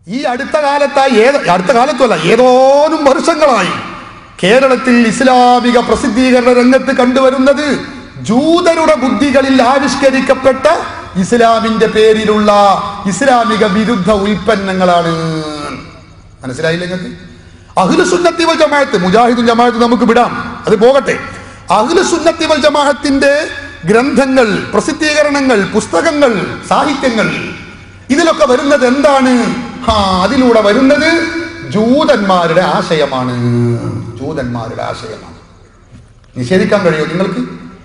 ഈ അടുത്ത കാലത്തായി ഏത് അടുത്ത കാലത്തുമല്ല ഏതോനും വർഷങ്ങളായി കേരളത്തിൽ ഇസ്ലാമിക പ്രസിദ്ധീകരണ രംഗത്ത് കണ്ടുവരുന്നത് ജൂതരുടെ ബുദ്ധികളിൽ ആവിഷ്കരിക്കപ്പെട്ട ഇസ്ലാമിന്റെ പേരിലുള്ള ഇസ്ലാമിക വിരുദ്ധ ഉൽപ്പന്നങ്ങളാണ് മനസ്സിലായില്ല നിങ്ങൾക്ക് അഖില സുന്നത്തി വൽ ജമാഅത്ത് മുജാഹിദുൽ ജമാഅത്ത് നമുക്ക് വിടാം അത് പോകട്ടെ അഖില സുന്നത്തി വൽ ജമാഅത്തിന്റെ ഗ്രന്ഥങ്ങൾ പ്രസിദ്ധീകരണങ്ങൾ പുസ്തകങ്ങൾ സാഹിത്യങ്ങൾ ഇതിലൊക്കെ വരുന്നത് എന്താണ് ആ അതിലൂടെ വരുന്നത് ജൂതന്മാരുടെ ആശയമാണ് ജൂതന്മാരുടെ ആശയമാണ് നിഷേധിക്കാൻ കഴിയുമോ നിങ്ങൾക്ക്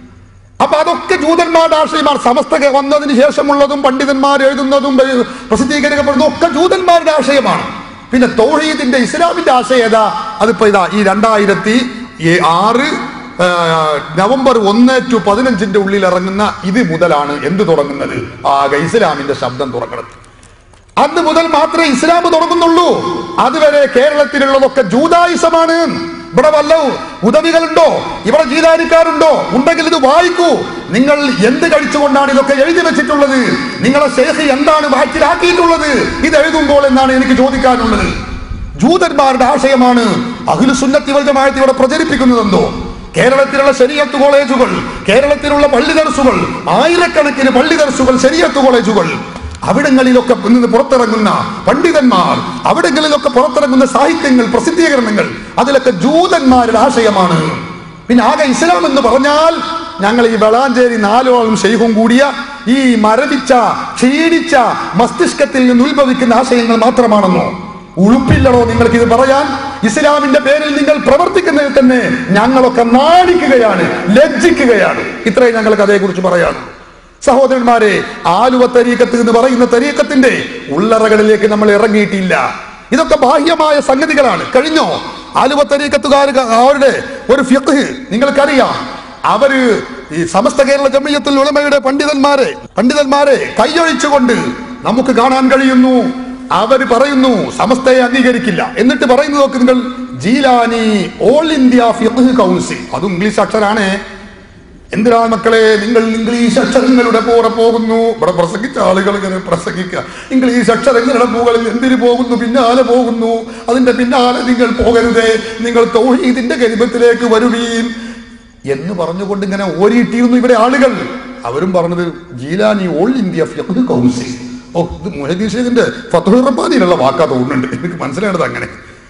അപ്പൊ അതൊക്കെ ജൂതന്മാരുടെ ആശയമാണ് സമസ്ത വന്നതിന് ശേഷമുള്ളതും പണ്ഡിതന്മാർ എഴുതുന്നതും ഏ, പ്രസിദ്ധീകരിക്കപ്പെടുന്നതും ഒക്കെ ജൂതന്മാരുടെ ആശയമാണ് പിന്നെ തൗഹീദിന്റെ ഇസ്ലാമിന്റെ ആശയം ഏതാ അതിപ്പോ ഇതാ ഈ രണ്ടായിരത്തി ഏ- ആറ് ആ, നവംബർ ഒന്ന് ടു പതിനഞ്ചിന്റെ ഉള്ളിൽ ഇറങ്ങുന്ന ഇത് മുതലാണ് എന്ത് തുടങ്ങുന്നത് ആകെ ഇസ്ലാമിന്റെ ശബ്ദം തുറക്കുന്നത് അന്ന് മുതൽ മാത്രമേ ഇസ്ലാം തുടങ്ങുന്നുള്ളൂ അതുവരെ കേരളത്തിലുള്ളതൊക്കെ ജൂതായുസമാണ് ഇവിടെ വല്ല ഉദവികളുണ്ടോ ഇവിടെ ജീതാനിക്കാരുണ്ടോ ഉണ്ടെങ്കിൽ ഇത് വായിക്കൂ നിങ്ങൾ എന്ത് കഴിച്ചുകൊണ്ടാണ് ഇതൊക്കെ എഴുതി വെച്ചിട്ടുള്ളത് നിങ്ങളെ ശേഖി എന്താണ് വാക്കിലാക്കിയിട്ടുള്ളത് ഇത് എഴുതുമ്പോൾ എന്നാണ് എനിക്ക് ചോദിക്കാനുള്ളത് ജൂതന്മാരുടെ ആശയമാണ് അഖിലു സുന്നത്തി വൽ ജമാഅത്ത് ഇവിടെ പ്രചരിപ്പിക്കുന്നതെന്തോ കേരളത്തിലുള്ള ശരീഅത്ത് കോളേജുകൾ കേരളത്തിലുള്ള പള്ളി ദർസുകൾ ആയിരക്കണക്കിന് പള്ളി ദർസുകൾ ശരീഅത്ത് കോളേജുകൾ അവിടങ്ങളിലൊക്കെ നിന്ന് പുറത്തിറങ്ങുന്ന പണ്ഡിതന്മാർ അവിടങ്ങളിലൊക്കെ പുറത്തിറങ്ങുന്ന സാഹിത്യങ്ങൾ പ്രസിദ്ധീകരണങ്ങൾ അതിലൊക്കെ ജൂതന്മാരുടെ ആശയമാണ് പിന്നെ ആകെ ഇസ്ലാം എന്ന് പറഞ്ഞാൽ ഞങ്ങൾ ഈ വെളാഞ്ചേരി നാലോളം ശൈഖും കൂടിയ ഈ മരവിച്ച ക്ഷീണിച്ച മസ്തിഷ്കത്തിൽ നിന്ന് ഉത്ഭവിക്കുന്ന ആശയങ്ങൾ മാത്രമാണെന്നോ ഉളുപ്പില്ലടോ നിങ്ങൾക്ക് ഇത് പറയാൻ ഇസ്ലാമിന്റെ പേരിൽ നിങ്ങൾ പ്രവർത്തിക്കുന്നതിൽ തന്നെ ഞങ്ങളൊക്കെ നാണിക്കുകയാണ് ലജ്ജിക്കുകയാണ് ഇത്രയും ഞങ്ങൾക്ക് അതേക്കുറിച്ച് പറയാനുള്ളൂ സഹോദരന്മാരെ ആലുവ തരീക്കത്ത് എന്ന് പറയുന്ന തരീക്കത്തിന്റെ ഉള്ളറകളിലേക്ക് നമ്മൾ ഇറങ്ങിയിട്ടില്ല ഇതൊക്കെ ബാഹ്യമായ സംഗതികളാണ് കഴിഞ്ഞോ ആലുവ തരീക്കത്തുകാർ അവരുടെ ഒരു ഫിഖ് നിങ്ങൾക്കറിയാം അവര് ഈ സമസ്ത കേരള ജമിയത്തുൽ ഉലമയുടെ പണ്ഡിതന്മാരെ പണ്ഡിതന്മാരെ കൈയൊഴിച്ചുകൊണ്ട് നമുക്ക് കാണാൻ കഴിയുന്നു അവർ പറയുന്നു സമസ്തയെ അംഗീകരിക്കില്ല എന്നിട്ട് പറയുന്നത് നോക്ക് നിങ്ങൾ Jilani all India Fiqh council അതും ഇംഗ്ലീഷ് അക്ഷരാണേ എന്തിനാണ് മക്കളെ നിങ്ങൾ ഇംഗ്ലീഷ് അക്ഷരങ്ങളുടെ പുറ പോകുന്നു ഇവിടെ പ്രസംഗിച്ച ആളുകൾ ഇങ്ങനെ പ്രസംഗിക്കുക ഇംഗ്ലീഷ് അക്ഷരങ്ങളുടെ മുകളിൽ എന്തിനു പോകുന്നു പിന്നാലെ പോകുന്നു അതിന്റെ പിന്നാലെ നിങ്ങൾ പോകരുതേ നിങ്ങൾ തൗഹീദിന്റെ കരിമത്തിലേക്ക് വരുവീൻ എന്ന് പറഞ്ഞുകൊണ്ട് ഇങ്ങനെ ഓരിയിട്ടിരുന്നു ഇവിടെ ആളുകൾ അവരും പറഞ്ഞത് Jilani all India Fiqh council ഓ ഇത് മുഹദീഷേഖിന്റെ ഫത്തുൽ റബ്ബാനിയിലുള്ള വാക്കാ തോന്നുന്നുണ്ട് എനിക്ക് മനസ്സിലായത് അങ്ങനെ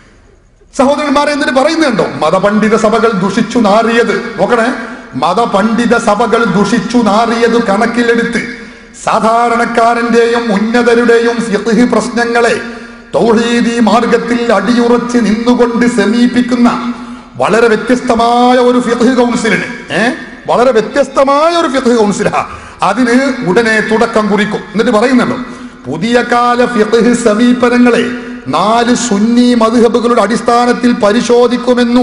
സഹോദരന്മാരെ എന്നിട്ട് പറയുന്നുണ്ടോ മതപണ്ഡിത സഭകൾ ദുഷിച്ചു നാറിയത് നോക്കണേ മതപണ്ഡിത സഭകൾ ദുഷിച്ചു നാറിയത് കണക്കിലെടുത്ത് സാധാരണക്കാരന്റെയും ഉന്നതരുടെയും ഫിഖ്ഹ് പ്രശ്നങ്ങളെ തൗഹീദി മാർഗത്തിൽ അടിയുറച്ച് നിന്നുകൊണ്ട് സമീപിക്കുന്ന വളരെ വ്യത്യസ്തമായ ഒരു ഫിഖ്ഹ് കൗൺസിലിന് ഏ വളരെ വ്യത്യസ്തമായ ഒരു ഫിഖ്ഹ് കൗൺസിലാ അതിന് ഉടനെ തുടക്കം കുറിക്കും എന്നിട്ട് പറയുന്നുണ്ടോ പുതിയ കാല ഫിഖ്ഹ് സമീപനങ്ങളെ നാല് സുന്നി മധുഹബുകളുടെ അടിസ്ഥാനത്തിൽ പരിശോധിക്കുമെന്നും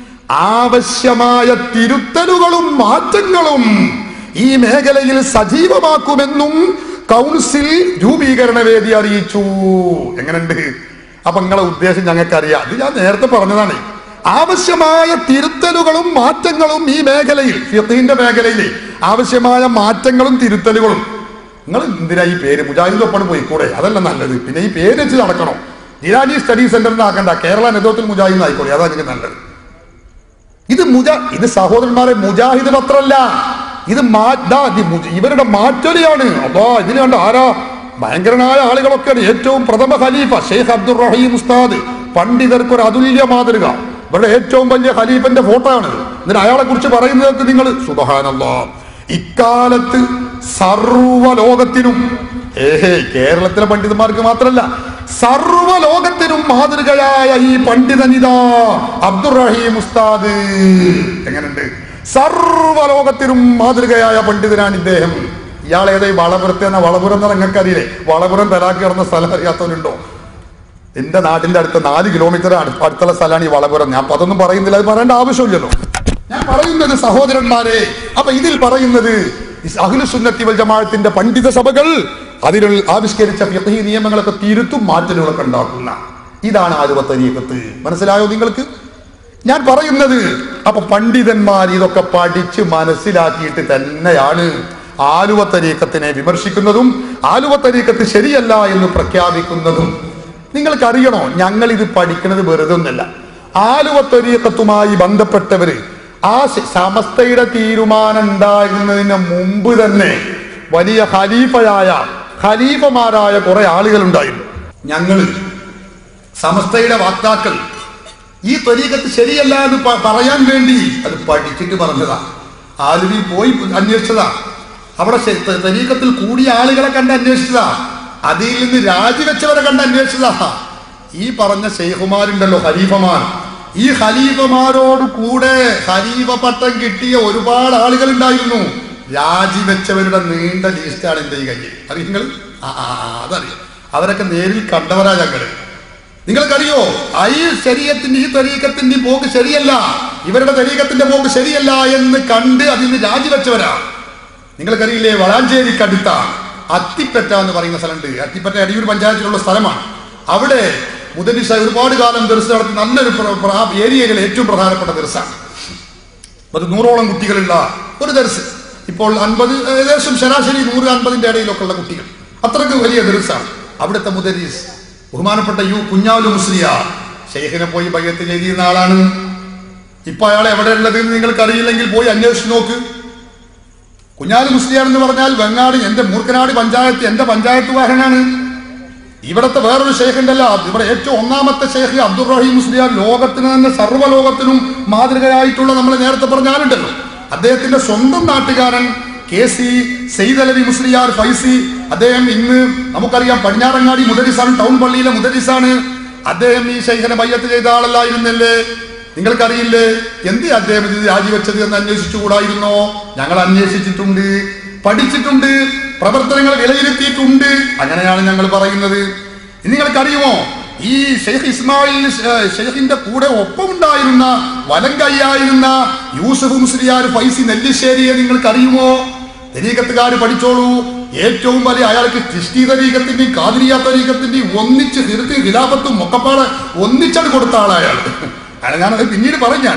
ആവശ്യമായ തിരുത്തലുകളും മാറ്റങ്ങളും ഈ മേഖലയിൽ സജീവമാക്കുമെന്നും കൗൺസിൽ രൂപീകരണ വേദി അറിയിച്ചു എങ്ങനെയുണ്ട് അപ്പൊ നിങ്ങളെ ഉദ്ദേശം ഞങ്ങൾക്കറിയാം ഇത് ഞാൻ നേരത്തെ പറഞ്ഞതാണ് ആവശ്യമായ തിരുത്തലുകളും മാറ്റങ്ങളും ഈ മേഖലയിൽ ഫിഖിന്റെ മേഖലയിൽ ആവശ്യമായ മാറ്റങ്ങളും തിരുത്തലുകളും നിങ്ങൾ എന്തിനാ ഈ പേര് മുജാഹിദ് ഒപ്പം പോയിക്കൂടെ അതല്ല നല്ലത് പിന്നെ ഈ പേര് വെച്ച് നടക്കണം ജിരാനി സ്റ്റഡി സെന്റർ ആക്കണ്ട കേരള നേതൃത്വത്തിൽ മുജാഹിദ് ആയിക്കോളെ അതാ എനിക്ക് നല്ലത് ഇത് മുജാ ഇത് സഹോദരന്മാരെ മുജാഹിദ് പത്രമല്ല ഇത് മാ- ദാ ഇത് മുജ- ഇവരുടെ മാറ്റൊലിയാണ് അപ്പോ ഇതിന് കണ്ട ആരാ ഭയങ്കരനായ ആളുകളൊക്കെയാണ് ഏറ്റവും പ്രഥമ ഖലീഫ ഷെയ്ഖ് അബ്ദുൾ റഹീം ഉസ്താദ് പണ്ഡിതർക്ക് ഒരു അതുല്യ മാതൃക ഇവരുടെ ഏറ്റവും വലിയ ഖലീഫന്റെ ഫോട്ടോ ആണ് എന്നിട്ട് അയാളെ കുറിച്ച് പറയുന്നത് നിങ്ങൾ സുബഹാനല്ലാ ഇക്കാലത്ത് സർവ്വലോകത്തിനും ഏഹേ കേരളത്തിലെ പണ്ഡിതന്മാർക്ക് മാത്രമല്ല സർവ്വലോകത്തിനും മാതൃകയായ ഈ പണ്ഡിതനിതാ അബ്ദുറഹീം ഉസ്താദ് എങ്ങനെയുണ്ട് സർവ്വലോകത്തിനും മാതൃകയായ പണ്ഡിതനാണ് ഇദ്ദേഹം ഇയാൾ ഏതാ ഈ വളപുരത്തെ എന്ന വളപുരം എന്ന് നിങ്ങൾക്ക് അറിയില്ലേ വളപുരം തലാക്കി കിടന്ന സ്ഥലം അറിയാത്തവരുണ്ടോ എന്റെ നാട്ടിന്റെ അടുത്ത് നാല് കിലോമീറ്റർ അടു- അടുത്തുള്ള സ്ഥലമാണ് ഈ വളപുരം ഞാൻ അപ്പൊ അതൊന്നും പറയുന്നില്ല അത് പറയേണ്ട ആവശ്യമില്ലല്ലോ ഞാൻ പറയുന്നത് സഹോദരന്മാരെ അപ്പൊ ഇതിൽ പറയുന്നത് അഖിലു സുന്നത്തി വൽ ജമാഅത്തിന്റെ പണ്ഡിത സഭകൾ അതിൽ ആവിഷ്കരിച്ച ഫിഖ്ഹി നിയമങ്ങളൊക്കെ തിരുത്തും മാറ്റലുകളൊക്കെ ഉണ്ടാക്കുന്ന ഇതാണ് ആലുവത്തരീക്കത്ത് മനസ്സിലായോ നിങ്ങൾക്ക് ഞാൻ പറയുന്നത് അപ്പൊ പണ്ഡിതന്മാർ ഇതൊക്കെ പഠിച്ച് മനസ്സിലാക്കിയിട്ട് തന്നെയാണ് ആലുവത്തരീക്കത്തിനെ വിമർശിക്കുന്നതും ആലുവത്തരീക്കത്ത് ശരിയല്ല എന്ന് പ്രഖ്യാപിക്കുന്നതും നിങ്ങൾക്ക് അറിയണോ ഞങ്ങൾ ഇത് പഠിക്കുന്നത് വെറുതെ ഒന്നല്ല ആലുവ ത്വരീക്കത്തുമായി ബന്ധപ്പെട്ടവര് ആ ശ- സമസ്തയുടെ തീരുമാനം ഉണ്ടായിരുന്നതിന് മുമ്പ് തന്നെ വലിയ ഖലീഫയായ ഖലീഫമാരായ കുറെ ആളുകൾ ഉണ്ടായിരുന്നു ഞങ്ങൾ സമസ്തയുടെ വാക്താക്കൾ ഈ ത്വരീക്കത്ത് ശരിയല്ല എന്ന് പ- പറയാൻ വേണ്ടി അത് പഠിച്ചിട്ട് പറഞ്ഞതാ ആലുവിൽ പോയി അന്വേഷിച്ചതാ അവിടെ ശ- ത- ത്വരീക്കത്തിൽ കൂടിയ ആളുകളെ കണ്ട് അന്വേഷിച്ചതാ അതിൽ നിന്ന് രാജിവെച്ചവരെ കണ്ട് അന്വേഷിച്ചതാ ഈ പറഞ്ഞ ഷെയ്ഖുമാരുണ്ടല്ലോ ഖലീഫമാർ ഈ ഖലീഫമാരോട് കൂടെ ഖലീഫ പട്ടം കിട്ടിയ ഒരുപാട് ആളുകൾ ഉണ്ടായിരുന്നു രാജിവെച്ചവരുടെ നീണ്ട ലിസ്റ്റാണ് എന്റെ ഈ കയ്യിൽ അറിയ നിങ്ങൾ ആ ആ, ആ, അതറിയാം അവരൊക്കെ നേരിൽ കണ്ടവരാ ഞങ്ങള് നിങ്ങൾക്കറിയോ ആ ഈ ശരീരത്തിന്റെ ഈ തരീക്കത്തിന്റെ പോക്ക് ശരിയല്ല ഇവരുടെ തരീക്കത്തിന്റെ പോക്ക് ശരിയല്ല എന്ന് കണ്ട് അതിൽ നിന്ന് രാജിവെച്ചവരാ നിങ്ങൾക്കറിയില്ലേ വളാഞ്ചേരിക്കടുത്ത അത്തിപ്പറ്റ എന്ന് പറയുന്ന സ്ഥലമുണ്ട് അത്തിപ്പറ്റ അടിയൂർ പഞ്ചായത്തിലുള്ള സ്ഥലമാണ് അവിടെ മുതലിസ ഒരുപാട് കാലം ദർശ നടത്തി നല്ലൊരു പ്ര- പ്ര- ആ ഏരിയയിൽ ഏറ്റവും പ്രധാനപ്പെട്ട ദർശാണ് അത് നൂറോളം കുട്ടികളുള്ള ഒരു ദർസ് ഇപ്പോൾ അൻപത് ഏകദേശം ശരാശരി നൂറ് അൻപതിന്റെ ഇടയിലൊക്കെ ഉള്ള കുട്ടികൾ അത്രയ്ക്ക് വലിയ ദർസാണ് അവിടുത്തെ മുദരീസ് ബഹുമാനപ്പെട്ട യു കുഞ്ഞാലു മുസ്ലിയ ഷെയ്ഖിനെ പോയി ബയ്യത്ത് ചെയ്തിരുന്ന ആളാണ് ഇപ്പൊ അയാൾ എവിടെ ഉള്ളത് എന്ന് നിങ്ങൾക്ക് അറിയില്ലെങ്കിൽ പോയി അന്വേഷിച്ച് നോക്ക് കുഞ്ഞാലു മുസ്ലിയാർ എന്ന് പറഞ്ഞാൽ വെങ്ങാട് എന്റെ മൂർക്കനാട് പഞ്ചായത്ത് എന്റെ പഞ്ചായത്ത് വാഹനാണ് ഇവിടത്തെ വേറൊരു ഷെയ്ഖ് ഉണ്ടല്ലോ ഇവിടെ ഏറ്റവും ഒന്നാമത്തെ ഷെയ്ഖ് അബ്ദുൾ റഹീം മുസ്ലിയാർ ലോകത്തിന് തന്നെ സർവ്വലോകത്തിനും മാതൃകയായിട്ടുള്ള നമ്മൾ നേരത്തെ പറഞ്ഞ ആളുണ്ടല്ലോ അദ്ദേഹത്തിന്റെ സ്വന്തം നാട്ടുകാരൻ കെ സി സെയ്ദ് അലവി മുസ്ലിയാർ ഫൈസി അദ്ദേഹം ഇന്ന് നമുക്കറിയാം പടിഞ്ഞാറങ്ങാടി മുദരിസാണ് ടൗൺ പള്ളിയിലെ മുദരിസാണ് അദ്ദേഹം ഈ ഷെയ്ഖിനെ ബയ്യത്ത് ചെയ്ത ആളല്ലായിരുന്നല്ലേ നിങ്ങൾക്കറിയില്ലേ എന്ത് അദ്ദേഹം ഇത് രാജിവെച്ചത് എന്ന് അന്വേഷിച്ചുകൂടായിരുന്നോ ഞങ്ങൾ അന്വേഷിച്ചിട്ടുണ്ട് പഠിച്ചിട്ടുണ്ട് പ്രവർത്തനങ്ങൾ വിലയിരുത്തിയിട്ടുണ്ട് അങ്ങനെയാണ് ഞങ്ങൾ പറയുന്നത് ഇനി നിങ്ങൾക്കറിയുമോ ഈ ഷെയ്ഖ് ഇസ്മായിൽ ഏഹ്, ഷെയ്ഖിന്റെ കൂടെ ഒപ്പമുണ്ടായിരുന്ന വലം കൈയായിരുന്ന യൂസഫ് മുസ്ലിയാർ ഫൈസി നെല്ലിശ്ശേരിയെ നിങ്ങൾക്കറിയുമോ തരീകത്തുകാർ പഠിച്ചോളൂ ഏറ്റവും വലിയ അയാൾക്ക് ക്രിസ്റ്റി തരീകത്തിന്റെയും കാതിരിയ തരീകത്തിന്റെയും ഒന്നിച്ച് ഹിർത്തി ഖിലാഫത്തും മൊക്കപ്പാട് ഒന്നിച്ചത് കൊടുത്ത ആളയാൾ അയാൾ ഞാനത് പിന്നീട് പറഞ്ഞാൽ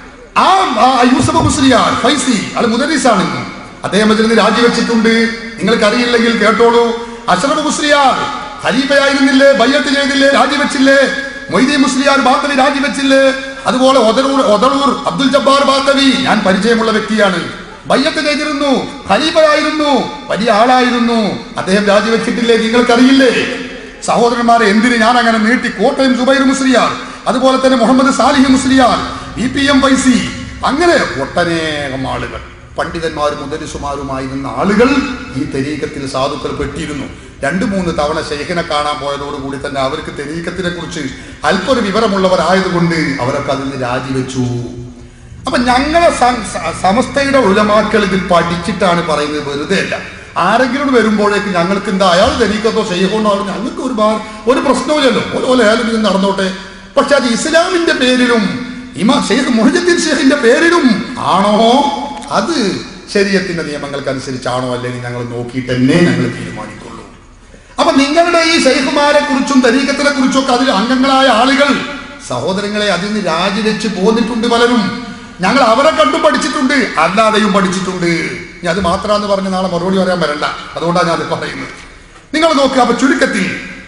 ആ ആ യൂസഫ് മുസ്ലിയാർ ഫൈസി അത് മുദരീസാണ് ഇന്ന് അദ്ദേഹം ഇതിൽ നിന്ന് രാജിവെച്ചിട്ടുണ്ട് നിങ്ങൾക്ക് അറിയില്ലെങ്കിൽ കേട്ടോളൂ അഷറഫ് മുസ്ലിയാർ ഖലീഫയായിരുന്നില്ലേ ബയ്യത്ത് ചെയ്തില്ലേ രാജിവെച്ചില്ലേ മൊയ്തീൻ മുസ്ലിയാർ ബാത്തവി രാജിവെച്ചില്ലേ അതുപോലെ ഒതറൂർ ഒതറൂർ അബ്ദുൽ ജബ്ബാർ ബാത്തവി ഞാൻ പരിചയമുള്ള വ്യക്തിയാണ് ബയ്യത്ത് ചെയ്തിരുന്നു ഖലീഫയായിരുന്നു വലിയ ആളായിരുന്നു അദ്ദേഹം രാജിവെച്ചിട്ടില്ലേ നിങ്ങൾക്കറിയില്ലേ സഹോദരന്മാരെ എന്തിന് ഞാൻ അങ്ങനെ നീട്ടി കോട്ടയം സുബൈർ മുസ്ലിയാർ അതുപോലെ തന്നെ Muhammad Salih Musliyar B P M Faizy അങ്ങനെ ഒട്ടനേകം ആളുകൾ പണ്ഡിതന്മാരും മുദരിസുമാരുമായിരുന്ന ആളുകൾ ഈ തെരീക്കത്തിൽ സാധുക്കൾ പെട്ടിരുന്നു രണ്ടു മൂന്ന് തവണ ശൈഖിനെ കാണാൻ പോയതോടുകൂടി തന്നെ അവർക്ക് തെരീക്കത്തിനെ കുറിച്ച് അല്പൊരു വിവരമുള്ളവരായതുകൊണ്ട് അവരൊക്കെ അതിൽ നിന്ന് രാജിവെച്ചു അപ്പൊ ഞങ്ങളെ സ- സ- സമസ്തയുടെ ഉലമാക്കൾ ഇതിൽ പഠിച്ചിട്ടാണ് പറയുന്നത് വെറുതെ അല്ല ആരെങ്കിലും വരുമ്പോഴേക്ക് ഞങ്ങൾക്ക് എന്താ അയാൾ തെരീക്കത്തോ ചെയ്യക്കൊണ്ടോ ഞങ്ങൾക്ക് ഒരു ബാർ ഒരു പ്രശ്നവുമില്ലല്ലോ ഓരോ ലേലം ഇത് നടന്നോട്ടെ പക്ഷെ അത് ഇസ്ലാമിന്റെ പേരിലും ഇമാ ഷെയ്ഖ് മുഹജദ്ദീൻ ഷെയ്ഖിന്റെ പേരിലും ആണോ അത് ശരീരത്തിന്റെ നിയമങ്ങൾക്കനുസരിച്ചാണോ അല്ലെങ്കിൽ ഞങ്ങൾ നോക്കിയിട്ട് തന്നെ ഞങ്ങൾ തീരുമാനിക്കുള്ളൂ അപ്പൊ നിങ്ങളുടെ ഈ ഷെയ്ഖുമാരെ കുറിച്ചും തരീക്കത്തിനെ കുറിച്ചും ഒക്കെ അതിൽ അംഗങ്ങളായ ആളുകൾ സഹോദരങ്ങളെ അതിൽ നിന്ന് രാജിവെച്ച് പോന്നിട്ടുണ്ട് പലരും ഞങ്ങൾ അവരെ കണ്ടും പഠിച്ചിട്ടുണ്ട് അല്ലാതെയും പഠിച്ചിട്ടുണ്ട് ഇനി അത് മാത്രാന്ന് പറഞ്ഞ് നാളെ മറുപടി പറയാൻ വരണ്ട അതുകൊണ്ടാണ് ഞാൻ അത് പറയുന്നത് നിങ്ങൾ നോക്കുക അപ്പൊ ചുരുക്കത്തിൽ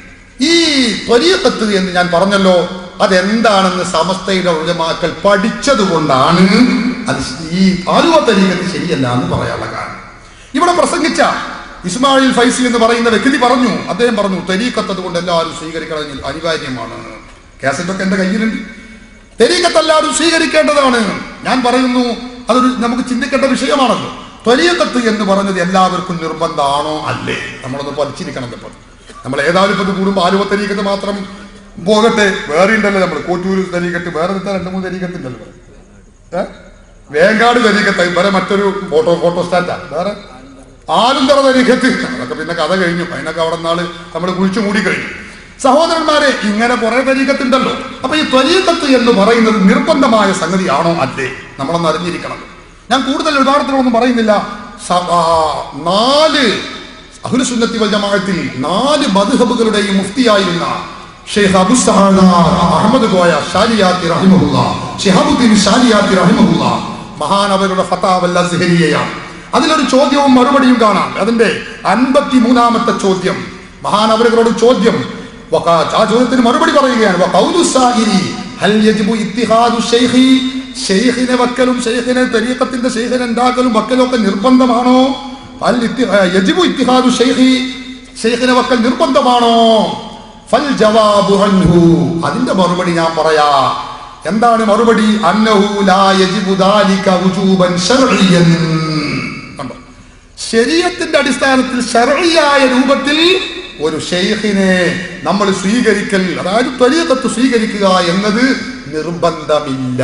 ഈ ത്വരീക്കത്ത് എന്ന് ഞാൻ പറഞ്ഞല്ലോ അതെന്താണെന്ന് സമസ്തയുടെ ഉലമാക്കൾ പഠിച്ചതുകൊണ്ടാണ് അത് ഈ ആലുവ തരീക്കത്ത് ശരിയല്ല എന്ന് പറയാനുള്ള കാരണം ഇവിടെ പ്രസംഗിച്ച ഇസ്മായിൽ ഫൈസി എന്ന് പറയുന്ന വ്യക്തി പറഞ്ഞു അദ്ദേഹം പറഞ്ഞു തെരീക്കത്ത് അതുകൊണ്ട് എല്ലാവരും സ്വീകരിക്കണം അനിവാര്യമാണ് കാസറ്റൊക്കെ എന്റെ കയ്യിലുണ്ട് തെരീക്കത്ത് എല്ലാവരും സ്വീകരിക്കേണ്ടതാണ് ഞാൻ പറയുന്നു അതൊരു നമുക്ക് ചിന്തിക്കേണ്ട വിഷയമാണല്ലോ ത്വരീക്കത്ത് എന്ന് പറഞ്ഞത് എല്ലാവർക്കും നിർബന്ധമാണോ അല്ലേ നമ്മളൊന്ന് പഠിച്ചിരിക്കണം ഇപ്പം നമ്മൾ ഏതായാലും ഇപ്പം ഇത് കൂടുമ്പോൾ ആലുവ തരീക്കത്ത് മാത്രം പോകട്ടെ വേറെ ഉണ്ടല്ലോ നമ്മൾ കോട്ടൂർ തരീക്കത്ത് വേറെ എന്താ രണ്ട് മൂന്ന് തരീക്കത്തുണ്ടല്ലോ ഏ? വേങ്കാട് തരീക്കത്ത് വേറെ മറ്റൊരു ഫോട്ടോ ഫോട്ടോ സ്റ്റാറ്റാ വേറെ ആലുന്തറ തരീക്കത്ത് അതൊക്കെ പിന്നെ കഥ കഴിഞ്ഞു അതിനൊക്കെ അവിടെ നാള് നമ്മൾ കുഴിച്ചു മൂടി കഴിഞ്ഞു സഹോദരന്മാരെ ഇങ്ങനെ കുറെ തരീക്കത്തുണ്ടല്ലോ അപ്പൊ ഈ ത്വരീക്കത്ത് എന്ന് പറയുന്നത് നിർബന്ധമായ സംഗതിയാണോ അല്ലേ നമ്മളൊന്ന് അറിഞ്ഞിരിക്കണം ഞാൻ കൂടുതൽ ഉദാഹരണത്തിലൊന്നും പറയുന്നില്ല സ- ആ, നാല് അഹുലുസുന്നത്തി വൽ ജമാഅത്തിൽ നാല് മദ്ഹബുകളുടെയും മുഫ്തിയായിരുന്ന ഷെയ്ഖ് അബു സഹാന അഹമ്മദ് കോയ ഷാലിയാത്തി റഹിമഹുല്ല ഷിഹാബുദ്ദീൻ ഷാലിയാത്തി റഹിമഹുല്ല മഹാനവരുടെ ഫത്താവൽ അസ്ഹരിയയാണ് അതിലൊരു ചോദ്യവും മറുപടിയും കാണാം അതിന്റെ അൻപത്തി മൂന്നാമത്തെ ചോദ്യം മഹാനവരുകളോട് ചോദ്യം വഖ- ആ ചോദ്യത്തിന് മറുപടി പറയുകയാണ് വഖൗലു സായിരി ഹൽ യജിബു ഇത്തിഹാദു ശൈഖി ഷെയ്ഖിനെ വക്കലും ഷെയ്ഖിനെ തരീഖത്തിന്റെ ഷെയ്ഖിനെ ഉണ്ടാക്കലും വക്കലും ഒക്കെ നിർബന്ധമാണോ ഹൽ ഇത്തി- ആ, യജിബു ഇത്തിഹാദു ശൈഖി ഷെയ്ഖിനെ വക്കൽ നിർബന്ധമാണോ ഫൽ ജവാബു അൻഹു അതിന്റെ മറുപടി ഞാൻ പറയാ എന്താണ് മറുപടി അന്നഹു ലാ യജിബു ദാലിക വുജൂബൻ ശർഇയ്യൻ കണ്ടോ ശരീരത്തിന്റെ അടിസ്ഥാനത്തിൽ ശർഇയായ രൂപത്തിൽ ഒരു ഷെയ്ഖിനെ നമ്മൾ സ്വീകരിക്കൽ അതായത് ത്വരീഖത്ത് സ്വീകരിക്കുക എന്നത് നിർബന്ധമില്ല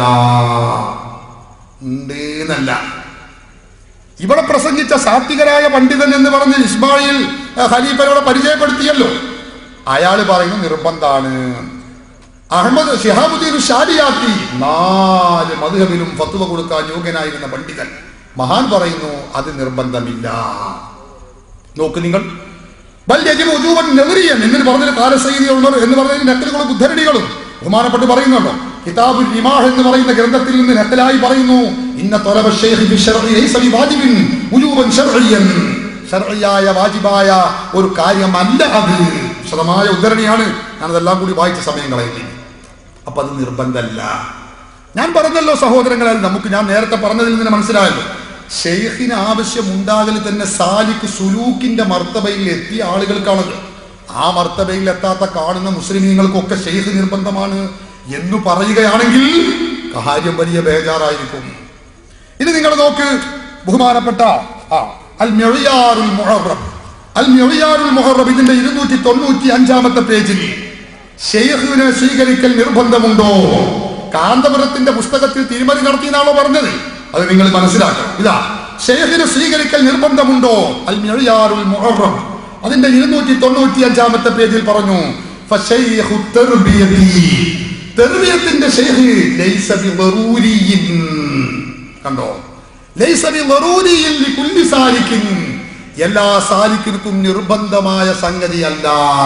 ഉണ്ട് എന്നല്ല ഇവിടെ പ്രസംഗിച്ച സാത്വികരായ പണ്ഡിതൻ എന്ന് പറഞ്ഞ് ഇസ്മായിൽ അഹ്, ഖലീഫനോടെ പരിചയപ്പെടുത്തിയല്ലോ അയാൾ പറയുന്നു നിർബന്ധാണ് അഹമ്മദ് ഷിഹാബുദ്ദീൻ ഷാരിയാത്തി നാല് മധുഹബിലും ഫത്വ കൊടുക്കാൻ യോഗ്യനായിരുന്ന പണ്ഡിതൻ മഹാൻ പറയുന്നു അത് നിർബന്ധമില്ല നോക്ക് നിങ്ങൾ ബൽ യജിബു ഉജൂബൻ നഗരിയൻ എന്ന് പറഞ്ഞതിൽ കാലസൈദികളുണ്ട് എന്ന് പറഞ്ഞതിൽ നക്കലുകളും ഉദ്ധരണികളും ബഹുമാനപ്പെട്ട് പറയുന്നുണ്ടോ കിതാബുൽ റിമാഹ് എന്ന് പറയുന്ന ഗ്രന്ഥത്തിൽ നിന്ന് നക്കലായി പറയുന്നു ഇന്ന തൊലബ ശൈഖി ബിശ്ശർഇ ലൈസ ബിവാജിബിൻ ഉജൂബൻ ശർഇയ്യൻ ശർഇയായ വാജിബായ ഒരു കാര്യമല്ല അത് വിശദമായ ഉദ്ധരണിയാണ് ഞാനതെല്ലാം കൂടി വായിച്ച സമയം കളയുന്നത് അപ്പൊ അത് നിർബന്ധമല്ല ഞാൻ പറഞ്ഞല്ലോ സഹോദരങ്ങളെ നമുക്ക് ഞാൻ നേരത്തെ പറഞ്ഞതിൽ നിന്ന് മനസ്സിലായല്ലോ ഷെയ്ഖിന് ആവശ്യം ഉണ്ടാകൽ തന്നെ സാലിക്ക് സുലൂക്കിന്റെ മർത്തബയിൽ എത്തിയ ആളുകൾക്കാണത് ആ മർത്തബയിൽ എത്താത്ത കാണുന്ന മുസ്ലിമീങ്ങൾക്കൊക്കെ ഷെയ്ഖ് നിർബന്ധമാണ് എന്ന് പറയുകയാണെങ്കിൽ കാര്യം വലിയ ബേജാറായിരിക്കും ഇനി നിങ്ങൾ നോക്ക് ബഹുമാനപ്പെട്ട ആ അൽ മെഴിയാറുൽ മുഹറം അൽ മെഴിയാറുൽ മുഹറം ഇതിന്റെ ഇരുന്നൂറ്റി തൊണ്ണൂറ്റി അഞ്ചാമത്തെ പേജിൽ ഷെയ്ഖിനെ സ്വീകരിക്കൽ നിർബന്ധമുണ്ടോ കാന്തപുരത്തിന്റെ പുസ്തകത്തിൽ തിരുമതി നടത്തിയെന്നാണോ പറഞ്ഞത് അത് നിങ്ങൾ മനസ്സിലാക്കണം ഇതാ ഷെയ്ഖിനെ സ്വീകരിക്കൽ നിർബന്ധമുണ്ടോ അൽ മെഴിയാറുൽ മുഹറം അതിന്റെ ഇരുന്നൂറ്റി തൊണ്ണൂറ്റി അഞ്ചാമത്തെ പേജിൽ പറഞ്ഞു ഫശൈഖു തർബിയതി. തെർബിയത്തിന്റെ ഷെയ്ഖ് ലൈസ ബിളറൂരിയിൻ. കണ്ടോ ലൈസ ബിളറൂരിയിൻ ലികുല്ലി സാലിക്കിൻ. എല്ലാ സാലിക്കിനും നിർബന്ധമായ സംഗതിയല്ല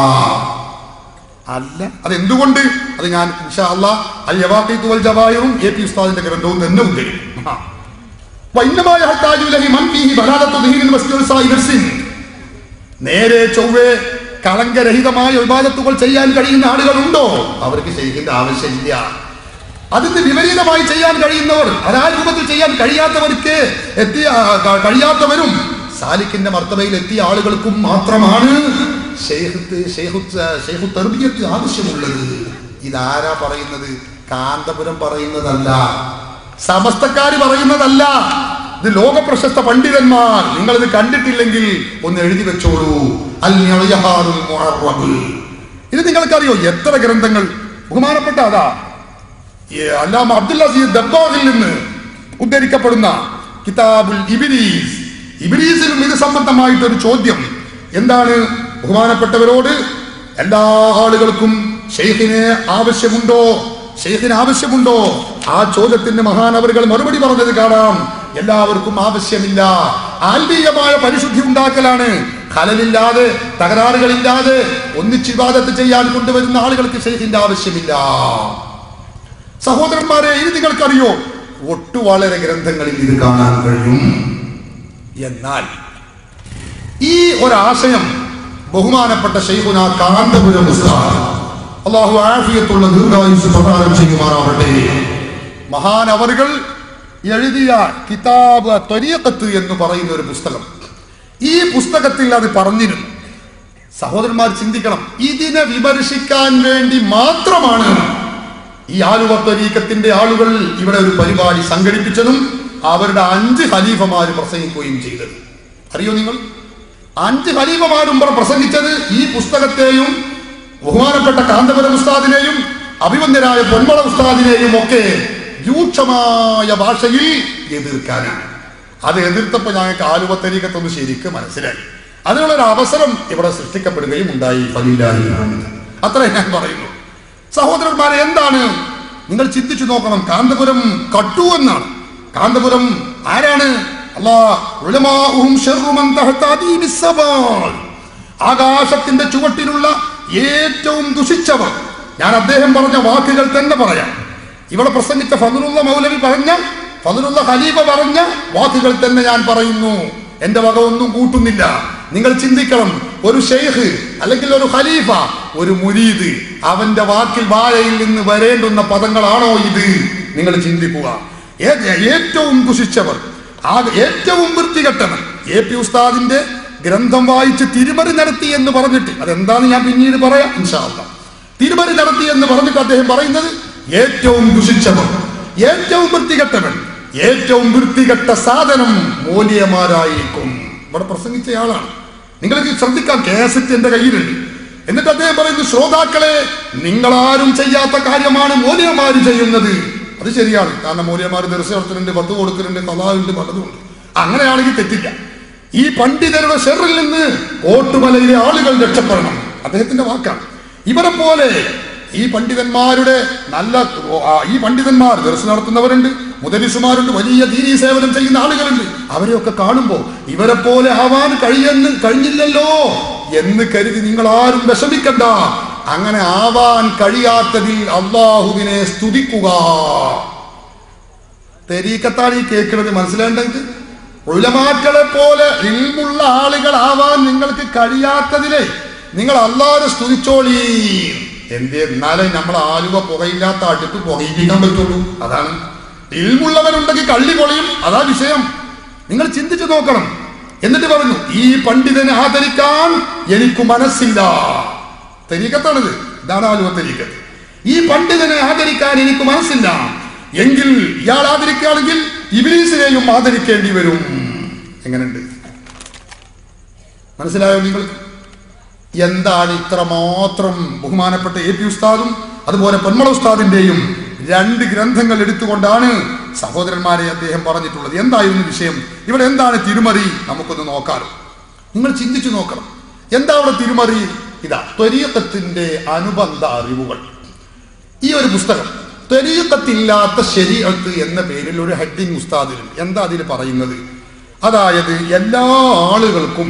അല്ല അതെന്തുകൊണ്ട് അത് ഞാൻ ഇൻഷാ അല്ലാ അൽ യവാഖീത്തു വൽ ജവായിറും എ പി ഉസ്താദിന്റെ ഗ്രന്ഥവും തന്നെ ഉദ്ധരിക്കും ആ. وإنما يحتاج إليه من فيه بلالة ظهير المسجد الصائب السن. നേരെ ചൊവ്വേ കളങ്കരഹിതമായ വിവാദത്തുകൾ ചെയ്യാൻ കഴിയുന്ന ആളുകളുണ്ടോ അവർക്ക് ഷെയ്ഖിന്റെ ആവശ്യമില്ല അതിന് വിപരീതമായി ചെയ്യാൻ കഴിയുന്നവർ അതാ രൂപത്തിൽ ചെയ്യാൻ കഴിയാത്തവർക്ക് എത്തിയ ക- കഴിയാത്തവരും സാലിക്കിന്റെ മർത്തബയിൽ എത്തിയ ആളുകൾക്കും മാത്രമാണ് ഷെയ്ഖ് ഷെയ്ഖു ഷെയ്ഖു തെർബിയത്ത് ആവശ്യമുള്ളത് ഇതാരാ പറയുന്നത് കാന്തപുരം പറയുന്നതല്ല സമസ്തക്കാര് പറയുന്നതല്ല ഇത് ലോക പ്രശസ്ത പണ്ഡിതന്മാർ നിങ്ങൾ ഇത് കണ്ടിട്ടില്ലെങ്കിൽ ഒന്ന് എഴുതി വെച്ചോളൂ അൽ നിഅയ്യഹാറുൽ മുഅറബ്. ഇത് നിങ്ങൾക്കറിയോ എത്ര ഗ്രന്ഥങ്ങൾ ബഹുമാനപ്പെട്ട അതാ ഈ അല്ലാമ അബ്ദുൽ അസീസ് ദബ്ബാഗിൽ നിന്ന് ഉദ്ധരിക്കപ്പെടുന്ന കിതാബുൽ ഇബിലീസ് ഇബിലീസിലും ഇത് സംബന്ധമായിട്ടൊരു ചോദ്യം എന്താണ് ബഹുമാനപ്പെട്ടവരോട് എല്ലാ ആളുകൾക്കും ഷെയ്ഖിന് ആവശ്യമുണ്ടോ ഷെയ്ഖിന് ആവശ്യമുണ്ടോ ആ ചോദ്യത്തിന് മഹാനവറുകൾ മറുപടി പറഞ്ഞത് കാണാം എല്ലാവർക്കും ആവശ്യമില്ല ആത്മീയമായ പരിശുദ്ധി ഉണ്ടാക്കലാണ് ഖലലില്ലാതെ തകരാറുകളില്ലാതെ ഒന്നിച്ച് വിവാദത്ത് ചെയ്യാൻ കൊണ്ടുവരുന്ന ആളുകൾക്ക് ഷെയ്ഖിന്റെ ആവശ്യമില്ല സഹോദരന്മാരെ ഇത് നിങ്ങൾക്കറിയോ ഒട്ടു വളരെ ഗ്രന്ഥങ്ങളിൽ ഇത് കാണാൻ കഴിയും എന്നാൽ ഈ ഒരാശയം ബഹുമാനപ്പെട്ട ഷെയ്ഖുന കാന്തപുരം ഉസ്താദ് അള്ളാഹു ആഫിയത്തുള്ള ദീർഘായുസ് പ്രദാനം ചെയ്യുമാറാവട്ടെ മഹാനവറുകൾ എഴുതിയ കിതാബ് ത്വരീഖത്ത് എന്ന് പറയുന്ന ഒരു പുസ്തകം ഈ പുസ്തകത്തിൽ അത് പറഞ്ഞിരുന്നു സഹോദരന്മാർ ചിന്തിക്കണം ഇതിനെ വിമർശിക്കാൻ വേണ്ടി മാത്രമാണ് ഈ ആലുവ ത്വരീഖത്തിന്റെ ആളുകൾ ഇവിടെ ഒരു പരിപാടി സംഘടിപ്പിച്ചതും അവരുടെ അഞ്ച് ഖലീഫമാർ പ്രസംഗിക്കുകയും ചെയ്തത് അറിയോ നിങ്ങൾ അഞ്ച് ഖലീഫമാരും ഇവിടെ പ്രസംഗിച്ചത് ഈ പുസ്തകത്തെയും ബഹുമാനപ്പെട്ട കാന്തപുരം ഉസ്താദിനെയും അഭിമന്യരായ പൊന്മള ഉസ്താദിനെയും ഒക്കെ രൂക്ഷമായ ഭാഷയിൽ എതിർക്കാനാണ് അത് എതിർത്തപ്പോൾ ഞങ്ങൾക്ക് ആലുവ തരീക്കത്തൊന്ന് ശരിക്കും മനസ്സിലായി അതിനുള്ളൊരു അവസരം ഇവിടെ സൃഷ്ടിക്കപ്പെടുകയും ഉണ്ടായി ഫലില്ലാഹി ഹംദ്. അത്രേ ഞാൻ പറയുന്നു സഹോദരന്മാരെ എന്താണ് നിങ്ങൾ ചിന്തിച്ചു നോക്കണം കാന്തപുരം കട്ടു എന്നാണ് കാന്തപുരം ആരാണ് അല്ലാ ഉലമാഉഹും ശർറു മൻ തഹത അദീബി സബാൽ. ആകാശത്തിന്റെ ചുവട്ടിലുള്ള ഏറ്റവും ദുഷിച്ചവർ ഞാൻ അദ്ദേഹം പറഞ്ഞ വാക്കുകൾ തന്നെ പറയാം ഇവിടെ പ്രസംഗിച്ച ഫതുലുള്ള മൗലവി പറഞ്ഞ ഫതുലുള്ള ഖലീഫ പറഞ്ഞ വാക്കുകൾ തന്നെ ഞാൻ പറയുന്നു എന്റെ വക ഒന്നും കൂട്ടുന്നില്ല നിങ്ങൾ ചിന്തിക്കണം ഒരു ഷെയ്ഖ് അല്ലെങ്കിൽ ഒരു ഖലീഫ ഒരു മുരീദ് അവന്റെ വാക്കിൽ വാഴയിൽ നിന്ന് വരേണ്ടുന്ന പദങ്ങളാണോ ഇത് നിങ്ങൾ ചിന്തിക്കുക ഏ- ഏറ്റവും ദുഷിച്ചവർ ആ ഏറ്റവും വൃത്തികെട്ടവൻ എ പി ഉസ്താദിന്റെ ഗ്രന്ഥം വായിച്ച് തിരുമറി നടത്തി എന്ന് പറഞ്ഞിട്ട് അതെന്താന്ന് ഞാൻ പിന്നീട് പറയാം ഇൻഷാ അല്ലാ തിരുമറി നടത്തി എന്ന് പറഞ്ഞിട്ട് അദ്ദേഹം പറയുന്നത് ഏറ്റവും ദുഷിച്ചവർ ഏറ്റവും വൃത്തികെട്ടവൻ ഏറ്റവും വൃത്തികെട്ട സാധനം മൂല്യമാരായിരിക്കും ഇവിടെ പ്രസംഗിച്ചയാളാണ് നിങ്ങൾക്ക് ശ്രദ്ധിക്കാം കേസറ്റ് എന്റെ കയ്യിലുണ്ട് എന്നിട്ട് അദ്ദേഹം പറയുന്നു ശ്രോതാക്കളെ നിങ്ങളാരും ചെയ്യാത്ത കാര്യമാണ് മൂല്യമാര് ചെയ്യുന്നത് അത് ശരിയാണ് കാരണം മൂല്യമാര് ദർശനത്തിനുണ്ട് പത്ത് കൊടുക്കുന്നുണ്ട് കഥാവുണ്ട് പലതുമുണ്ട് അങ്ങനെയാണെങ്കിൽ തെറ്റില്ല ഈ പണ്ഡിതരുടെ ഷെറിൽ നിന്ന് കോട്ടുമലയിലെ ആളുകൾ രക്ഷപ്പെടണം അദ്ദേഹത്തിന്റെ വാക്കാണ് ഇവരെ പോലെ ഈ പണ്ഡിതന്മാരുടെ നല്ല ആ, ഈ പണ്ഡിതന്മാർ ദർശനം നടത്തുന്നവരുണ്ട് മുദരിസുമാരുണ്ട് വലിയ ദീനീ സേവനം ചെയ്യുന്ന ആളുകളുണ്ട് അവരെയൊക്കെ കാണുമ്പോൾ ഇവരെ പോലെ ആവാൻ കഴിയുന്ന കഴിഞ്ഞില്ലല്ലോ എന്ന് കരുതി നിങ്ങൾ ആരും വിഷമിക്കണ്ട അങ്ങനെ ആവാൻ കഴിയാത്തതിൽ അള്ളാഹുവിനെ സ്തുതിക്കുക തെരീക്കത്താണ് ഈ കേൾക്കുന്നത് മനസ്സിലാണ്ടെങ്കിൽ ഉലമാക്കളെ പോലെ ഇൽമുള്ള ആളുകളാവാൻ നിങ്ങൾക്ക് കഴിയാത്തതിലെ നിങ്ങൾ അള്ളാഹെ സ്തുതിച്ചോളീ എന്തേ എന്നാലേ നമ്മൾ ആലുവ പുകയില്ലാത്ത അടുത്ത് പുകയിപ്പിക്കാൻ പറ്റുള്ളൂ അതാണ് ഇൽമുള്ളവരുണ്ടെങ്കിൽ കള്ളി പൊളിയും അതാ വിഷയം നിങ്ങൾ ചിന്തിച്ചു നോക്കണം എന്നിട്ട് പറഞ്ഞു ഈ പണ്ഡിതനെ ആദരിക്കാൻ എനിക്ക് മനസ്സില്ല തെരീക്കത്താണിത് ഇതാണ് ആലുവ തെരീക്കത്ത് ഈ പണ്ഡിതനെ ആദരിക്കാൻ എനിക്ക് മനസ്സില്ല എങ്കിൽ ഇയാൾ ആദരിക്കുകയാണെങ്കിൽ ഇബിലീസിനെയും ആദരിക്കേണ്ടി വരും എങ്ങനെയുണ്ട് മനസ്സിലായോ നിങ്ങൾക്ക് എന്താണ് ഇത്ര മാത്രം ബഹുമാനപ്പെട്ട എ പി ഉസ്താദും അതുപോലെ പൊന്മള ഉസ്താദിന്റെയും രണ്ട് ഗ്രന്ഥങ്ങൾ എടുത്തുകൊണ്ടാണ് സഹോദരന്മാരെ അദ്ദേഹം പറഞ്ഞിട്ടുള്ളത് എന്തായിരുന്നു വിഷയം ഇവിടെ എന്താണ് തിരുമറി നമുക്കൊന്ന് നോക്കാലോ നിങ്ങൾ ചിന്തിച്ചു നോക്കണം എന്താ അവിടെ തിരുമറി ഇതാ ത്വരീക്കത്തിന്റെ അനുബന്ധ അറിവുകൾ ഈ ഒരു പുസ്തകം ത്വരീക്കത്തില്ലാത്ത ശരീരത്ത് എന്ന പേരിൽ ഒരു ഹെഡിങ് ഉസ്താദിലുണ്ട് എന്താ അതിൽ പറയുന്നത് അതായത് എല്ലാ ആളുകൾക്കും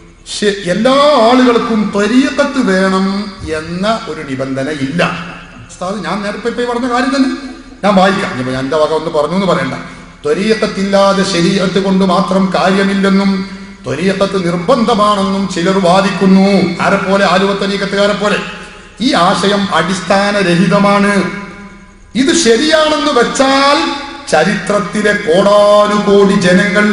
ശ- എല്ലാ ആളുകൾക്കും ത്വരീക്കത്ത് വേണം എന്ന ഒരു നിബന്ധന ഇല്ല ഉസ്താദ് ഞാൻ നേരത്തെ ഇപ്പൊ ഈ പറഞ്ഞ കാര്യം തന്നെ ഞാൻ വായിക്കാം ഇനിയിപ്പോ ഞാൻ എന്റെ വക ഒന്ന് പറഞ്ഞു എന്ന് പറയണ്ട ത്വരീക്കത്തില്ലാതെ ശരീരത്ത് കൊണ്ട് മാത്രം കാര്യമില്ലെന്നും ത്വരീക്കത്ത് നിർബന്ധമാണെന്നും ചിലർ വാദിക്കുന്നു ആരെ പോലെ ആലുവ ത്വരീക്കത്തുകാരെ പോലെ ഈ ആശയം അടിസ്ഥാനരഹിതമാണ് ഇത് ശരിയാണെന്ന് വെച്ചാൽ ചരിത്രത്തിലെ കോടാനുകോടി ജനങ്ങൾ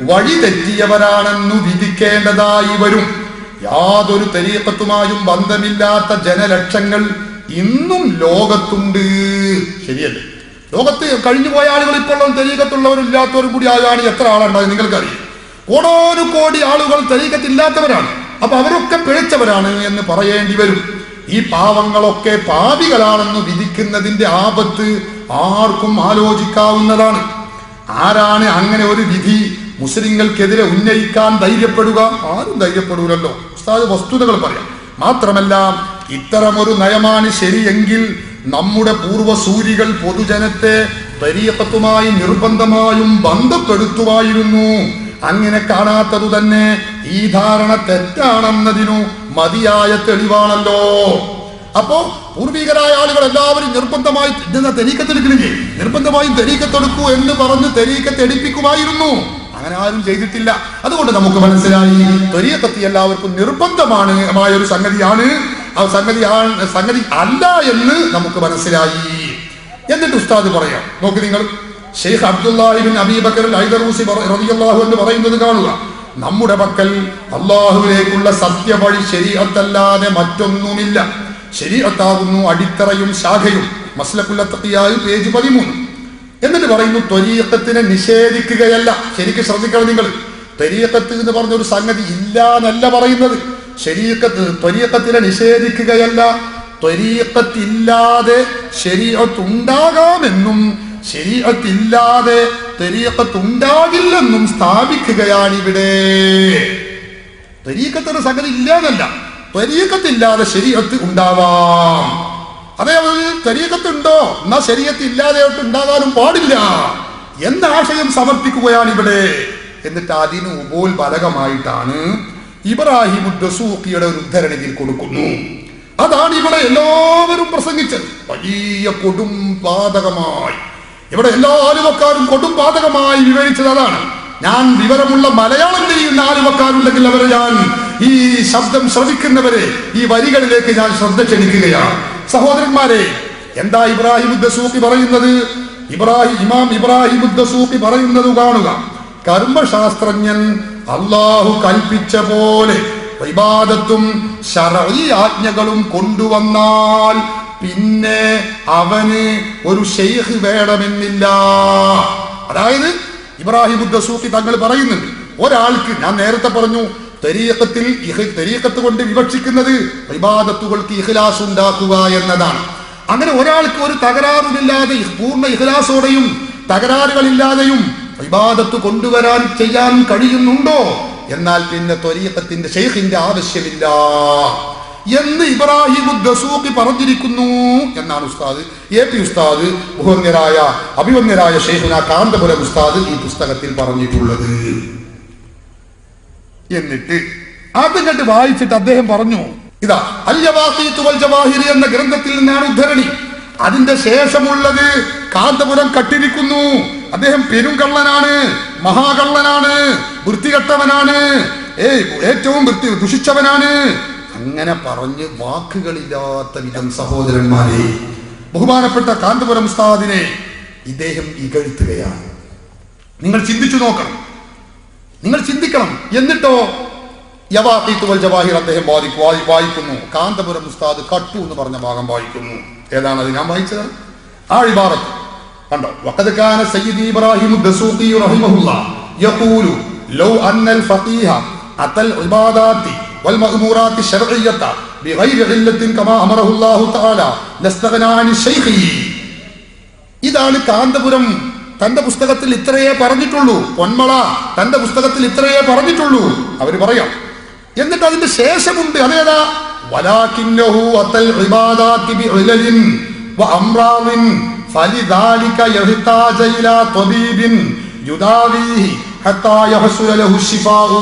വഴിതെറ്റിയവരാണെന്നു വിധിക്കേണ്ടതായി വരും യാതൊരു തെരീക്കത്തുമായും ബന്ധമില്ലാത്ത ജനലക്ഷങ്ങൾ ഇന്നും ലോകത്തുണ്ട് ശരിയല്ലേ ലോകത്ത് കഴിഞ്ഞു പോയ ആളുകൾ ഇപ്പോൾ തെരീക്കത്തുള്ളവരും ഇല്ലാത്തവരും കൂടി ആയാണ് എത്ര ആളുണ്ടായത് നിങ്ങൾക്കറിയാം കോടാനുകോടി ആളുകൾ തെരീക്കത്തില്ലാത്തവരാണ് അപ്പൊ അവരൊക്കെ പിഴച്ചവരാണ് എന്ന് പറയേണ്ടി വരും ഈ പാവങ്ങളൊക്കെ പാപികളാണെന്ന് വിധിക്കുന്നതിന്റെ ആപത്ത് ആർക്കും ആലോചിക്കാവുന്നതാണ് ആരാണ് അങ്ങനെ ഒരു വിധി മുസ്ലിങ്ങൾക്കെതിരെ ഉന്നയിക്കാൻ ധൈര്യപ്പെടുക ആരും ധൈര്യപ്പെടൂലല്ലോ ഉസ്താദ് വസ്തുതകൾ പറയാം മാത്രമല്ല ഇത്തരമൊരു നയമാണ് ശരിയെങ്കിൽ നമ്മുടെ പൂർവ്വസൂരികൾ പൊതുജനത്തെ പരീക്കത്തുമായി നിർബന്ധമായും ബന്ധപ്പെടുത്തുമായിരുന്നു അങ്ങനെ കാണാത്തതു തന്നെ ഈ ധാരണ തെറ്റാണെന്നതിനു മതിയായ തെളിവാണല്ലോ അപ്പോ പൂർവികരായ ആളുകൾ എല്ലാവരും നിർബന്ധമായി ഇതെന്താ തെരീക്കത്തെടുക്കണില്ലേ നിർബന്ധമായും തെരീക്കത്തെടുക്കൂ എന്ന് പറഞ്ഞ് തെരീക്കത്തെടുപ്പിക്കുമായിരുന്നു അങ്ങനെ ആരും ചെയ്തിട്ടില്ല അതുകൊണ്ട് നമുക്ക് മനസ്സിലായി ത്വരീക്കത്തി എല്ലാവർക്കും നിർബന്ധമാണ് മായ ഒരു സംഗതിയാണ് ആ സംഗതി ആ- സംഗതി അല്ല എന്ന് നമുക്ക് മനസ്സിലായി എന്നിട്ട് ഉസ്താദ് പറയാം നോക്ക് നിങ്ങൾ ഷെയ്ഖ് അബ്ദുല്ലാഹിബിൻ അബീബക്കർ ഐദറൂസി റളിയല്ലാഹു എന്ന് പറയുന്നത് കാണുക നമ്മുടെ പക്കൽ അള്ളാഹുവിലേക്കുള്ള സത്യവഴി ശരീഅത്തല്ലാതെ മറ്റൊന്നുമില്ല ശരീഅത്താകുന്നു അടിത്തറയും ശാഖയും മസ്ലക്കുല്ലത്തക്കിയായി പേജ് പതിമൂന്ന് എന്നിട്ട് പറയുന്നു ത്വരീക്കത്തിനെ നിഷേധിക്കുകയല്ല ശരിക്കും ശ്രദ്ധിക്കണം നിങ്ങൾ ത്വരീക്കത്ത് എന്ന് പറഞ്ഞ ഒരു സംഗതി ഇല്ല എന്നല്ല പറയുന്നത് ശരീക്കത്ത് ത്വരീക്കത്തിനെ നിഷേധിക്കുകയല്ല ത്വരീക്കത്തില്ലാതെ ശരീരത്തുണ്ടാകാമെന്നും ശരീരത്തില്ലാതെ ത്വരീക്കത്തുണ്ടാകില്ലെന്നും സ്ഥാപിക്കുകയാണ് ഇവിടെ ത്വരീക്കത്തിന് സംഗതി ഇല്ലാന്നല്ല ത്വരീക്കത്തില്ലാതെ ശരീരത്ത് ഉണ്ടാവാം അതേപോലെ തരീക്കത്തുണ്ടോ എന്നാ ശരീരത്തിൽ ഇല്ലാതെയായിട്ട് ഉണ്ടാകാനും പാടില്ല എന്ന ആശയം സമർപ്പിക്കുകയാണ് ഇവിടെ എന്നിട്ട് അതിന് ഉപോത്ബലകമായിട്ടാണ് ഇബ്രാഹിം ദസൂക്കിയുടെ ഒരു ഉദ്ധരണി ഇതിൽ കൊടുക്കുന്നു അതാണ് ഇവിടെ എല്ലാവരും പ്രസംഗിച്ചത് വലിയ കൊടും പാതകമായി ഇവിടെ എല്ലാ ആലുവക്കാരും കൊടും പാതകമായി വിവരിച്ചത് അതാണ് ഞാൻ വിവരമുള്ള മലയാളം ചെയ്യുന്ന ആലുവക്കാരുണ്ടെങ്കിൽ അവരെ ഞാൻ ഈ ശബ്ദം ശ്രവിക്കുന്നവരെ ഈ വരികളിലേക്ക് ഞാൻ ശ്രദ്ധ ക്ഷണിക്കുകയാണ് സഹോദരന്മാരെ എന്താ ഇബ്രാഹിം ഉദ്ദസൂഖി പറയുന്നത് ഇബ്രാഹിം ഇമാം ഇബ്രാഹിം ഉദ്ദസൂഖി പറയുന്നത് കാണുക കർമ്മശാസ്ത്രജ്ഞൻ അള്ളാഹു കൽപ്പിച്ച പോലെ ഇബാദത്തും ശറഈ ആജ്ഞകളും കൊണ്ടുവന്നാൽ പിന്നെ അവന് ഒരു ഷെയ്ഖ് വേണമെന്നില്ല അതായത് ഇബ്രാഹിം ഉദ്ദസൂഖി തങ്ങൾ പറയുന്നുണ്ട് ഒരാൾക്ക് ഞാൻ നേരത്തെ പറഞ്ഞു തെരീക്കത്തിൽ ഇഹ്- തെരീക്കത്ത് കൊണ്ട് വിവക്ഷിക്കുന്നത് ഇബാദത്തുകൾക്ക് ഇഖ്ലാസ് ഉണ്ടാക്കുക എന്നതാണ് അങ്ങനെ ഒരാൾക്ക് ഒരു തകരാറുമില്ലാതെ ഇഹ് പൂർണ്ണ ഇഖ്ലാസോടെയും തകരാറുകളില്ലാതെയും ഇബാദത്ത് കൊണ്ടുവരാൻ ചെയ്യാൻ കഴിയുന്നുണ്ടോ എന്നാൽ പിന്നെ ത്വരീഖത്തിന്റെ ഷെയ്ഖിന്റെ ആവശ്യമില്ല എന്ന് ഇബ്രാഹിം ദസൂഖി പറഞ്ഞിരിക്കുന്നു എന്നാണ് ഉസ്താദ് എ പി ഉസ്താദ് ബഹുവന്യരായ അഭിവന്യരായ ഷെയ്ഖുന കാന്തപുരം ഉസ്താദ് ഈ പുസ്തകത്തിൽ പറഞ്ഞിട്ടുള്ളത് എന്നിട്ട് അത് കണ്ട് വായിച്ചിട്ട് അദ്ദേഹം പറഞ്ഞു ഇതാ അല്യവാഖീത്തു വൽ ജവാഹിരി എന്ന ഗ്രന്ഥത്തിൽ നിന്നാണ് ഉദ്ധരണി അതിന്റെ ശേഷമുള്ളത് കാന്തപുരം കട്ടിരിക്കുന്നു അദ്ദേഹം പെരുങ്കള്ളനാണ് മഹാകള്ളനാണ് വൃത്തികെട്ടവനാണ് ഏയ് ഏറ്റവും വൃത്തി ദുഷിച്ചവനാണ് അങ്ങനെ പറഞ്ഞ് വാക്കുകളില്ലാത്ത വിധം സഹോദരന്മാരെ ബഹുമാനപ്പെട്ട കാന്തപുരം ഉസ്താദിനെ ഇദ്ദേഹം ഇകഴ്ത്തുകയാണ് നിങ്ങൾ ചിന്തിച്ചു നോക്കണം നിങ്ങൾ ചിന്തിക്കണം എന്നിട്ടോ യവാഖീത്ത് വൽ ജവാഹിർ അദ്ദേഹം വാദിക്കു വായി- വായിക്കുന്നു കാന്തപുരം ഉസ്താദ് കട്ടു എന്ന് പറഞ്ഞ ഭാഗം വായിക്കുന്നു ഏതാണ് അത് ഞാൻ വായിച്ചത് ആ ഇബാറത്ത് കണ്ടോ വഖദ് കാന സയ്യിദി ഇബ്രാഹിം الدسوقي رحمه الله يقول لو ان الفقيه اتى العبادات والمأمورات الشرعية بغير علة كما أمره الله تعالى لاستغنى عن الشيخ ഇതാണ് കാന്തപുരം തന്റെ പുസ്തകത്തിൽ ഇത്രയേ പറഞ്ഞിട്ടുള്ളൂ പൊന്മള തന്റെ പുസ്തകത്തിൽ ഇത്രയേ പറഞ്ഞിട്ടുള്ളൂ അവര് പറയാം എന്നിട്ട് അതിന്റെ ശേഷമുണ്ട് അതേതാ വലാകിന്നഹു അത്തൽ ഇബാദാതി ബിഉലലിൻ വഅംറാദിൻ ഫലിദാലിക യഹ്താജ ഇലാ ത്വബീബിൻ യുദാവീഹി ഹത്താ യഹ്സുല ലഹു ശിഫാഉ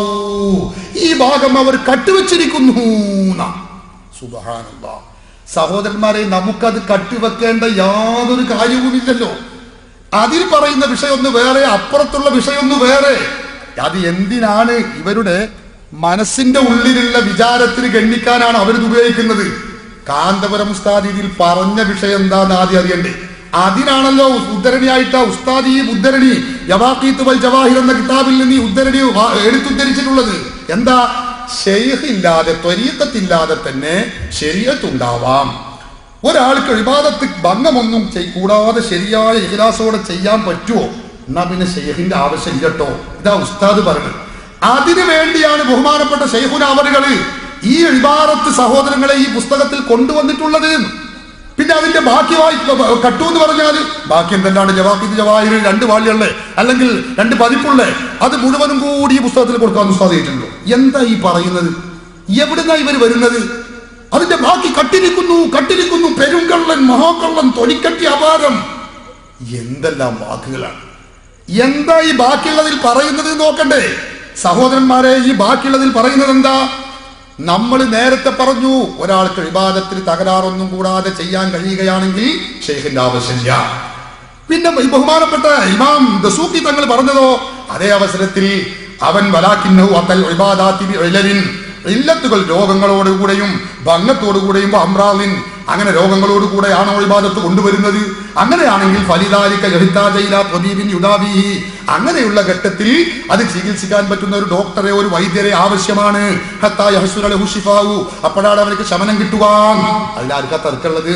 ഈ ഭാഗം അവർ കട്ടുവച്ചിരിക്കുന്നു എന്നാ. സുബ്ഹാനല്ലാഹ് സഹോദരന്മാരെ നമുക്കത് കട്ടിവെക്കേണ്ട യാതൊരു കാര്യവുമില്ലല്ലോ അതിൽ പറയുന്ന വിഷയം ഒന്ന് വേറെ അപ്പുറത്തുള്ള വിഷയം ഒന്ന് വേറെ അത് എന്തിനാണ് ഇവരുടെ മനസ്സിന്റെ ഉള്ളിലുള്ള വിചാരത്തിന് ഗണ്ണിക്കാനാണ് അവരിത് ഉപയോഗിക്കുന്നത് കാന്തപുരം ഉസ്താദ് ഇതിൽ പറഞ്ഞ വിഷയം എന്താന്ന് ആദ്യം അറിയണ്ടേ അതിനാണല്ലോ ഉദ്ധരണിയായിട്ട് ഉസ്താദ് ഈ ഉദ്ധരണി യവാഖീത്ത് വൽ ജവാഹിർ എന്ന കിതാബിൽ നിന്ന് ഈ ഉദ്ധരണി വാ- എടുത്തുദ്ധരിച്ചിട്ടുള്ളത് എന്താ ഷെയ്ഖ് ഇല്ലാതെ ത്വരീക്കത്തില്ലാതെ തന്നെ ശരീരത്തുണ്ടാവാം ഒരാൾക്ക് ഇബാദത്ത് ഭംഗമൊന്നും ചെയ്- കൂടാതെ ശരിയായ ഇഖ്ലാസോടെ ചെയ്യാൻ പറ്റുമോ എന്നാ പിന്നെ ഷെയ്ഖിന്റെ ആവശ്യം കേട്ടോ ഇതാ ഉസ്താദ് പറഞ്ഞത് അതിനു വേണ്ടിയാണ് ബഹുമാനപ്പെട്ട ഷെയ്ഖുന അവറുകള് ഈ ഇബാറത്ത് സഹോദരങ്ങളെ ഈ പുസ്തകത്തിൽ കൊണ്ടുവന്നിട്ടുള്ളത് പിന്നെ അതിന്റെ ബാക്കി വായി കട്ടു എന്ന് പറഞ്ഞാൽ ബാക്കി എന്തെല്ലാം ജവാബിന്റെ ജവാഹിർ രണ്ട് വാള്യള്ളേ അല്ലെങ്കിൽ രണ്ട് പതിപ്പുള്ളേ അത് മുഴുവനും കൂടി ഈ പുസ്തകത്തിൽ കൊടുക്കാൻ സാധിച്ചിട്ടുള്ളൂ എന്താ ഈ പറയുന്നത് എവിടുന്നാ ഇവർ വരുന്നത് അതിന്റെ ബാക്കി കട്ടിരിക്കുന്നു കട്ടിരിക്കുന്നു പെരുങ്കള്ളൻ മഹാകള്ളൻ തൊലിക്കട്ടി അപാരം എന്തെല്ലാം വാക്കുകളാണ് എന്താ ഈ ബാക്കിയുള്ളതിൽ പറയുന്നത് എന്ന് നോക്കണ്ടേ സഹോദരന്മാരെ ഈ ബാക്കിയുള്ളതിൽ പറയുന്നത് എന്താ നമ്മൾ നേരത്തെ പറഞ്ഞു ഒരാൾക്ക് വിവാദത്തിൽ തകരാറൊന്നും കൂടാതെ ചെയ്യാൻ കഴിയുകയാണെങ്കിൽ ഷെയ്ഖിന്റെ ആവശ്യമില്ല പിന്നെ ഈ ബഹുമാനപ്പെട്ട ഇമാം ദസൂക്കി തങ്ങൾ പറഞ്ഞതോ അതേ അവസരത്തിൽ അവൻ വലാക്കിന്നഹു അത്തൽ ഇബാദാത്തി ബിഇലലിൻ ഇല്ലത്തുകൾ രോഗങ്ങളോടുകൂടെയും ഭംഗത്തോടുകൂടെയും അമ്രാലിൻ അങ്ങനെ രോഗങ്ങളോടുകൂടെയാണോ ഇബാദത്ത് കൊണ്ടുവരുന്നത് അങ്ങനെയാണെങ്കിൽ ഫലിദാലിക ലഹിതാജയില പ്രദീപിൻ യുദാബിഹി അങ്ങനെയുള്ള ഘട്ടത്തിൽ അത് ചികിത്സിക്കാൻ പറ്റുന്ന ഒരു ഡോക്ടറെ ഒരു വൈദ്യരെ ആവശ്യമാണ് ഹത്താ യഹ്സുന ലഹു ശിഫാഉ. അപ്പോഴാണ് അവർക്ക് ശമനം കിട്ടുക അതിലാർക്കാ തർക്കമുള്ളത്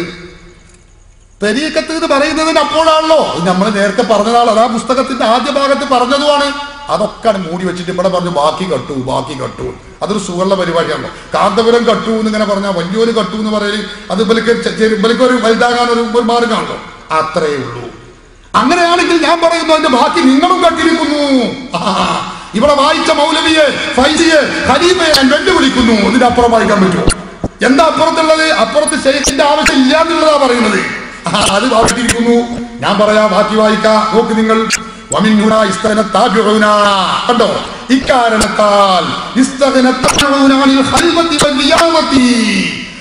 തെരീക്കത്ത് എന്ന് പറയുന്നതിന് അപ്പോഴാണല്ലോ നമ്മൾ നേരത്തെ പറഞ്ഞതാണ് അത് ആ പുസ്തകത്തിന്റെ ആദ്യ ഭാഗത്ത് പറഞ്ഞതുമാണ് അതൊക്കെ മൂടി വെച്ചിട്ട് ഇവിടെ പറഞ്ഞു ബാക്കി കട്ടു ബാക്കി കട്ടു അതൊരു സുവർണ പരിപാടിയാണല്ലോ കാന്തപുരം കട്ടു എന്ന് ഇങ്ങനെ പറഞ്ഞാൽ വലിയൊരു കട്ടു എന്ന് പറയല് അത് ഇവർക്ക് ചെ- ചെ- ഇവർക്ക് ഒരു വലുതാകാൻ ഒരു ഒരു മാർഗമാണല്ലോ അത്രേ ഉള്ളൂ അങ്ങനെയാണെങ്കിൽ ഞാൻ പറയുന്നു അതിന്റെ ബാക്കി നിങ്ങളും കണ്ടിരിക്കുന്നു ആ, ഇവിടെ വായിച്ച മൗലവിയെ ഫൈസിയെ ഖലീഫയെ ഞാൻ വെല്ലുവിളിക്കുന്നു ഇതിന്റെ അപ്പുറം വായിക്കാൻ പറ്റുമോ എന്താ അപ്പുറത്തുള്ളത് അപ്പുറത്ത് ശൈഖിന്റെ ആവശ്യം ഇല്ല എന്നുള്ളതാ പറയുന്നത് ആ, അത് വായിച്ചിരിക്കുന്നു ഞാൻ പറയാം ബാക്കി വായിക്കാം നോക്ക് നിങ്ങൾ വമിൻഹുനാ ഇസ്തഗ്നത്താബിഊന. കണ്ടോ ഇക്കാരണത്താൽ ഇസ്തഗ്നത്താബിഊന അനിൽ ഖൽവത്തി വൽ ലിയാമത്തി.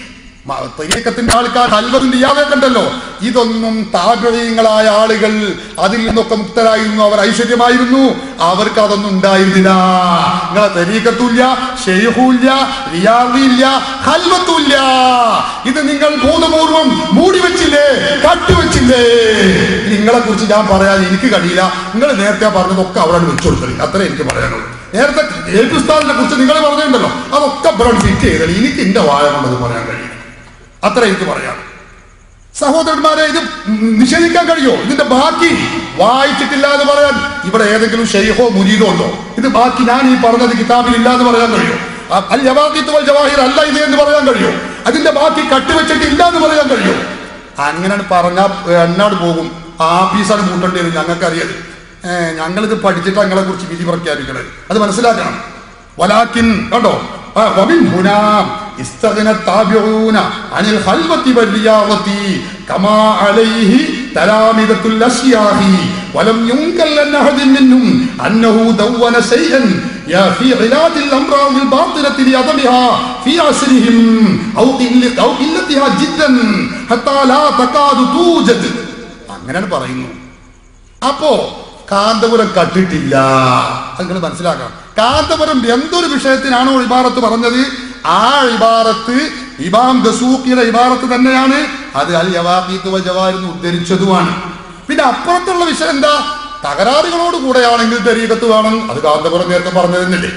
തെരീക്കത്തിന്റെ ആൾക്കാർ ഹൽവറിന്റെ ഇയാളൊക്കെ ഉണ്ടല്ലോ ഇതൊന്നും താപര്യങ്ങളായ ആളുകൾ അതിൽ നിന്നൊക്കെ മുക്തരായിരുന്നു അവർ ഐശ്വര്യമായിരുന്നു അവർക്ക് അതൊന്നും ഉണ്ടായിരുന്നില്ല നിങ്ങളെ തെരീക്കത്തുമില്ല ഷെയ്ഹുല്ല റിയാദില്ല ഹൽവത്തുമില്ല ഇത് നിങ്ങൾ ബോധപൂർവം മൂടി വെച്ചില്ലേ കട്ടുവെച്ചില്ലേ നിങ്ങളെ കുറിച്ച് ഞാൻ പറയാൻ എനിക്ക് കഴിയില്ല നിങ്ങൾ നേരത്തെ പറഞ്ഞതൊക്കെ അവിടെ വെച്ചു കൊടുക്കല് അത്രേ എനിക്ക് പറയാനുള്ളൂ നേരത്തെ ഏറ്റുസ്ഥാനിനെ കുറിച്ച് നിങ്ങൾ പറഞ്ഞിട്ടുണ്ടല്ലോ അതൊക്കെ ഇവിടെ ഫിറ്റ് ചെയ്തത് എനിക്ക് എന്റെ വായ കൊണ്ടത് പറയാൻ കഴിയും അത്ര എനിക്ക് പറയാം സഹോദരന്മാരെ ഇത് നിഷേധിക്കാൻ കഴിയോ ഇതിന്റെ ബാക്കി വായിച്ചിട്ടില്ല എന്ന് പറയാൻ ഇവിടെ ഏതെങ്കിലും ഷെയ്ഖോ മുരീദോ ഉണ്ടോ ഇത് ബാക്കി ഞാൻ ഈ പറഞ്ഞത് കിതാബിൽ ഇല്ല എന്ന് പറയാൻ കഴിയോ അ- അൽ ജവാഹിത്ത് വൽ ജവാഹിർ അല്ല ഇത് എന്ന് പറയാൻ കഴിയോ അതിന്റെ ബാക്കി കട്ടുവെച്ചിട്ടില്ല എന്ന് പറയാൻ കഴിയോ അങ്ങനെ പറഞ്ഞാൽ എണ്ണാട് പോകും ആഫീസാണ് കൂട്ടേണ്ടി വരും ഞങ്ങൾക്ക് അറിയത് ഏഹ് ഞങ്ങളിത് പഠിച്ചിട്ട് ഞങ്ങളെ കുറിച്ച് വിധി പ്രഖ്യാപിക്കണത് അത് മനസ്സിലാക്കണം വലാക്കിൻ കണ്ടോ ആ, ومن هنا استغنى التابعون عن الخلوة والرياضة كما عليه تلامذة الأشياخ ولم ينكر لأن أحد منهم أنه دون شيئا يا في علاج الأمراض الباطنة لعدمها في عصرهم أو قلة أو قلتها جدا حتى لا تكاد توجد അങ്ങനെയാണ് പറയുന്നു അപ്പോ കാന്തപുരം കട്ടിട്ടില്ല അത് നിങ്ങൾ മനസ്സിലാക്കണം കാന്തപുരം എന്തൊരു വിഷയത്തിനാണോ ഇബാറത്ത് പറഞ്ഞത് ആ ഇബാറത്ത് ഇമാം ദസൂക്കിയുടെ ഇബാറത്ത് തന്നെയാണ് അത് അൽ യവാഖീത്ത് വൽ ജവാഹിർ എന്ന് ഉദ്ധരിച്ചതുമാണ് പിന്നെ അപ്പുറത്തുള്ള വിഷയം എന്താ തകരാറുകളോട് കൂടെയാണെങ്കിൽ തെരീകത്ത് വേണം അത് കാന്തപുരം നേരത്തെ പറഞ്ഞതെന്നില്ലേ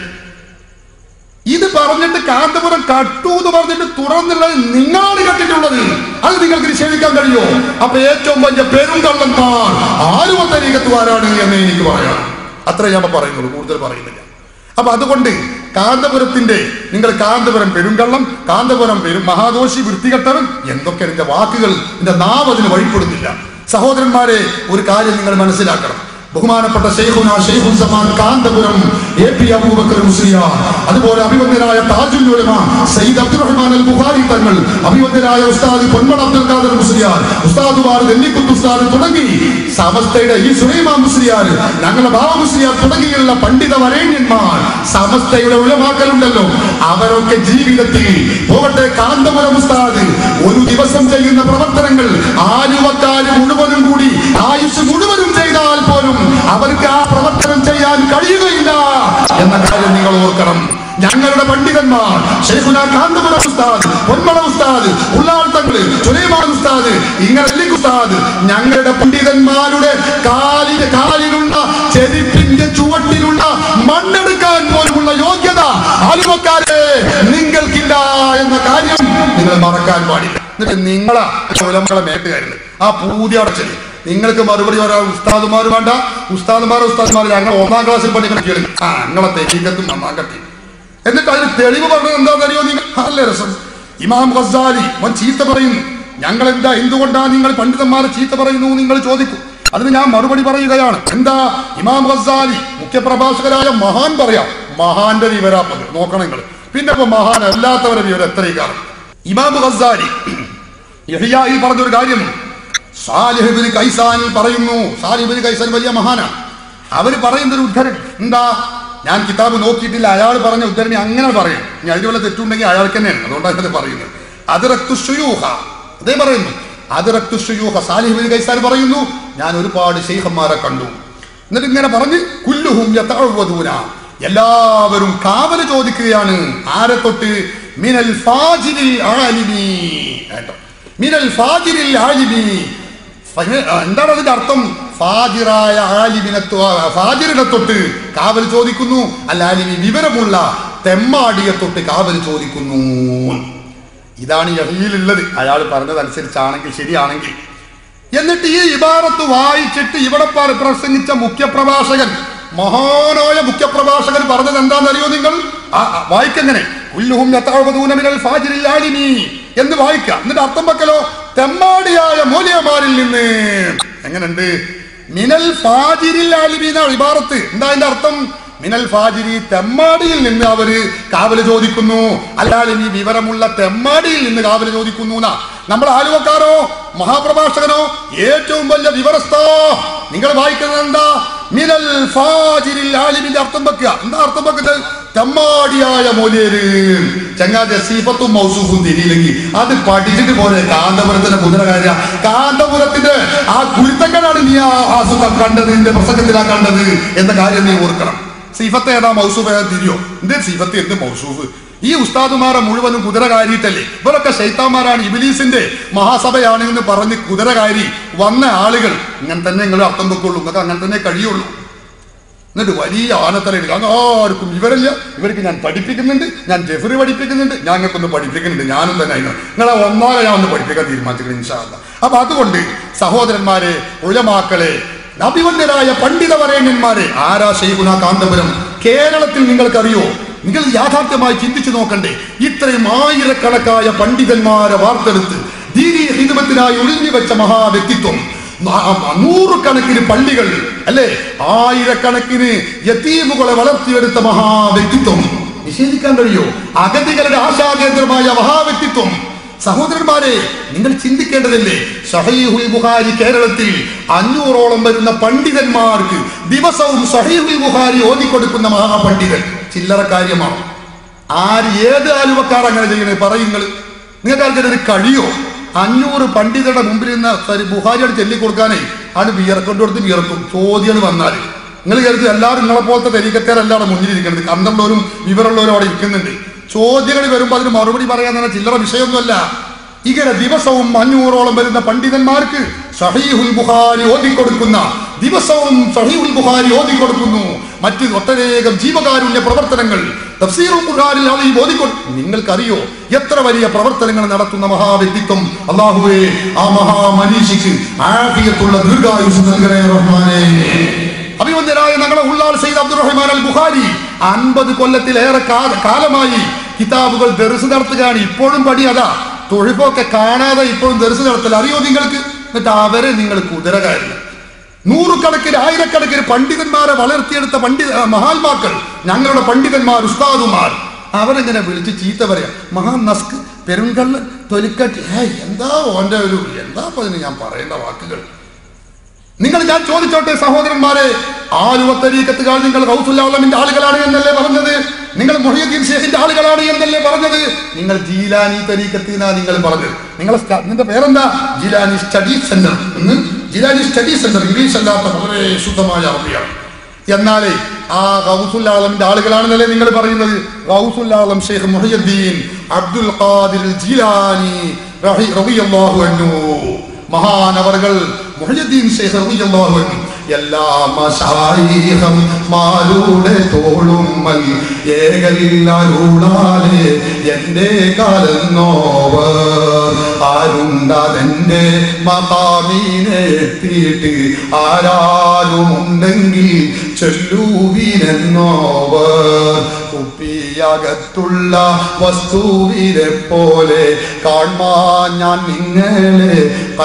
ഇത് പറഞ്ഞിട്ട് കാന്തപുരം കട്ടു എന്ന് പറഞ്ഞിട്ട് തുറന്നുള്ളത് നിങ്ങളാണ് കട്ടിട്ടുള്ളത് അത് നിങ്ങൾക്ക് നിഷേധിക്കാൻ കഴിയോ അപ്പൊ ഏറ്റവും വലിയ പെരുങ്കള്ളൻ താൻ ആരും തരീകത്തുകാരാണ് എന്ന് എനിക്ക് പറയാം അത്ര ഞാൻ പറയുന്നുള്ളൂ കൂടുതൽ പറയുന്നില്ല അപ്പൊ അതുകൊണ്ട് കാന്തപുരത്തിന്റെ നിങ്ങൾ കാന്തപുരം പെരുങ്കള്ളം കാന്തപുരം പെരും മഹാദോഷി വൃത്തികെട്ടവൻ എന്തൊക്കെ എന്റെ വാക്കുകൾ എന്റെ നാവ് അതിന് വഴിപ്പെടുന്നില്ല സഹോദരന്മാരെ ഒരു കാര്യം നിങ്ങൾ മനസ്സിലാക്കണം ബഹുമാനപ്പെട്ട ഷെയ്ഖുന ഷെയ്ഖുൽ സമാൻ കാന്തപുരം എ പി അബൂബക്കർ മുസ്ലിയാർ അതുപോലെ അഭിവന്ദനായ താജുൽ ഉലമ സയ്യിദ് അബ്ദുറഹ്മാൻ അൽ ബുഖാരി തങ്ങൾ അഭിവന്ദനായ ഉസ്താദ് പൊന്മണ അബ്ദുൽ ഖാദർ മുസ്ലിയാർ ഉസ്താദുമാർ നെല്ലിക്കുത്ത് ഉസ്താദ് തുടങ്ങി സമസ്തയുടെ ഈ സുലൈമാ മുസ്ലിയാർ ഞങ്ങളുടെ ബാബ മുസ്ലിയാർ തുടങ്ങിയുള്ള പണ്ഡിത വരേണ്യന്മാർ സമസ്തയുടെ ഉലമാക്കലുണ്ടല്ലോ അവരൊക്കെ ജീവിതത്തിൽ പോകട്ടെ കാന്തപുരം ഉസ്താദ് ഒരു ദിവസം ചെയ്യുന്ന പ്രവർത്തനങ്ങൾ ആലുവക്കാര് മുഴുവനും കൂടി ആയുസ് മുഴുവനും ചെയ്താൽ പോലും അവർക്ക് ആ പ്രവർത്തനം ചെയ്യാൻ കഴിയുകയില്ല എന്ന കാര്യം നിങ്ങൾ ഓർക്കണം ഞങ്ങളുടെ പണ്ഡിതന്മാർ ഷെയ്ഖുന കാന്തപുരം ഉസ്താദ് പൊന്മള ഉസ്താദ് ഉള്ളാൾ തങ്ങള് ചുലൈമാൻ ഉസ്താദ് ഇങ്ങനെ ഉസ്താദ് ഞങ്ങളുടെ പണ്ഡിതന്മാരുടെ കാലിന് കാലിലുള്ള ചെരുപ്പിന്റെ ചുവട്ടിലുള്ള മണ്ണെടുക്കാൻ പോലുമുള്ള യോഗ്യത ആലുവക്കാരെ നിങ്ങൾക്കില്ല എന്ന കാര്യം നിങ്ങൾ മറക്കാൻ പാടില്ല എന്നിട്ട് നിങ്ങളാ ചുലമക്കളെ മേട്ടുകാരുണ്ട് ആ പൂതി അടച്ചത് നിങ്ങൾക്ക് മറുപടി പറയാൻ ഉസ്താദുമാർ വേണ്ട ഉസ്താദുമാർ ഉസ്താദുമാർ ഞങ്ങൾ ഒന്നാം ക്ലാസ്സിൽ പഠിക്കുന്ന കേൾക്കും ആ ഞങ്ങളെ തെരീക്കത്തും നന്നാൻ കട്ടി എന്നിട്ട് അതിന് തെളിവ് പറഞ്ഞത് എന്താണെന്നറിയോ നിങ്ങൾ നല്ല രസം ഇമാം ഗസാലി അവൻ ചീത്ത പറയുന്നു ഞങ്ങൾ എന്താ എന്തുകൊണ്ടാണ് നിങ്ങൾ പണ്ഡിതന്മാരെ ചീത്ത പറയുന്നു എന്ന് നിങ്ങൾ ചോദിക്കും അതിന് ഞാൻ മറുപടി പറയുകയാണ് എന്താ ഇമാം ഗസാലി മുഖ്യപ്രഭാഷകരായ മഹാൻ പറയാം മഹാന്റെ വിവരാപ്പത് നോക്കണം നിങ്ങൾ പിന്നെ ഇപ്പൊ മഹാൻ അല്ലാത്തവരെ വിവരം എത്രയും കാണും ഇമാം ഗസാലി യഹിയായിൽ പറഞ്ഞൊരു കാര്യം സാലിഹിബിന് കൈസാനിൽ പറയുന്നു സാലിഹിബിന് കൈസാൻ വലിയ മഹാനാണ് അവർ പറയുന്ന ഒരു ഉദ്ധരൺ എന്താ ഞാൻ കിതാബ് നോക്കിയിട്ടില്ല അയാൾ പറഞ്ഞ ഉദ്ധരണി അങ്ങനെ പറയും ഇനി അതിന് വല്ല തെറ്റുണ്ടെങ്കിൽ അയാൾക്ക് തന്നെയാണ് അതുകൊണ്ടാണ് അത് പറയുന്നത് അത് റക്തുഷുയൂഹ അതേ പറയുന്നു അത് റക്തുഷുയൂഹ സാലിഹിബിന് കൈസാൻ പറയുന്നു ഞാൻ ഒരുപാട് ശൈഖന്മാരെ കണ്ടു എന്നിട്ട് ഇങ്ങനെ പറഞ്ഞ് കുല്ലുഹും യതഅവ്വദൂന എല്ലാവരും കാവല് ചോദിക്കുകയാണ് ആരെ തൊട്ട് മിനൽ ഫാജിരിൽ ആലിമി കേട്ടോ മിനൽ ഫാജിരിൽ ആലിമി ഫഹ- എന്താണ് അതിന്റെ അർത്ഥം ഫാജിറായ ആലിമിനെ തൊ- ഫാജിറിനെ തൊട്ട് കാവൽ ചോദിക്കുന്നു അല്ല ആലിമി വിവരമുള്ള തെമ്മാടിയെ തൊട്ട് കാവൽ ചോദിക്കുന്നു ഇതാണ് യഹീലുള്ളത് അയാൾ പറഞ്ഞതനുസരിച്ചാണെങ്കിൽ ശരിയാണെങ്കിൽ എന്നിട്ട് ഈ ഇബാറത്ത് വായിച്ചിട്ട് ഇവിടെ പ- പ്രസംഗിച്ച മുഖ്യപ്രഭാഷകൻ മഹാനായ മുഖ്യപ്രഭാഷകൻ പറഞ്ഞത് എന്താണെന്നറിയോ നിങ്ങൾ ആ, ആ, വായിക്കെങ്ങനെ കുല്ലുഹും യതഅവദൂന മിനൽ ഫാജിരിൽ ആലിമി എന്ന് വായിക്കുക എന്നിട്ട് അർത്ഥം വെക്കലോ തെമ്മാടിയായ മൂല്യമാരിൽ നിന്ന് എങ്ങനെയുണ്ട് മിനൽ ഫാജിരിൽ ആലിമി എന്നാണ് ഇബാറത്ത് എന്താ അതിന്റെ അർത്ഥം മിനൽ ഫാജിരി തെമ്മാടിയിൽ നിന്ന് അവര് കാവല് ചോദിക്കുന്നു അല്ലാതെ ഈ വിവരമുള്ള തെമ്മാടിയിൽ നിന്ന് കാവല് ചോദിക്കുന്നു എന്നാ നമ്മുടെ ആലുവക്കാരോ മഹാപ്രഭാഷകനോ ഏറ്റവും വലിയ വിവരസ്ഥ നിങ്ങൾ വായിക്കുന്നത് എന്താ മിനൽ ഫാജിരിൽ ആലിമിന്റെ അർത്ഥം വെക്കുക എന്താ അർത്ഥം വെക്കുന്നത് തെമ്മാടിയായ മോലേര് ചങ്ങാതി സീഫത്തും മൗസൂഫും തിരിയില്ലെങ്കിൽ അത് പഠിച്ചിട്ട് പോലെ കാന്തപുരത്തിന്റെ കുതിരകാര്യ കാന്തപുരത്തിന്റെ ആ കുരുത്തങ്ങളാണ് നീ ആ ആസുഖം കണ്ടത് നിന്റെ പ്രസംഗത്തിലാ കണ്ടത് എന്ന കാര്യം നീ ഓർക്കണം സീഫത്ത് ഏതാ മൗസൂഫ് ഏതാ തിരിയോ എന്ത് സീഫത്ത് എന്ത് മൗസൂഫ് ഈ ഉസ്താദുമാരെ മുഴുവനും കുതിര കാരിയിട്ടല്ലേ ഇവരൊക്കെ ശൈത്താന്മാരാണ് ഇബിലീസിന്റെ മഹാസഭയാണ് എന്ന് പറഞ്ഞ് കുതിര കാരി വന്ന ആളുകൾ ഇങ്ങനെ തന്നെ നിങ്ങൾ അർത്ഥം വെക്കുള്ളൂ നിങ്ങൾക്ക് അങ്ങനെ തന്നെ കഴിയുള്ളൂ എന്നിട്ട് വലിയ ആനത്തലയിൽ ആർക്കും ഇവരല്ല ഇവർക്ക് ഞാൻ പഠിപ്പിക്കുന്നുണ്ട് ഞാൻ ജെഫറി പഠിപ്പിക്കുന്നുണ്ട് ഞങ്ങൾക്കൊന്ന് പഠിപ്പിക്കുന്നുണ്ട് ഞാനും തന്നെ അതിന് നിങ്ങളെ ഒന്നാകെ ഞാൻ ഒന്ന് പഠിപ്പിക്കാൻ തീരുമാനിച്ചിട്ടുണ്ട് ഇൻഷാല്ല അപ്പൊ അതുകൊണ്ട് സഹോദരന്മാരെ ഉഴമാക്കളെ അഭിവന്യരായ പണ്ഡിത വരേണ്യന്മാരെ ആരാ ശൈഖുന കാന്തപുരം കേരളത്തിൽ നിങ്ങൾക്കറിയോ നിങ്ങൾ യാഥാർത്ഥ്യമായി ചിന്തിച്ചു നോക്കണ്ടേ ഇത്രയും ആയിരക്കണക്കായ പണ്ഡിതന്മാരെ വാർത്തെടുത്ത് ദീനീ ഹിതമത്തിനായി ഒഴിഞ്ഞു വെച്ച മഹാവ്യക്തിത്വം ന- നൂറുകണക്കിന് പള്ളികൾ അല്ലെ ആയിരക്കണക്കിന് യത്തീമുകളെ വളർത്തിയെടുത്ത മഹാവ്യക്തിത്വം നിഷേധിക്കാൻ കഴിയോ അഗതികളുടെ ആശാകേന്ദ്രമായ മഹാവ്യക്തിത്വം സഹോദരന്മാരെ നിങ്ങൾ ചിന്തിക്കേണ്ടതല്ലേ സഹീഹുൽ ബുഹാരി കേരളത്തിൽ അഞ്ഞൂറോളം വരുന്ന പണ്ഡിതന്മാർക്ക് ദിവസവും സഹീഹുൽ ബുഹാരി ഓതിക്കൊടുക്കുന്ന മഹാപണ്ഡിതൻ ചില്ലറ കാര്യമാണ് ആര് ഏത് ആലുവക്കാർ അങ്ങനെ ചെയ്യണേ പറയുങ്ങൾ നിങ്ങൾക്ക് ആർക്കും ഒരു കഴിയോ അഞ്ഞൂറ് പണ്ഡിതരുടെ മുമ്പിൽ നിന്ന് സരി ബുഹാരിയോട് ചൊല്ലിക്കൊടുക്കാനേ ആണ് വിയർക്കൊണ്ട് കൊടുത്ത് വിയർക്കും ചോദ്യം വന്നാൽ നിങ്ങൾ കരുതി എല്ലാവരും നിങ്ങളെ പോലത്തെ തെരീക്കക്കാരെല്ലാം മുന്നിലിരിക്കുന്നത് കണ്ടുള്ളവരും വിവരമുള്ളവരും അവിടെ ഇരിക്കുന്നുണ്ട് ചോദ്യങ്ങൾ വരുമ്പോൾ അതിന് മറുപടി പറയാൻ തന്നെ ചില്ലറ വിഷയമൊന്നുമല്ല ഇങ്ങനെ ദിവസവും അഞ്ഞൂറോളം വരുന്ന പണ്ഡിതന്മാർക്ക് സഹീഹുൽ ബുഖാരി ഓതിക്കൊടുക്കുന്ന ദിവസവും സഹീഹുൽ ബുഖാരി ഓതിക്കൊടുക്കുന്നു മറ്റ് ഒട്ടനേകം ജീവകാരുണ്യ പ്രവർത്തനങ്ങൾ തഫ്സീറുൽ ഖുർആനിൽ അത് ഈ ഓതിക്കൊടു നിങ്ങൾക്കറിയോ എത്ര വലിയ പ്രവർത്തനങ്ങൾ നടത്തുന്ന മഹാവ്യക്തിത്വം അള്ളാഹുവേ ആ മഹാമനീഷിക്ക് ആഫിയത്തുള്ള ദീർഘായുസ് നൽകണേ റഹ്മാനേ അഭിമന്യരായ ഞങ്ങളെ ഉള്ളാൾ സെയ്ദ് അബ്ദുറഹ്മാൻ അൽ ബുഖാരി അൻപത് കൊല്ലത്തിലേറെ കാ- കാലമായി കിതാബുകൾ ദർസ് നടത്തുകയാണ് ഇപ്പോഴും പടി അതാ തൊഴിപ്പൊക്കെ കാണാതെ ഇപ്പോഴും ദർസ് നടത്തൽ അറിയോ നിങ്ങൾക്ക് എന്നിട്ട് അവരെ നിങ്ങൾ കുതിരകാരില്ല നൂറുകണക്കിന് ആയിരക്കണക്കിന് പണ്ഡിതന്മാരെ വളർത്തിയെടുത്ത പണ്ഡിത ആ, മഹാത്മാക്കൾ ഞങ്ങളുടെ പണ്ഡിതന്മാർ ഉസ്താദുമാർ അവരെങ്ങനെ വിളിച്ച് ചീത്ത പറയാ മഹാ നസ്ക് പെരുങ്കള്ളൻ തൊലിക്കട്ടി ഏയ് എന്താ ഓന്റെ ഒരു എന്താ ഇപ്പൊ അതിന് ഞാൻ പറയേണ്ട വാക്കുകൾ നിങ്ങൾ ഞാൻ ചോദിച്ചോട്ടെ സഹോദരന്മാരെ ആലുവത്തരീക്കത്തുകാൾ നിങ്ങൾ ഗൗസുല്ലാമിന്റെ ആളുകളാണ് എന്നല്ലേ പറഞ്ഞത് നിങ്ങൾ മൊഹിയുദ്ദീൻ ഷേഖിന്റെ ആളുകളാണ് എന്നല്ലേ പറഞ്ഞത് നിങ്ങൾ ജീലാനി തരീക്കത്തിനാ നിങ്ങൾ പറഞ്ഞത് നിങ്ങളെ സ്റ്റ- നിന്റെ പേരെന്താ ജീലാനി സ്റ്റഡി സെന്റർ എന്ന് ജീലാനി സ്റ്റഡി സെന്റർ ഇംഗ്ലീഷ് അല്ലാത്ത വളരെ ശുദ്ധമായ അറബിയാണ് എന്നാലേ ആ ഗൗസുല്ലാളമിന്റെ ആളുകളാണെന്നല്ലേ നിങ്ങൾ പറയുന്നത് ഗൗസുല്ലാളം ഷെയ്ഖ് മുഹിയുദ്ദീൻ അബ്ദുൽ ഖാദിർ ജീലാനി റഹി റളിയല്ലാഹു അൻഹു മഹാനവറുകൾ മുഹ്യിദ്ദീൻ ശൈഖ് റളിയല്ലാഹു അൻഹു എല്ലാ മശായിഖം മാരുടെ തോളുമ്മൽ ഏകലില്ലാരുളാലെ എന്റെ കാലന്നോവർ ആരുണ്ടതെന്റെ മഹാമീനെ എത്തിയിട്ട് ആരാരുമുണ്ടെങ്കിൽ ചൊല്ലൂവിനെന്നോവർ കുപ്പിയകത്തുള്ള വസ്തുവിനെ പോലെ കാൺമാൻ ഞാൻ നിങ്ങളെ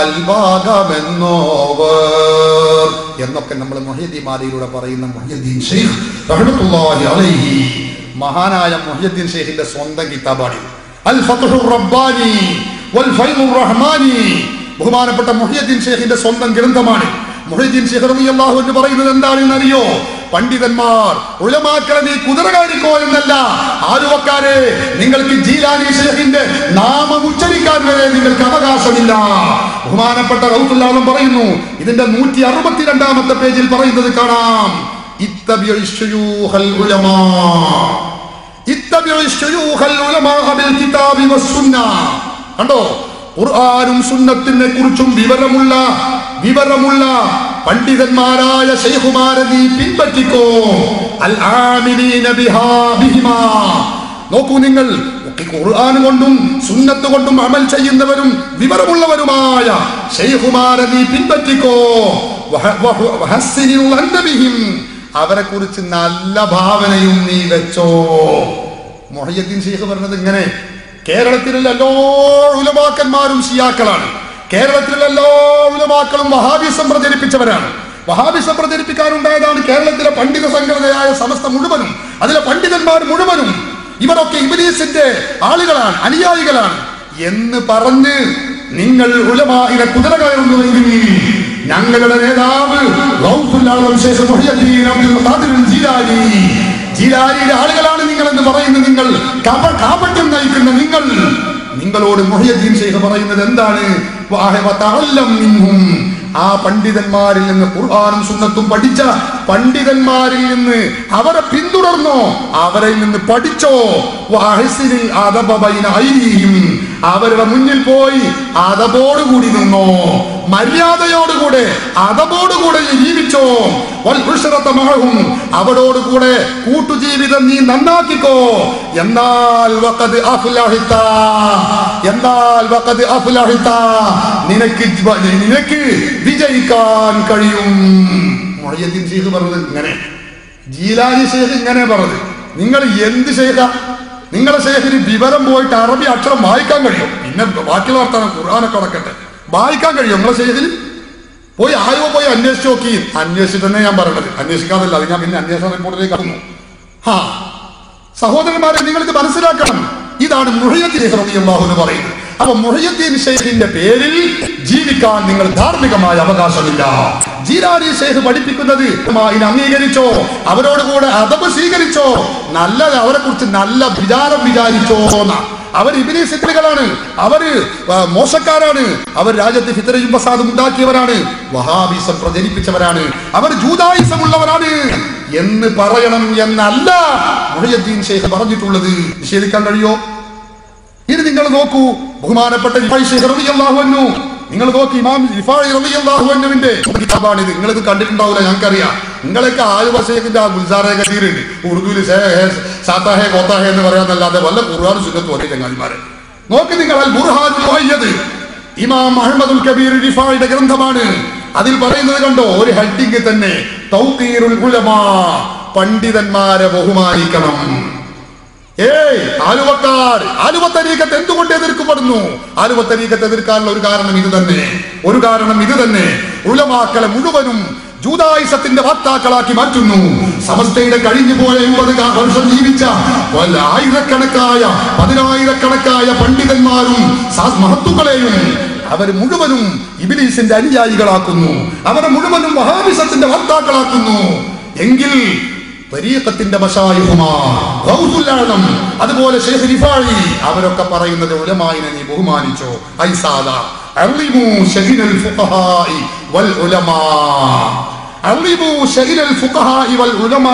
കൽഭാഗമെന്നോവർ എന്നൊക്കെ നമ്മൾ മൊഹീദ്ദീമാരിലൂടെ പറയുന്ന മൊഹീദ്ദീൻ ഷെയ്ഖ് റഹ്മത്തുള്ളാഹി അലൈഹി മഹാനായ മൊഹീദ്ദീൻ ഷെയ്ഖിന്റെ സ്വന്തം കിതാബാണ് അൽ ഫത്ഹുർ റബ്ബാനി വൽ ഫൈദുർ റഹ്മാനി ബഹുമാനപ്പെട്ട മൊഹീദ്ദീൻ ഷെയ്ഖിന്റെ സ്വന്തം ഗ്രന്ഥമാണ് മൊഹീദ്ദീൻ ഷെയ്ഖ് റളിയല്ലാഹു അൻഹു പറയുന്നത് എന്താണെന്ന് അറിയോ പണ്ഡിതന്മാർ ഉലമാക്കളെ നീ കുതിര കാണിക്കോ എന്നല്ല ആലുവക്കാരെ നിങ്ങൾക്ക് ജീലാനി ഷെയ്ഖിന്റെ നാമം ഉച്ചരിക്കാൻ വരെ നിങ്ങൾക്ക് അവകാശമില്ല ബഹുമാനപ്പെട്ട റൗത്തുല്ലാദം പറയുന്നു ഇതിന്റെ നൂറ്റി അറുപത്തിരണ്ടാമത്തെ പേജിൽ പറയുന്നത് കാണാം ഇത്തബിഉ ശുയൂഖൽ ഉലമാ ഇത്തബിഉ ശുയൂഖൽ ഉലമാ ബിൽ കിതാബി വസ്സുന്ന കണ്ടോ ഖുർആനും സുന്നത്തിനെ കുറിച്ചും വിവരമുള്ള വിവരമുള്ള പണ്ഡിതന്മാരായ ശൈഖുമാരെ നീ പിൻപറ്റിക്കോ അൽ ആമിനീന ബിഹാ ബിഹിമാ നോക്കൂ നിങ്ങൾ ഖുർആൻ കൊണ്ടും സുന്നത്ത് കൊണ്ടും അമൽ ചെയ്യുന്നവരും വിവരമുള്ളവരുമായ ശൈഖുമാരെ നീ പിൻപറ്റിക്കോ വഹ- വഹ- വഹസ്സിനിൽ അന്നബിഹിം. അവരെ കുറിച്ച് നല്ല ഭാവനയും നീ വെച്ചോ മൊഹയ്യദ്ദീൻ ഷെയ്ഖ് പറഞ്ഞത് ഇങ്ങനെ കേരളത്തിലുള്ള എല്ലാ ഉലമാക്കന്മാരും ഷിയാക്കളാണ് കേരളത്തിലുള്ള എല്ലാ ഉലമാക്കളും വഹാബിസം പ്രചരിപ്പിച്ചവരാണ് വഹാബിസം പ്രചരിപ്പിക്കാനുണ്ടായതാണ് കേരളത്തിലെ പണ്ഡിത സംഘടനയായ സമസ്ത മുഴുവനും അതിലെ പണ്ഡിതന്മാർ മുഴുവനും ഇവരൊക്കെ ഇബിലീസിന്റെ ആളുകളാണ് അനുയായികളാണ് എന്ന് പറഞ്ഞ് നിങ്ങൾ ഉലമായിലെ കുതിര കയറുന്നുവെങ്കിൽ ഞങ്ങളുടെ നേതാവ് ഗൗസുൽ ആലം ശേഷം മുഹ്യദ്ദീൻ അബ്ദുൽ ഖാദിർ ജീലാനി ജീലാനിയുടെ ആളുകളാണ് നിങ്ങൾ എന്ന് പറയുന്ന നിങ്ങൾ കപ- കാപട്യം നയിക്കുന്ന നിങ്ങൾ നിങ്ങളോട് മുഹയ്യദ്ദീൻ ഷെയ്ഖ് പറയുന്നത് എന്താണ് വാഹ വതഅല്ലം മിൻഹും. ആ പണ്ഡിതന്മാരിൽ നിന്ന് ഖുർആാനും സുന്നത്തും പഠിച്ച പണ്ഡിതന്മാരിൽ നിന്ന് അവരെ പിന്തുടർന്നോ അവരിൽ നിന്ന് പഠിച്ചോ വഅഹ്സിനിൽ അദബ ബൈന ഐദീഹിം. അവരുടെ മുന്നിൽ പോയി അതബോടുകൂടി നിന്നോ മര്യാദയോടുകൂടെ അതബോടുകൂടെ ജീവിച്ചോ വൽ ഉശ്റത മഅഹും. അവരോടുകൂടെ കൂട്ടുജീവിതം നീ നന്നാക്കിക്കോ എന്നാൽ വഖദ് അഫ്ലഹിത എന്നാൽ വഖദ് അഫ്ലഹിത നിനക്ക് ജ- നിനക്ക് വിജയിക്കാൻ കഴിയും മുഹയ്യദ്ദീൻ ഷെയ്ഖ് പറഞ്ഞത് ഇങ്ങനെ ജീലാനി ഷെയ്ഖ് ഇങ്ങനെ പറഞ്ഞത് നിങ്ങൾ എന്ത് ചെയ്ത നിങ്ങളെ ഷെയ്ഖിന് വിവരം പോയിട്ട് അറബി അക്ഷരം വായിക്കാൻ കഴിയും പിന്നെ ബാക്കിയുള്ള വർത്താനം ഖുർആാനൊക്കെ അടക്കട്ടെ വായിക്കാൻ കഴിയും നിങ്ങളെ ഷെയ്ഖിന് പോയി ആയോ പോയി അന്വേഷിച്ച് നോക്കി അന്വേഷിച്ച് തന്നെ ഞാൻ പറയണത് അന്വേഷിക്കാതല്ല അത് ഞാൻ പിന്നെ അന്വേഷണ റിപ്പോർട്ടിലേക്ക് കടന്നു ഹാ സഹോദരന്മാരെ നിങ്ങൾ ഇത് മനസ്സിലാക്കണം ഇതാണ് മുഹയ്യദ്ദീൻ റളിയല്ലാഹു എന്ന് പറയുന്നത് അപ്പൊ മുഹയ്യദ്ദീൻ ഷെയ്ഖിന്റെ പേരിൽ ജീവിക്കാൻ നിങ്ങൾ ധാർമ്മികമായ അവകാശമില്ല ജീരാനി ഷെയ്ഖ് പഠിപ്പിക്കുന്നത് ഇതിനെ അംഗീകരിച്ചോ അവരോട് കൂടെ അതബ് സ്വീകരിച്ചോ നല്ല അവരെ കുറിച്ച് നല്ല വിചാരം വിചാരിച്ചോ എന്നാ അവർ ഇബിലി സിദ്ധികളാണ് അവര് ആ, മോശക്കാരാണ് അവർ രാജ്യത്ത് ഫിത്തറയും ഫസാദും ഉണ്ടാക്കിയവരാണ് വഹാബിസം പ്രചരിപ്പിച്ചവരാണ് അവർ ജൂതായുസം ഉള്ളവരാണ് എന്ന് പറയണം എന്നല്ല മുഹയ്യദ്ദീൻ ഷെയ്ഖ് പറഞ്ഞിട്ടുള്ളത് നിഷേധിക്കാൻ കഴിയോ ഇത് നിങ്ങൾ നോക്കൂ ബഹുമാനപ്പെട്ട റിഫായി ഷെയ്ഖ് റളിയല്ലാഹു അൻഹു നിങ്ങൾ നോക്കി ഇമാം റിഫായി റളിയല്ലാഹു അൻഹുവിന്റെ കിതാബാണ് ഇത് നിങ്ങൾ ഇത് കണ്ടിട്ടുണ്ടാവില്ല ഞങ്ങൾക്കറിയാം നിങ്ങളൊക്കെ ആയുവ ഷെയ്ഖിന്റെ ആ ഗുൽസാറെ കഥീറുണ്ട് ഉറുദുവിൽ സാത്താഹെ കോത്താഹെ എന്ന് പറയാന്നല്ലാതെ വല്ല ഖുർആൻ സുന്നത്തും ഒരേ ചങ്ങാതിമാരെ നോക്ക് നിങ്ങൾ അൽ ബുർഹാൻ മുഹയ്യദ് ഇമാം അഹമ്മദുൽ കബീർ റിഫായുടെ ഗ്രന്ഥമാണ് അതിൽ പറയുന്നത് കണ്ടോ ഒരു ഹെഡിങ് തന്നെ തൗഖീറുൽ ഉലമാ പണ്ഡിതന്മാരെ ബഹുമാനിക്കണം ഏയ് ആലുവക്കാർ ആലുവ തരീക്കത്ത് എന്തുകൊണ്ട് എതിർക്കപ്പെടുന്നു ആലുവ തരീക്കത്ത് എതിർക്കാനുള്ള ഒരു കാരണം ഇത് തന്നെ ഒരു കാരണം ഇത് തന്നെ ഉളമാക്കളെ മുഴുവനും ജൂതായുസത്തിന്റെ വാർത്താക്കളാക്കി മാറ്റുന്നു സമസ്തയുടെ കഴിഞ്ഞു പോയ എൺപത് കാ- വർഷം ജീവിച്ച വല്ല ആയിരക്കണക്കായ പതിനായിരക്കണക്കായ പണ്ഡിതന്മാരും സാ- മഹത്തുക്കളെയും അവർ മുഴുവനും ഇബിലീസിന്റെ അനുയായികളാക്കുന്നു അവരെ മുഴുവനും വഹാബിസത്തിന്റെ വാർത്താക്കളാക്കുന്നു എങ്കിൽ തരീഖത്തിന്റെ മശായിഹുമാ, ഗൗസുൽ ആലം, അതുപോലെ ഷെയ്ഖ് റിഫായി അവരൊക്കെ പറയുന്നത് ഉലമായിനെ നീ ബഹുമാനിച്ചോ ഐസാദ അർലിമു ശഹിനൽ ഫുഖഹാഇ വൽ ഉലമാ അർലിമു ശഹിനൽ ഫുഖഹാഇ വൽ ഉലമാ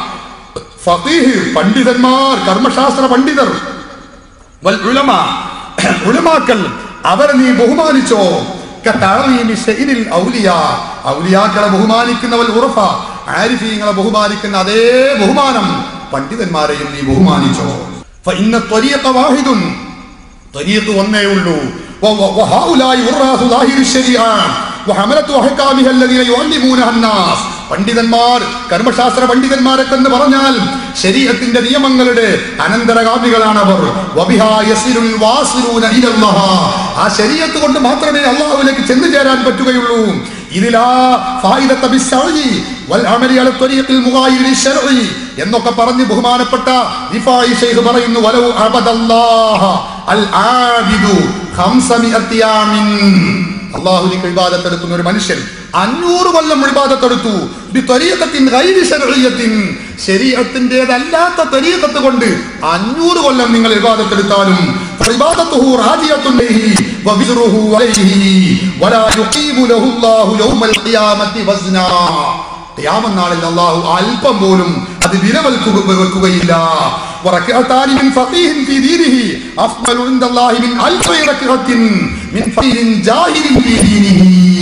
ഫഖീഹ് പണ്ഡിതന്മാർ കർമ്മശാസ്ത്ര പണ്ഡിതർ വൽ ഉലമ ഉലമാക്കൾ അവരെ നീ ബഹുമാനിച്ചോ കതഅലീമി ശൈനിൽ ഔലിയ ഔലിയാക്കളെ ബഹുമാനിക്കുന്നവൽ ഉറഫ ആരിഫീങ്ങളെ ബഹുമാനിക്കുന്ന അതേ ബഹുമാനം പണ്ഡിതന്മാരെയും നീ ബഹുമാനിച്ചോ ഫഇന്ന ത്വരീഖ വാഹിദുൻ ത്വരീഖ് ഒന്നേ ഉള്ളൂ വ- വ- വഹൗലായി ഉറാസു ലാഹിരി ശരീഅ വഹമലത്തു അഹ്കാമിഹ അല്ലദീന യുഅല്ലിമൂനഹ അന്നാസ് പണ്ഡിതന്മാർ കർമ്മശാസ്ത്ര പണ്ഡിതന്മാരൊക്കെ എന്ന് പറഞ്ഞാൽ ശരീരത്തിന്റെ നിയമങ്ങളുടെ അനന്തരഗാമികളാണ് അവർ വബിഹാ യസിലുൽ വാസിലൂന ഇലല്ലാഹ്. ആ ശരീരത്ത് കൊണ്ട് മാത്രമേ അള്ളാഹുവിലേക്ക് ചെന്നു ചേരാൻ പറ്റുകയുള്ളൂ ഇതിലാ ഫായിദത്ത ബിസ്സഅയി വൽ അമലി അല ത്വരീഖിൽ മുഗായിരി ലിശ്ശർഇ എന്നൊക്കെ പറഞ്ഞ് ബഹുമാനപ്പെട്ട റിഫായി ശൈഖ് പറയുന്നു വലൗ അബദല്ലാഹ അൽ ആബിദു ഖംസമിഅത്തി യാമിൻ അള്ളാഹുലേക്ക് ഇബാദത്തെടുക്കുന്ന ഒരു മനുഷ്യൻ അഞ്ഞൂറ് കൊല്ലം ഇബാദത്തെടുത്തു ബി ത്വരീഖത്തിൻ ഗൈരി ശർഇയ്യത്തിൻ ശരീഅത്തിൻ്റെതല്ലാത്ത ത്വരീഖത്ത് കൊണ്ട് അഞ്ഞൂറ് കൊല്ലം നിങ്ങൾ ഇബാദത്തെടുത്താലും ഫഇബാദത്തുഹു റാജിയത്തുൻ ലഹി വവിസ്റുഹു അലൈഹി വലാ യുഖീമു ലഹു അല്ലാഹു യൗമൽ ഖിയാമത്തി വസ്നാ ഖിയാമത്ത് നാളിൽ അല്ലാഹു അല്പം പോലും അത് വിലവൽക്കുക വെക്കുകയില്ല وركعتان من فقيه في دينه أفضل عند الله من ألف ركعة من فقيه جاهل في دينه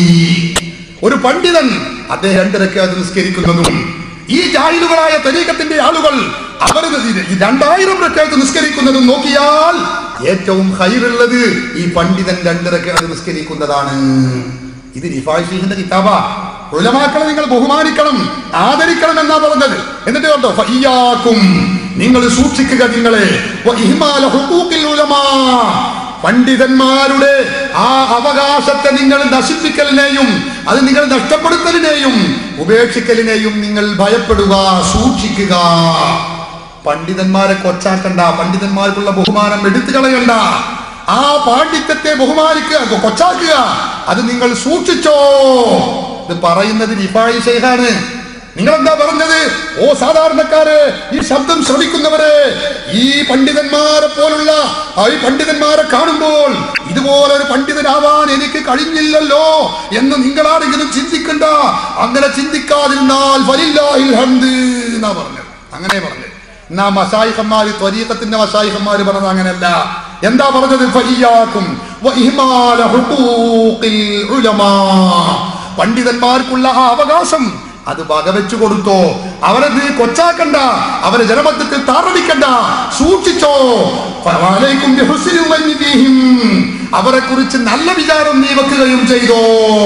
ഒരു പണ്ഡിതൻ അദ്ദേഹം രണ്ട് റക്കാത്ത് നിസ്കരിക്കുന്നതും ഈ ജാഹിലുകളായ തരീക്കത്തിന്റെ ആളുകൾ അവർ രണ്ടായിരം റക്കാത്ത് നിസ്കരിക്കുന്നതും നോക്കിയാൽ ഏറ്റവും ഹൈറുള്ളത് ഈ പണ്ഡിതൻ രണ്ട് റക്കാത്ത് നിസ്കരിക്കുന്നതാണ് ഇത് റിഫായ് ഷീഖിന്റെ കിതാബാ ഉലമാക്കളെ നിങ്ങൾ ബഹുമാനിക്കണം ആദരിക്കണം എന്നാ പറഞ്ഞത് എന്നിട്ട് കേട്ടോ ഫയ്യാക്കും നിങ്ങൾ സൂക്ഷിക്കുക നിങ്ങളെ വ ഇഹ്മാല ഹുഖൂഖിൽ ഉലമാ പണ്ഡിതന്മാരുടെ ആ അവകാശത്തെ നിങ്ങൾ നശിപ്പിക്കലിനെയും അത് നിങ്ങൾ നഷ്ടപ്പെടുത്തലിനെയും ഉപേക്ഷിക്കലിനെയും നിങ്ങൾ ഭയപ്പെടുക സൂക്ഷിക്കുക പണ്ഡിതന്മാരെ കൊച്ചാക്കണ്ട പണ്ഡിതന്മാർക്കുള്ള ബഹുമാനം എടുത്തു കളയണ്ട ആ പാണ്ഡിത്യത്തെ ബഹുമാനിക്കുക കൊച്ചാക്കുക അത് നിങ്ങൾ സൂക്ഷിച്ചോ ഇത് പറയുന്നത് റിഫായി ഷെയ്ഖാണ് നിങ്ങൾ എന്താ പറഞ്ഞത് ഓ സാധാരണക്കാര് ഈ ശബ്ദം ശ്രവിക്കുന്നവരെ ഈ പണ്ഡിതന്മാരെ പോലുള്ള ആ ഈ പണ്ഡിതന്മാരെ കാണുമ്പോൾ ഇതുപോലെ ഒരു പണ്ഡിതനാവാൻ എനിക്ക് കഴിഞ്ഞില്ലല്ലോ എന്ന് നിങ്ങളാരെങ്കിലും ചിന്തിക്കണ്ട അങ്ങനെ ചിന്തിക്കാതിരുന്നാൽ വലില്ലാഹിൽ ഹംദ് എന്നാ പറഞ്ഞത് അങ്ങനെ പറഞ്ഞത് എന്നാ മഷായിഹന്മാര് ത്വരീഖത്തിന്റെ മഷായിഹന്മാര് പറഞ്ഞത് അങ്ങനെയല്ല എന്താ പറഞ്ഞത് ഫഇയ്യാക്കും വഇഹ്മാല ഹുഖൂഖിൽ ഉലമാ പണ്ഡിതന്മാർക്കുള്ള ആ അവകാശം അത് വകവെച്ചു കൊടുത്തോ അവരത് കൊച്ചാക്കണ്ട അവരെ ജനമധ്യത്തിൽ താറടിക്കണ്ട സൂക്ഷിച്ചോ ഫഅലൈക്കും ബിഹുസ്നി വന്നി ഫീഹിം. അവരെ കുറിച്ച് നല്ല വിചാരം നീ വെക്കുകയും ചെയ്തോ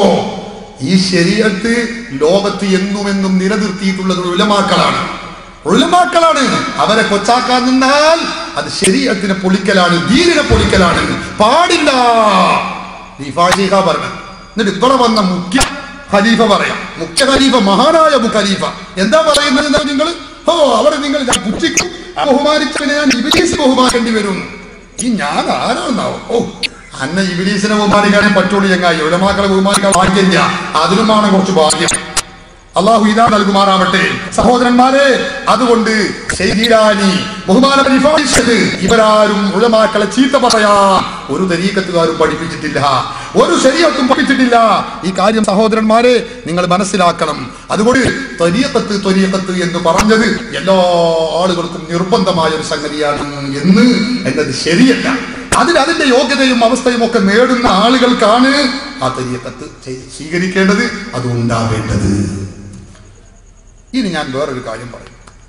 ഈ ശരീരത്ത് ലോകത്ത് എന്നും എന്നും നിലനിർത്തിയിട്ടുള്ളത് ഉലമാക്കളാണ് ഉലമാക്കളാണ് അവരെ കൊച്ചാക്കാൻ നിന്നാൽ അത് ശരീരത്തിനെ പൊളിക്കലാണ് ദീനിനെ പൊളിക്കലാണ് പാടില്ല ഖലീഫ പറഞ്ഞു എന്നിട്ട് ഇവിടെ വന്ന മുഖ്യ ഖലീഫ പറയാം മുഖ്യ ഖലീഫ മഹാനായ മു ഖലീഫ എന്താ പറയുന്നത് എന്നാ നിങ്ങൾ ഓ അവരെ നിങ്ങൾ ഞാൻ പുച്ഛിക്കും ബഹുമാനിച്ചവനെ ഞാൻ ഇബിലീസ് ബഹുമാനിക്കേണ്ടി വരും ഈ ഞാൻ ആരാന്നാവും ഓ അന്ന ഇബിലീസിനെ ബഹുമാനിക്കാനേ പറ്റുള്ളൂ ചങ്ങായി ഉലമാക്കളെ ബഹുമാനിക്കാൻ ഭാഗ്യമില്ല അതിനുമാണ് കുറച്ച് ഭാഗ്യം അള്ളാഹു ഇതാ നൽകുമാറാവട്ടെ സഹോദരന്മാരെ അതുകൊണ്ട് ശൈലീരാനി ബഹുമാനപരിഭാഷിച്ചത് ഇവരാരും ഉഴമാക്കളെ ചീത്ത പറയാൻ ഒരു തരീക്കത്തുകാരും പഠിപ്പിച്ചിട്ടില്ല ഒരു ശരീരത്തും പഠിപ്പിച്ചിട്ടില്ല ഈ കാര്യം സഹോദരന്മാരെ നിങ്ങൾ മനസ്സിലാക്കണം അതുകൊണ്ട് ത്വരീക്കത്ത് ത്വരീക്കത്ത് എന്ന് പറഞ്ഞത് എല്ലാ ആളുകൾക്കും നിർബന്ധമായ ഒരു സംഗതിയാണ് എന്ന് എന്നത് ശരിയല്ല അതിന് അതിന്റെ യോഗ്യതയും അവസ്ഥയും ഒക്കെ നേടുന്ന ആളുകൾക്കാണ് ആ തരീക്കത്ത് ചെയ്- സ്വീകരിക്കേണ്ടത് അത് ഉണ്ടാവേണ്ടത് ഇനി ഞാൻ വേറൊരു കാര്യം പറയും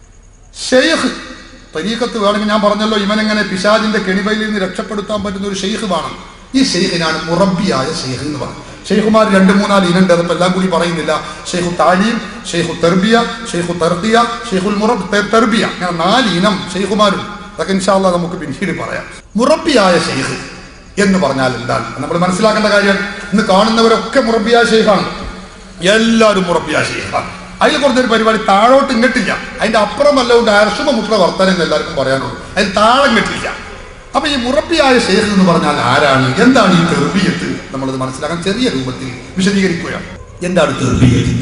ഷെയ്ഖ് തരീക്കത്ത് വേണമെങ്കിൽ ഞാൻ പറഞ്ഞല്ലോ ഇവനെങ്ങനെ പിശാജിന്റെ കെണിവയിൽ നിന്ന് രക്ഷപ്പെടുത്താൻ പറ്റുന്ന ഒരു ഷെയ്ഖ് വേണം ഈ ഷെയ്ഖിനാണ് മുറബിയായ ഷെയ്ഖ് എന്ന് പറയും ഷെയ്ഖുമാർ രണ്ട് മൂന്നാല് ഇനുണ്ട് അതിപ്പോ എല്ലാം കൂടി പറയുന്നില്ല ഷെയ്ഖു താലീം ഷെയ്ഖു തെർബിയ ഷെയ്ഖു തെർത്തിയ ഷെയ്ഖുൽ മുറബ് തെ- തെർബിയ അങ്ങനെ നാല് ഇനം ഷെയ്ഖുമാരുണ്ട് അതൊക്കെ ഇൻഷാല്ല നമുക്ക് പിന്നീട് പറയാം മുറബിയായ ഷെയ്ഖ് എന്ന് പറഞ്ഞാൽ എന്താണ് നമ്മൾ മനസ്സിലാക്കേണ്ട കാര്യം ഇന്ന് കാണുന്നവരൊക്കെ മുറബിയായ ഷെയ്ഖാണ് എല്ലാവരും മുറബിയായ ഷെയ്ഖാണ് അതിൽ കുറഞ്ഞൊരു പരിപാടി താഴോട്ട് ഇങ്ങട്ടില്ല അതിന്റെ അപ്പുറം വല്ലതുകൊണ്ട് അർഷമ മുട്ടുള്ള വർത്തനം എന്ന് എല്ലാവർക്കും പറയാനുള്ളൂ അതിൽ താഴെ ഇങ്ങട്ടില്ല അപ്പൊ ഈ മുറബിയായ ഷെയ്ഖ് എന്ന് പറഞ്ഞാൽ ആരാണ് എന്താണ് ഈ തെർബിയത്ത് നമ്മളത് മനസ്സിലാക്കാൻ ചെറിയ രൂപത്തിൽ വിശദീകരിക്കുകയാണ് എന്താണ് തെർബിയത്ത്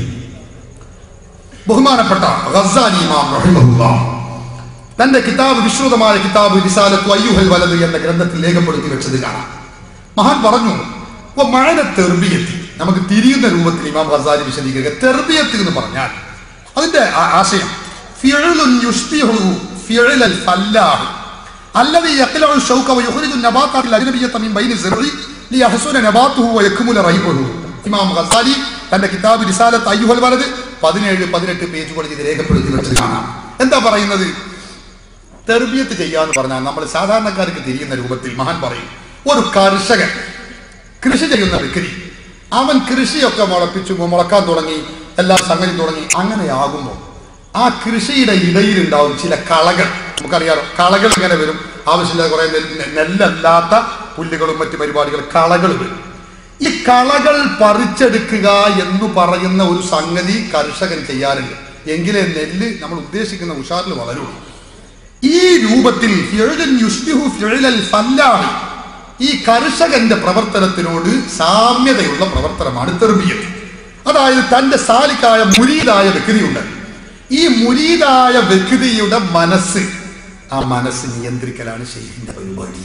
ബഹുമാനപ്പെട്ട ഗസാലി ഇമാം റഹിമഹുല്ലാഹ് തന്റെ കിതാബ് വിശ്രുതമായ കിതാബ് റിസാലത്തു അയ്യുഹൽ വലത് എന്ന ഗ്രന്ഥത്തിൽ രേഖപ്പെടുത്തി വെച്ചത് കാണാം മഹാൻ പറഞ്ഞു "വ മഅന തെർബിയത്തി നമുക്ക് തിരിയുന്ന രൂപത്തിൽ ഇമാം ഗസാലി വിശദീകരിക്കുക തെർബിയത്ത് എന്ന് പറഞ്ഞാൽ അതിന്റെ ആ- ആശയം ഫിഅലുൻ യുഷ്ബിഹു ഫിഅലൽ ഫല്ലാഹ് الذي يقلع الشوك ويخرج النباتات الأجنبية من بين الزرع ليحسن نباته ويكمل ريحه ഇമാം ഗസാലി തന്റെ കിതാബ് റിസാലത്ത് അയ്യുഹൽ വലത് പതിനേഴ് പതിനെട്ട് പേജുകളിൽ ഇത് രേഖപ്പെടുത്തി വെച്ചത് കാണാം എന്താ പറയുന്നത് തെർബിയത്ത് ചെയ്യാന്ന് പറഞ്ഞാൽ നമ്മൾ സാധാരണക്കാർക്ക് തിരിയുന്ന രൂപത്തിൽ മഹാൻ പറയും ഒരു കർഷകൻ കൃഷി ചെയ്യുന്ന വ്യക്തി അവൻ കൃഷിയൊക്കെ മുളപ്പിച്ചു മുളക്കാൻ തുടങ്ങി എല്ലാ സംഗതി തുടങ്ങി അങ്ങനെയാകുമ്പോൾ ആ കൃഷിയുടെ ഇടയിൽ ഉണ്ടാവും ചില കളകൾ നമുക്കറിയാലോ കളകൾ ഇങ്ങനെ വരും ആവശ്യമില്ലാതെ കുറെ നെല്ല് നെല്ലല്ലാത്ത പുല്ലുകളും മറ്റു പരിപാടികൾ കളകൾ വരും ഈ കളകൾ പറിച്ചെടുക്കുക എന്ന് പറയുന്ന ഒരു സംഗതി കർഷകൻ ചെയ്യാറുണ്ട് എങ്കിലേ നെല്ല് നമ്മൾ ഉദ്ദേശിക്കുന്ന ഉഷാറിൽ വളരുള്ളൂ ഈ രൂപത്തിൽ ഫിഅലുൻ യുഷ്ബിഹു ഫിഅലൽ ഫല്ലാഹ്. ഈ കർഷകന്റെ പ്രവർത്തനത്തിനോട് സാമ്യതയുള്ള പ്രവർത്തനമാണ് തെർബിയത്ത് അതായത് തന്റെ സാലിക്കായ മുരീതായ വ്യക്തിയുണ്ട് ഈ മുരീതായ വ്യക്തിയുടെ മനസ്സ് ആ മനസ്സ് നിയന്ത്രിക്കലാണ് ഷെയ്ഖിന്റെ പരിപാടി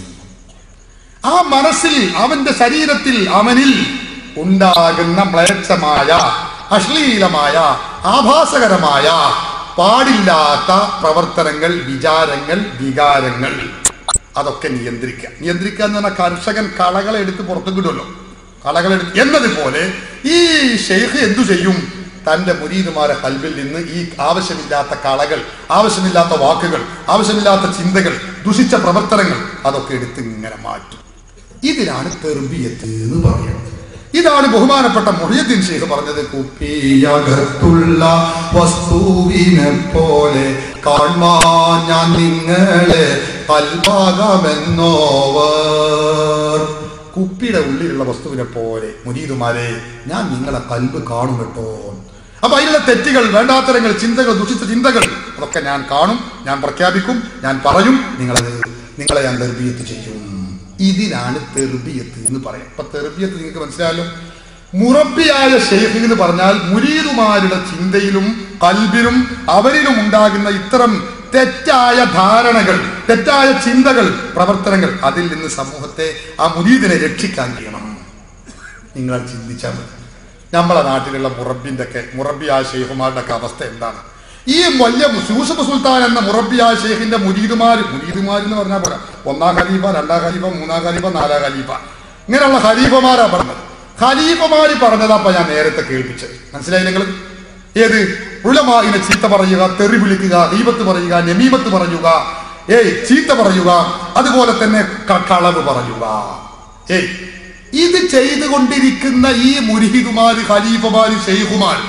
ആ മനസ്സിൽ അവന്റെ ശരീരത്തിൽ അവനിൽ ഉണ്ടാകുന്ന മ്ലേച്ഛമായ അശ്ലീലമായ ആഭാസകരമായ പാടില്ലാത്ത പ്രവർത്തനങ്ങൾ വിചാരങ്ങൾ വികാരങ്ങൾ അതൊക്കെ നിയന്ത്രിക്കുക നിയന്ത്രിക്കുക എന്ന് പറഞ്ഞാൽ കർഷകൻ കളകളെ എടുത്ത് പുറത്തു കിട്ടുമല്ലോ കളകളെടുത്ത് എന്നതുപോലെ ഈ ഷെയ്ഖ് എന്തു ചെയ്യും തന്റെ മുരീദുമാരെ കൽവിൽ നിന്ന് ഈ ആവശ്യമില്ലാത്ത കളകൾ ആവശ്യമില്ലാത്ത വാക്കുകൾ ആവശ്യമില്ലാത്ത ചിന്തകൾ ദുഷിച്ച പ്രവർത്തനങ്ങൾ അതൊക്കെ എടുത്ത് ഇങ്ങനെ മാറ്റും ഇതിനാണ് തെർബിയത്ത് എന്ന് പറയുന്നത് ഇതാണ് ബഹുമാനപ്പെട്ട മൊഹിയദ്ദീൻ ഷെയ്ഖ് പറഞ്ഞത് കുപ്പിയകത്തുള്ള വസ്തുവിനെ പോലെ കാൺമാൻ ഞാൻ നിങ്ങളെ കൽഭാഗമെന്നോവർ കുപ്പിയുടെ ഉള്ളിലുള്ള വസ്തുവിനെ പോലെ മുരീദുമാരെ ഞാൻ നിങ്ങളെ കൽബ് കാണും കേട്ടോ അപ്പൊ അതിലുള്ള തെറ്റുകൾ വേണ്ടാത്തരങ്ങൾ ചിന്തകൾ ദുഷിച്ച ചിന്തകൾ അതൊക്കെ ഞാൻ കാണും ഞാൻ പ്രഖ്യാപിക്കും ഞാൻ പറയും നിങ്ങളത് നിങ്ങളെ ഞാൻ തെർബിയത്ത് ചെയ്യും ഇതിനാണ് തെർബിയത്ത് എന്ന് പറയാം അപ്പൊ തെർബിയത്ത് നിങ്ങൾക്ക് മനസ്സിലായല്ലോ മുറബിയായ ഷെയ്ഖ് എന്ന് പറഞ്ഞാൽ മുരീദുമാരുടെ ചിന്തയിലും കൽബിലും അവരിലും ഉണ്ടാകുന്ന ഇത്തരം തെറ്റായ ധാരണകൾ തെറ്റായ ചിന്തകൾ പ്രവർത്തനങ്ങൾ അതിൽ നിന്ന് സമൂഹത്തെ ആ മുരീദിനെ രക്ഷിക്കാൻ ചെയ്യണം നിങ്ങൾ ചിന്തിച്ചാൽ മതി നമ്മളെ നാട്ടിലുള്ള മുറബിന്റെ ഒക്കെ മുറബിയായ ഷെയ്ഖുമാരുടെ ഒക്കെ അവസ്ഥ എന്താണ് ഈ വലിയ യൂസഫ് സുൽത്താൻ എന്ന മുറബിയായ ഷെയ്ഖിന്റെ മുരീദുമാർ മുരീദുമാർ എന്ന് പറഞ്ഞാൽ പോരാ ഒന്നാം ഖലീഫ രണ്ടാം ഖലീഫ മൂന്നാം ഖലീഫ നാലാം ഖലീഫ ഇങ്ങനെയുള്ള ഖലീഫമാരാ പറഞ്ഞത് ഖലീഫമാര് പറഞ്ഞതാപ്പ ഞാൻ നേരത്തെ കേൾപ്പിച്ചത് മനസ്സിലായി നിങ്ങൾ ഏത് ഉളമായിനെ ചീത്ത പറയുക തെറി വിളിക്കുക ദീപത്ത് പറയുക നമീമത്ത് പറയുക ഏയ് ചീത്ത പറയുക അതുപോലെ തന്നെ ക- കളവ് പറയുക ഏയ് ഇത് ചെയ്തുകൊണ്ടിരിക്കുന്ന ഈ മുരിഹിദുമാര് ഖലീഫമാര് ഷെയ്ഖുമാർ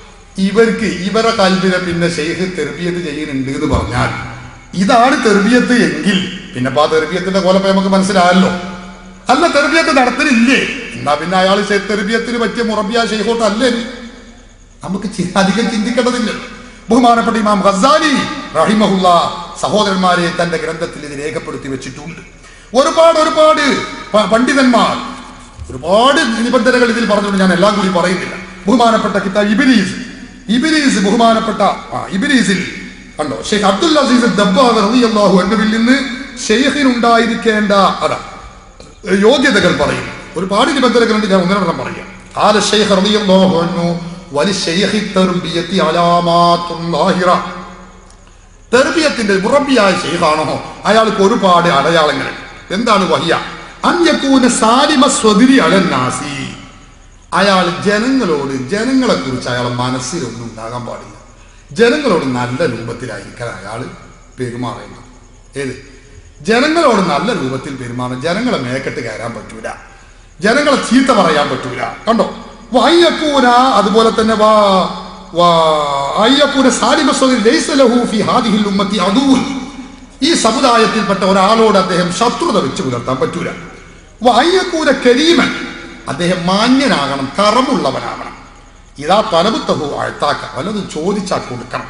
ഇവർക്ക് ഇവരെ കൽബിനെ പിന്നെ ഷെയ്ഖ് തെർബിയത്ത് ചെയ്യുന്നുണ്ട് എന്ന് പറഞ്ഞാൽ ഇതാണ് തെർബിയത്ത് എങ്കിൽ പിന്നെ ഇപ്പൊ ആ തെർബിയത്തിന്റെ കോലപ്പോ നമുക്ക് മനസ്സിലായല്ലോ അല്ല തെർബിയത്ത് നടത്തലില്ലേ എന്നാ പിന്നെ അയാൾ തെർബിയത്തിന് പറ്റിയ മുറബിയ ഷെയ്ഖോട്ട് അല്ലേ നമുക്ക് ചി- അധികം ചിന്തിക്കേണ്ടതില്ല ബഹുമാനപ്പെട്ട ഇമാം ഖസാലി റഹിമഹുല്ല സഹോദരന്മാരെ തന്റെ ഗ്രന്ഥത്തിൽ ഇത് രേഖപ്പെടുത്തി വെച്ചിട്ടുണ്ട് ഒരുപാട് ഒരുപാട് പ- പണ്ഡിതന്മാർ ഒരുപാട് നിബന്ധനകൾ ഇതിൽ പറഞ്ഞുകൊണ്ട് ഞാൻ എല്ലാം കൂടി പറയുന്നില്ല ബഹുമാനപ്പെട്ട കിതാബ് ഇബിലീസ് ഇബിലീസ് ബഹുമാനപ്പെട്ട ആ, ഇബിലീസിൽ കണ്ടോ ഷെയ്ഖ് അബ്ദുൽ അസീസ് ദബ്ബാവ് റളിയല്ലാഹു അൻഹുവിൽ നിന്ന് ഷെയ്ഖിനുണ്ടായിരിക്കേണ്ട അതാ യോഗ്യതകൾ പറയും ഒരുപാട് നിബന്ധനകളുണ്ട് ഞാൻ ഒന്നിനെണ്ണം പറയാം ആല ഷെയ്ഖ് റളിയല്ലാഹു അൻഹു വലി ഷെയ്ഖി തർബിയത്തി അലാമാത്തുൻ ലാഹിറ തെർബിയത്തിന്റെ മുറബിയായ ഷെയ്ഖാണോ അയാൾക്ക് ഒരുപാട് അടയാളങ്ങൾ എന്താണ് വഹിയ അന്യക്കൂന സാലിമ സ്വതിരി അലന്നാസി അയാൾ ജനങ്ങളോട് ജനങ്ങളെ കുറിച്ച് അയാളെ മനസ്സിലൊന്നും ഉണ്ടാകാൻ പാടില്ല ജനങ്ങളോട് നല്ല രൂപത്തിലായിരിക്കാൻ അയാൾ പെരുമാറുന്നത് ഏത് ജനങ്ങളോട് നല്ല രൂപത്തിൽ പെരുമാറും ജനങ്ങളെ മേക്കെട്ട് കയറാൻ പറ്റൂല ജനങ്ങളെ ചീത്ത പറയാൻ പറ്റൂല കണ്ടോ വയ്യക്കൂന അതുപോലെ തന്നെ വാ വാ അയ്യക്കൂന സാലിമ സ്വതിരി ലൈസ ലഹു ഫി ഹാദിഹിൽ ഉമ്മത്തി അദൂൻ ഈ സമുദായത്തിൽപ്പെട്ട ഒരാളോട് അദ്ദേഹം ശത്രുത വെച്ച് പുലർത്താൻ പറ്റൂല വായ്യക്കൂര കരീമൻ അദ്ദേഹം മാന്യനാകണം കറമുള്ളവനാകണം ഇതാ തലബുത്തഹു അഴ്ത്താക്ക വല്ലതും ചോദിച്ചാൽ കൊടുക്കണം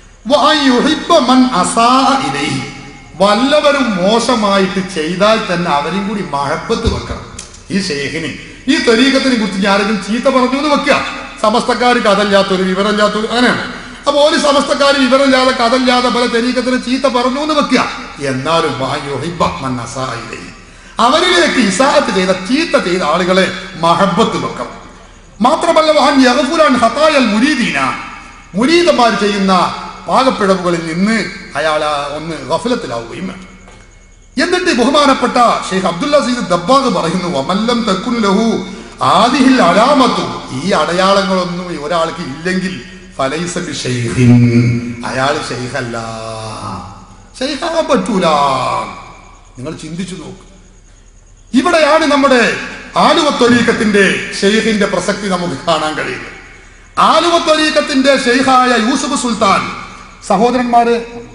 വയുഹിബ്ബ മൻ അസാ ഇലൈഹി. വല്ലവരും മോശമായിട്ട് ചെയ്താൽ തന്നെ അവരും കൂടി മഴപ്പത്ത് വെക്കണം ഈ ഷേഖിന് ഈ തരീക്കത്തിനെ കുറിച്ച് ആരെങ്കിലും ചീത്ത പറഞ്ഞു എന്ന് വെക്കുക സമസ്തക്കാർക്ക് അതല്ലാത്തൊരു വിവരമില്ലാത്തൊരു അങ്ങനെയാണ് അപ്പൊ ഒരു സമസ്തക്കാർ വിവരമില്ലാതെ കഥല്ലാതെ പല തെരീക്കത്തിന് ചീത്ത പറഞ്ഞു എന്ന് വെക്കുക എന്നാലും വായുഹിബ്ബ മൻ അസാ ഇലൈഹി. അവരിലേക്ക് ഇസാഹത്ത് ചെയ്ത ചീത്ത ചെയ്ത ആളുകളെ മഹബത്ത് വെക്കണം മാത്രമല്ല വഹൻ യഗ്ഫുലാൻ ഹതായൽ മുരീദീന മുരീദന്മാർ ചെയ്യുന്ന പാകപ്പിഴവുകളിൽ നിന്ന് അയാൾ ആ ഒന്ന് ഗഫലത്തിലാവുകയും വേണം എന്നിട്ട് ബഹുമാനപ്പെട്ട ഷെയ്ഖ് അബ്ദുൽ അസീദ് ദബ്ബാഗ് പറയുന്നു വമല്ലം തക്കുൻ ലഹു ആദിഹിൽ അലാമത്തു ഈ അടയാളങ്ങളൊന്നും ഒരാൾക്ക് ഇല്ലെങ്കിൽ ഫലൈസ ബി ഷെയ്ഖിൻ അയാൾ ഷെയ്ഖല്ല ഷെയ്ഖാകാൻ പറ്റൂല നിങ്ങൾ ചിന്തിച്ചു നോക്ക് ഇവിടെയാണ് നമ്മുടെ ആലുവത്തൊലീക്കത്തിന്റെ ഷെയ്ഖിന്റെ പ്രസക്തി നമുക്ക് കാണാൻ കഴിയുന്നത് ആലുവത്തൊലീക്കത്തിന്റെ ഷെയ്ഖായ യൂസുഫ് സുൽത്താൻ സഹോദരന്മാര്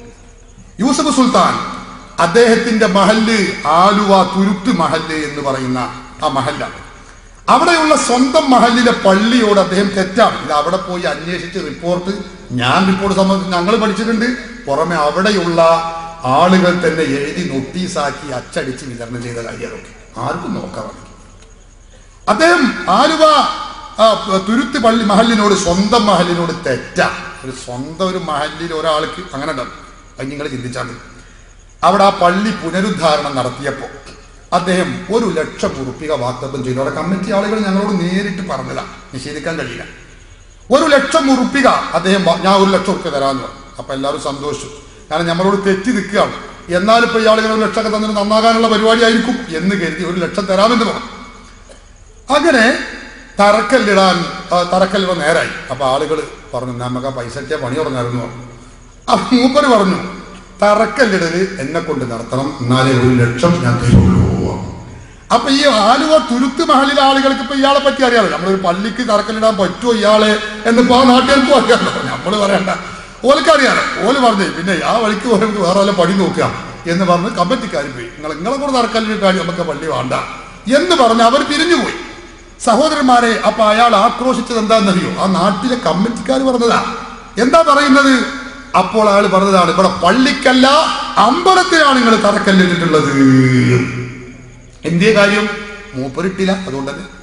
യൂസുഫ് സുൽത്താൻ അദ്ദേഹത്തിന്റെ മഹല്ല് ആലുവ തുരുത്ത് മഹല്ല് എന്ന് പറയുന്ന ആ മഹല്ലാണ് അവിടെയുള്ള സ്വന്തം മഹല്ലിലെ പള്ളിയോട് അദ്ദേഹം തെറ്റാണ് ഇത് അവിടെ പോയി അന്വേഷിച്ച് റിപ്പോർട്ട് ഞാൻ റിപ്പോർട്ട് സംബന്ധിച്ച് ഞങ്ങൾ പഠിച്ചിട്ടുണ്ട് പുറമെ അവിടെയുള്ള ആളുകൾ തന്നെ എഴുതി നോട്ടീസാക്കി അച്ചടിച്ച് വിതരണം ചെയ്ത കാര്യങ്ങളൊക്കെ ആർക്കും നോക്കാൻ വേണ്ടി അദ്ദേഹം ആലുവ ആ, തുരുത്ത് പള്ളി മഹലിനോട് സ്വന്തം മഹലിനോട് തെറ്റാ ഒരു സ്വന്തം ഒരു മഹലിൽ ഒരാൾക്ക് അങ്ങനെ ഉണ്ടാവും അത് നിങ്ങൾ ചിന്തിച്ചാൽ മതി അവിടെ ആ പള്ളി പുനരുദ്ധാരണം നടത്തിയപ്പോൾ അദ്ദേഹം ഒരു ലക്ഷം ഉറുപ്പിക വാഗ്ദത്തം ചെയ്തു അവിടെ കമ്മിറ്റി ആളുകൾ ഞങ്ങളോട് നേരിട്ട് പറഞ്ഞതാ നിഷേധിക്കാൻ കഴിയില്ല ഒരു ലക്ഷം ഉറുപ്പിക അദ്ദേഹം വ- ഞാൻ ഒരു ലക്ഷം ഉറുപ്പിക തരാമെന്ന് പറഞ്ഞു അപ്പൊ എല്ലാവരും സന്തോഷിച്ചു കാരണം നമ്മളോട് തെറ്റി നിൽക്കുകയാണ് എന്നാലും ഇപ്പൊ ഇയാളുകൾ ഒരു ലക്ഷമൊക്കെ തന്നിട്ട് നന്നാകാനുള്ള പരിപാടിയായിരിക്കും എന്ന് കരുതി ഒരു ലക്ഷം തരാമെന്ന് പറഞ്ഞു അങ്ങനെ തറക്കല്ലിടാൻ ആ, തറക്കല്ലിടാൻ നേരായി അപ്പൊ ആളുകൾ പറഞ്ഞു നമുക്ക് ആ പൈസയ്ക്ക് പണി തുടങ്ങായിരുന്നു പറഞ്ഞു അപ്പൊ മൂപ്പര് പറഞ്ഞു തറക്കല്ലിടല് എന്നെ കൊണ്ട് നടത്തണം എന്നാലേ ഒരു ലക്ഷം ഞാൻ തരുള്ളൂ അപ്പൊ ഈ ആലുവ തുരുത്ത് മഹലിലെ ആളുകൾക്ക് ഇപ്പൊ ഇയാളെ പറ്റി അറിയാമല്ലോ നമ്മളൊരു പള്ളിക്ക് തറക്കല്ലിടാൻ പറ്റുമോ ഇയാളെ എന്നിപ്പോ ആ നാട്ടുകാർക്കും അറിയാമല്ലോ നമ്മള് പറയണ്ട ഓലക്ക് അറിയാലോ ഓല് പറഞ്ഞു പിന്നെ ആ വഴിക്ക് പോകുമ്പോൾ വേറെ വല്ല പണി നോക്കുക എന്ന് പറഞ്ഞ് കമ്മിറ്റിക്കാർ പോയി നിങ്ങൾ നിങ്ങളെ കൂടെ തറക്കല്ലിട്ടാൽ നമുക്ക് പള്ളി വേണ്ട എന്ന് പറഞ്ഞ് അവർ പിരിഞ്ഞുപോയി സഹോദരന്മാരെ അപ്പൊ അയാൾ ആക്രോശിച്ചത് എന്താണെന്നറിയോ ആ നാട്ടിലെ കമ്മിറ്റിക്കാർ പറഞ്ഞതാ എന്താ പറയുന്നത് അപ്പോൾ അയാൾ പറഞ്ഞതാണ് ഇവിടെ പള്ളിക്കല്ല അമ്പലത്തിലാണ് നിങ്ങൾ തറക്കല്ലിട്ടിട്ടുള്ളത് എന്തേ കാര്യം മൂപ്പരിട്ടില്ല അതുകൊണ്ട് തന്നെ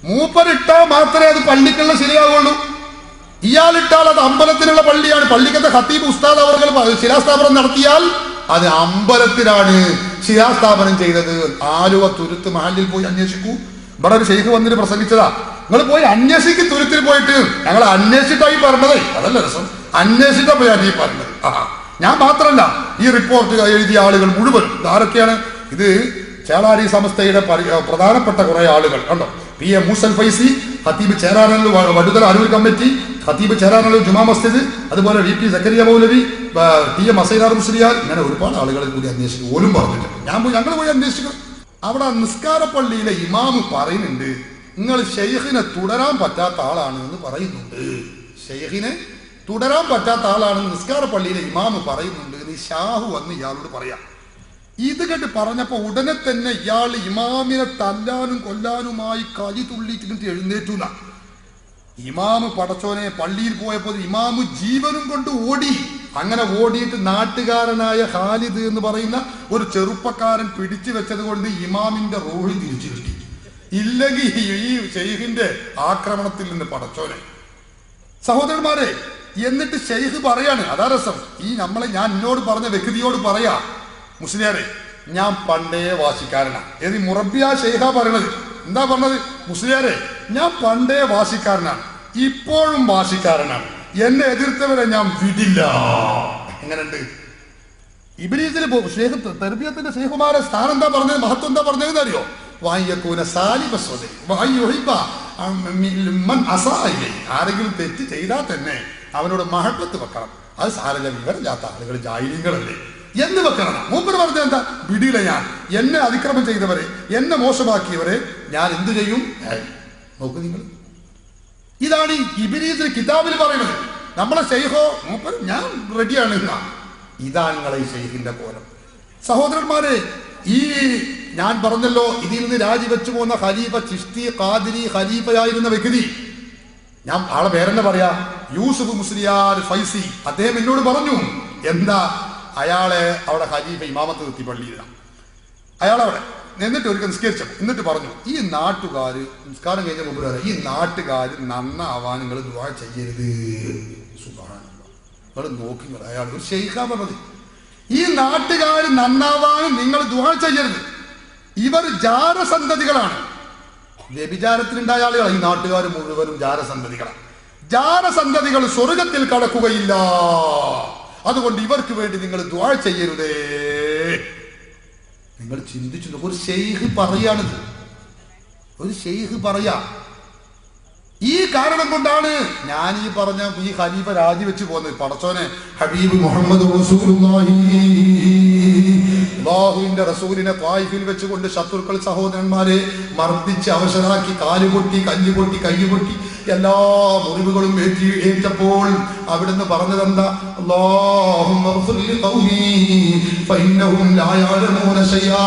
മൂപ്പരിട്ടാ മാത്രമേ അത് പള്ളിക്കുള്ള ശരിയാവുള്ളൂ ഇയാളിട്ടാൽ അത് അമ്പലത്തിനുള്ള പള്ളിയാണ് പള്ളിക്കത്തെ ഖത്തീബ് ഉസ്താദ് അവർ ശിലാസ്ഥാപനം നടത്തിയാൽ അത് അമ്പലത്തിലാണ് ശിലാസ്ഥാപനം ചെയ്തത് ആലുവ തുരുത്ത് മഹലിൽ പോയി അന്വേഷിക്കൂ ഇവിടെ ഒരു ഷെയ്ഖ് വന്നിട്ട് പ്രസംഗിച്ചതാ നിങ്ങൾ പോയി അന്വേഷിക്ക് തുരുത്തിൽ പോയിട്ട് ഞങ്ങൾ അന്വേഷിച്ചിട്ടായി പറഞ്ഞതേ അതല്ല രസം അന്വേഷിച്ചപ്പോ ഞാൻ ഈ പറഞ്ഞത് ആ ഞാൻ മാത്രമല്ല ഈ റിപ്പോർട്ട് എഴുതിയ ആളുകൾ മുഴുവൻ ആരൊക്കെയാണ് ഇത് ചേളാരി സംസ്ഥയുടെ പരി- പ്രധാനപ്പെട്ട കുറെ ആളുകൾ കണ്ടോ പി എ മൂസൽ ഫൈസി ഖത്തീബ് ചേരാനല്ലു വടുതല അരൂർ കമ്മിറ്റി ഖത്തീബ് ചേരാനല്ലു ജുമാ മസ്ജിദ് അതുപോലെ വി പി സക്കരിയ മൗലവി ആ, ടി എം അസൈനാർ മുസ്ലിയാർ ഇങ്ങനെ ഒരുപാട് ആളുകളെ കൂടി അന്വേഷിക്കും ഓലും പറഞ്ഞിട്ട് ഞാൻ പോയി ഞങ്ങൾ പോയി അന്വേഷിക്കും അവിടെ നിസ്കാര പള്ളിയിലെ ഇമാമ് പറയുന്നുണ്ട് നിങ്ങൾ ഷെയ്ഖിനെ തുടരാൻ പറ്റാത്ത ആളാണ് എന്ന് പറയുന്നുണ്ട് ഷെയ്ഖിനെ തുടരാൻ പറ്റാത്ത ആളാണെന്ന് നിസ്കാര പള്ളിയിലെ ഇമാമ് പറയുന്നുണ്ട് എന്ന് ഈ ഷാഹു വന്ന് ഇയാളോട് പറയാം ഇത് കണ്ട് പറഞ്ഞപ്പോ ഉടനെ തന്നെ ഇയാൾ ഇമാമിനെ തല്ലാനും കൊല്ലാനുമായി കലി തുള്ളിയിട്ട് എഴുന്നേറ്റൂല ഇമാമ് പടച്ചോനെ പള്ളിയിൽ പോയപ്പോൾ ഇമാമ് ജീവനും കൊണ്ട് ഓടി അങ്ങനെ ഓടിയിട്ട് നാട്ടുകാരനായ ഖാലിദ് എന്ന് പറയുന്ന ഒരു ചെറുപ്പക്കാരൻ പിടിച്ചു വെച്ചത് കൊണ്ട് ഇമാമിന്റെ റോഹി തിരിച്ചു കിട്ടി ഇല്ലെങ്കിൽ ഈ ഷെയ്ഖിന്റെ ആക്രമണത്തിൽ നിന്ന് പടച്ചോനെ സഹോദരന്മാരെ എന്നിട്ട് ഷെയ്ഖ് പറയാണ് അതാ രസം ഈ നമ്മളെ ഞാൻ എന്നോട് പറഞ്ഞ വ്യക്തിയോട് പറയാ മുസ്ലിയാരെ ഞാൻ പണ്ടേ വാശിക്കാരനാ ഏത് ഈ മുറബിയ ഷെയ്ഖ പറയണത് എന്താ പറഞ്ഞത് മുസ്ലിയാരെ ഞാൻ പണ്ടേ വാശിക്കാരനാണ് ഇപ്പോഴും വാശിക്കാരനാണ് എന്നെ എതിർത്തവരെ ഞാൻ വിടില്ല എങ്ങനെയുണ്ട് ഇബിലീസിന് ഷേഖ് തെർബിയത്തിന്റെ ഷേഖുമാരെ സ്ഥാനം എന്താ പറഞ്ഞത് മഹത്വം എന്താ പറഞ്ഞതെന്ന് അറിയോ വായ്യക്കൂന സാലിബസ്വദേ വായുഹിബ മൻ അസായില്ലേ ആരെങ്കിലും തെറ്റ് ചെയ്താൽ തന്നെ അവനോട് മഹത്വത്ത് വെക്കണം അത് സാരല്ല വിവരമില്ലാത്ത ആളുകൾ ജായിലിങ്ങളല്ലേ എന്ന് വെക്കണം മൂപ്പർ പറഞ്ഞ എന്താ വിടിയില്ല ഞാൻ എന്നെ അതിക്രമം ചെയ്തവരെ എന്നെ മോശമാക്കിയവരെ ഞാൻ എന്തു ചെയ്യും ഏയ്, നോക്ക് നിങ്ങൾ ഇതാണ് ഈ ഇബിലീസിന് കിതാബിൽ പറയുന്നത് നമ്മളെ ഷെയ്ഖോ മൂപ്പർ ഞാൻ റെഡിയാണ് എന്നാ ഇതാണ് നിങ്ങളെ ഈ ഷെയ്ഖിന്റെ കോലം സഹോദരന്മാരെ ഈ ഞാൻ പറഞ്ഞല്ലോ ഇതിൽ നിന്ന് രാജിവെച്ചു പോന്ന ഖലീഫ ചിഷ്തി ഖാദിരി ഖലീഫയായിരുന്ന വ്യക്തി ഞാൻ ആളെ പേരെന്നെ പറയാ യൂസുഫ് മുസ്ലിയാർ ഫൈസി അദ്ദേഹം എന്നോട് പറഞ്ഞു എന്താ അയാളെ അവിടെ ഖലീഫ ഇമാമത്ത് നിർത്തി പള്ളിയിലാണ് അയാളവിടെ എന്നിട്ട് ഒരിക്കൽ നിസ്കരിച്ചു എന്നിട്ട് പറഞ്ഞു ഈ നാട്ടുകാര് നിസ്കാരം കഴിഞ്ഞ മുമ്പ് പറയാം ഈ നാട്ടുകാര് നന്നാവാൻ നിങ്ങൾ ദുവാ ചെയ്യരുത് നിങ്ങൾ നോക്കി നിങ്ങൾ അയാൾ ഒരു ഷെയ്ഖാ പറഞ്ഞത് ഈ നാട്ടുകാർ നന്നാവാൻ നിങ്ങൾ ദുവാ ചെയ്യരുത് ഇവർ ജാരസന്തതികളാണ് വ്യഭിചാരത്തിലുണ്ടായ ആളുകളാണ് ഈ നാട്ടുകാർ മുഴുവനും ജാരസന്തതികളാണ് ജാരസന്തതികൾ സ്വർഗത്തിൽ കടക്കുകയില്ല അതുകൊണ്ട് ഇവർക്ക് വേണ്ടി നിങ്ങൾ ദ്വാ ചെയ്യരുതേ നിങ്ങൾ ചിന്തിച്ചു നോക്കൂ. ഒരു ഷെയ്ഖ് പറയാണിത് ഒരു ഷെയ്ഖ് പറയാ ഈ കാരണം കൊണ്ടാണ് ഞാൻ ഈ പറഞ്ഞ ഈ ഖലീഫ രാജിവെച്ച് പോകുന്നത് പടച്ചോനെ ഹബീബ് മുഹമ്മദ് റസൂലുള്ളാഹി അല്ലാഹുവിന്റെ റസൂലിനെ ത്വായിഫിൽ വെച്ചുകൊണ്ട് ശത്രുക്കൾ സഹോദരന്മാരെ മർദ്ദിച്ച് അവശരാക്കി കാലുപൊട്ടി കല്ലുപൊട്ടി കയ്യുപൊട്ടി എല്ലാ മുറിവുകളും ഏറ്റി ഏറ്റപ്പോൾ അവിടുന്ന് പറഞ്ഞതെന്താ അല്ലാഹുമ്മ ഗ്ഫിർ ലി ഖൗമി ഫഇന്നഹും ലാ യഅലമൂന ശൈആ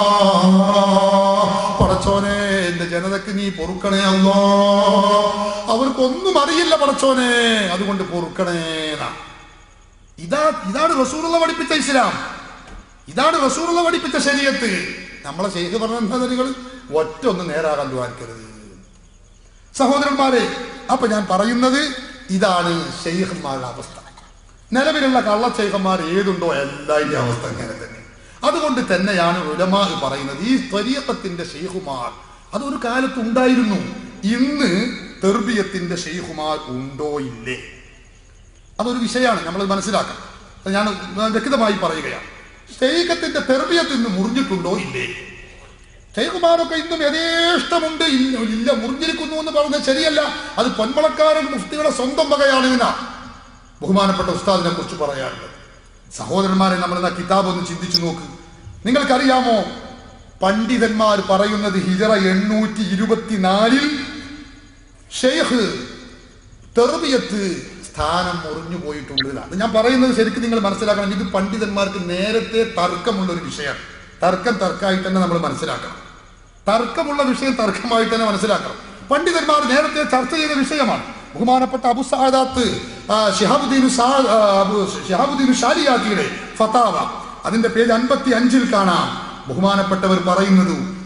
പടച്ചോനെ എന്റെ ജനതക്ക് നീ പൊറുക്കണേ അല്ലോ അവർക്കൊന്നും അറിയില്ല പടച്ചോനെ അതുകൊണ്ട് പൊറുക്കണേ എന്നാ. ഇതാ ഇതാണ് റസൂറുള്ള പഠിപ്പിച്ച ഇസ്ലാം ഇതാണ് റസൂറുള്ള പഠിപ്പിച്ച ശരീരത്ത് നമ്മളെ ചെയ്ത് പറഞ്ഞ എന്താ നിങ്ങൾ ഒറ്റ ഒന്ന് നേരാകാൻ ദ്വാരിക്കരുത് സഹോദരന്മാരെ അപ്പൊ ഞാൻ പറയുന്നത് ഇതാണ് ഷെയ്ഖന്മാരുടെ അവസ്ഥ നിലവിലുള്ള കള്ള ഷെയ്ഖന്മാർ ഏതുണ്ടോ എല്ലാതിന്റെ അവസ്ഥ ഇങ്ങനെ തന്നെ അതുകൊണ്ട് തന്നെയാണ് ഉലമാ പറയുന്നത് ഈ ത്വരീഖത്തിന്റെ ഷെയ്ഖുമാർ അതൊരു കാലത്ത് ഉണ്ടായിരുന്നു ഇന്ന് തെർബിയത്തിന്റെ ഷെയ്ഖുമാർ ഉണ്ടോ ഇല്ലേ അതൊരു വിഷയമാണ് നമ്മൾ മനസ്സിലാക്കണം അത് ഞാൻ വ്യക്തമായി പറയുകയാണ് ഷെയ്ഖത്തിന്റെ തെർബിയത്ത് ഇന്ന് മുറിഞ്ഞിട്ടുണ്ടോ ഇല്ലേ ഷെയ്ഖുമാരൊക്കെ ഇന്നും യഥേഷ്ടമുണ്ട് ഇല്ല ഇല്ല മുറിഞ്ഞിരിക്കുന്നു എന്ന് പറയുന്നത് ശരിയല്ല അത് പൊന്മളക്കാരൻ മുഫ്തിയുടെ സ്വന്തം വകയാണ് എന്നാ ബഹുമാനപ്പെട്ട ഉസ്താദിനെ കുറിച്ച് പറയാറുള്ളത് സഹോദരന്മാരെ നമ്മൾ എന്നാ കിതാബ് ഒന്ന് ചിന്തിച്ചു നോക്ക് നിങ്ങൾക്കറിയാമോ പണ്ഡിതന്മാർ പറയുന്നത് ഹിജറ എണ്ണൂറ്റി ഇരുപത്തിനാലിൽ ഷെയ്ഖ് തെർബിയത്ത് സ്ഥാനം മുറിഞ്ഞു പോയിട്ടുണ്ട് എന്നാണ് ഞാൻ പറയുന്നത് ശരിക്കും നിങ്ങൾ മനസ്സിലാക്കണം ഇത് പണ്ഡിതന്മാർക്ക് നേരത്തെ തർക്കമുള്ള ഒരു വിഷയമാണ് തർക്കം തർക്കമായിട്ട് തന്നെ നമ്മൾ മനസ്സിലാക്കണം തർക്കമുള്ള വിഷയം തർക്കമായിട്ട് തന്നെ മനസ്സിലാക്കണം പണ്ഡിതന്മാർ നേരത്തെ ചർച്ച ചെയ്ത വിഷയമാണ് ബഹുമാനപ്പെട്ട അബു സാദാത്ത് ആ, ഷിഹാബുദ്ദീൻ സാ- ആ, അബു ഷിഹാബുദ്ദീൻ ഷാലിയാത്തിയുടെ ഫതാവ അതിന്റെ പേജ് അൻപത്തി അഞ്ചിൽ കാണാം ബഹുമാനപ്പെട്ടവർ പറയുന്നത്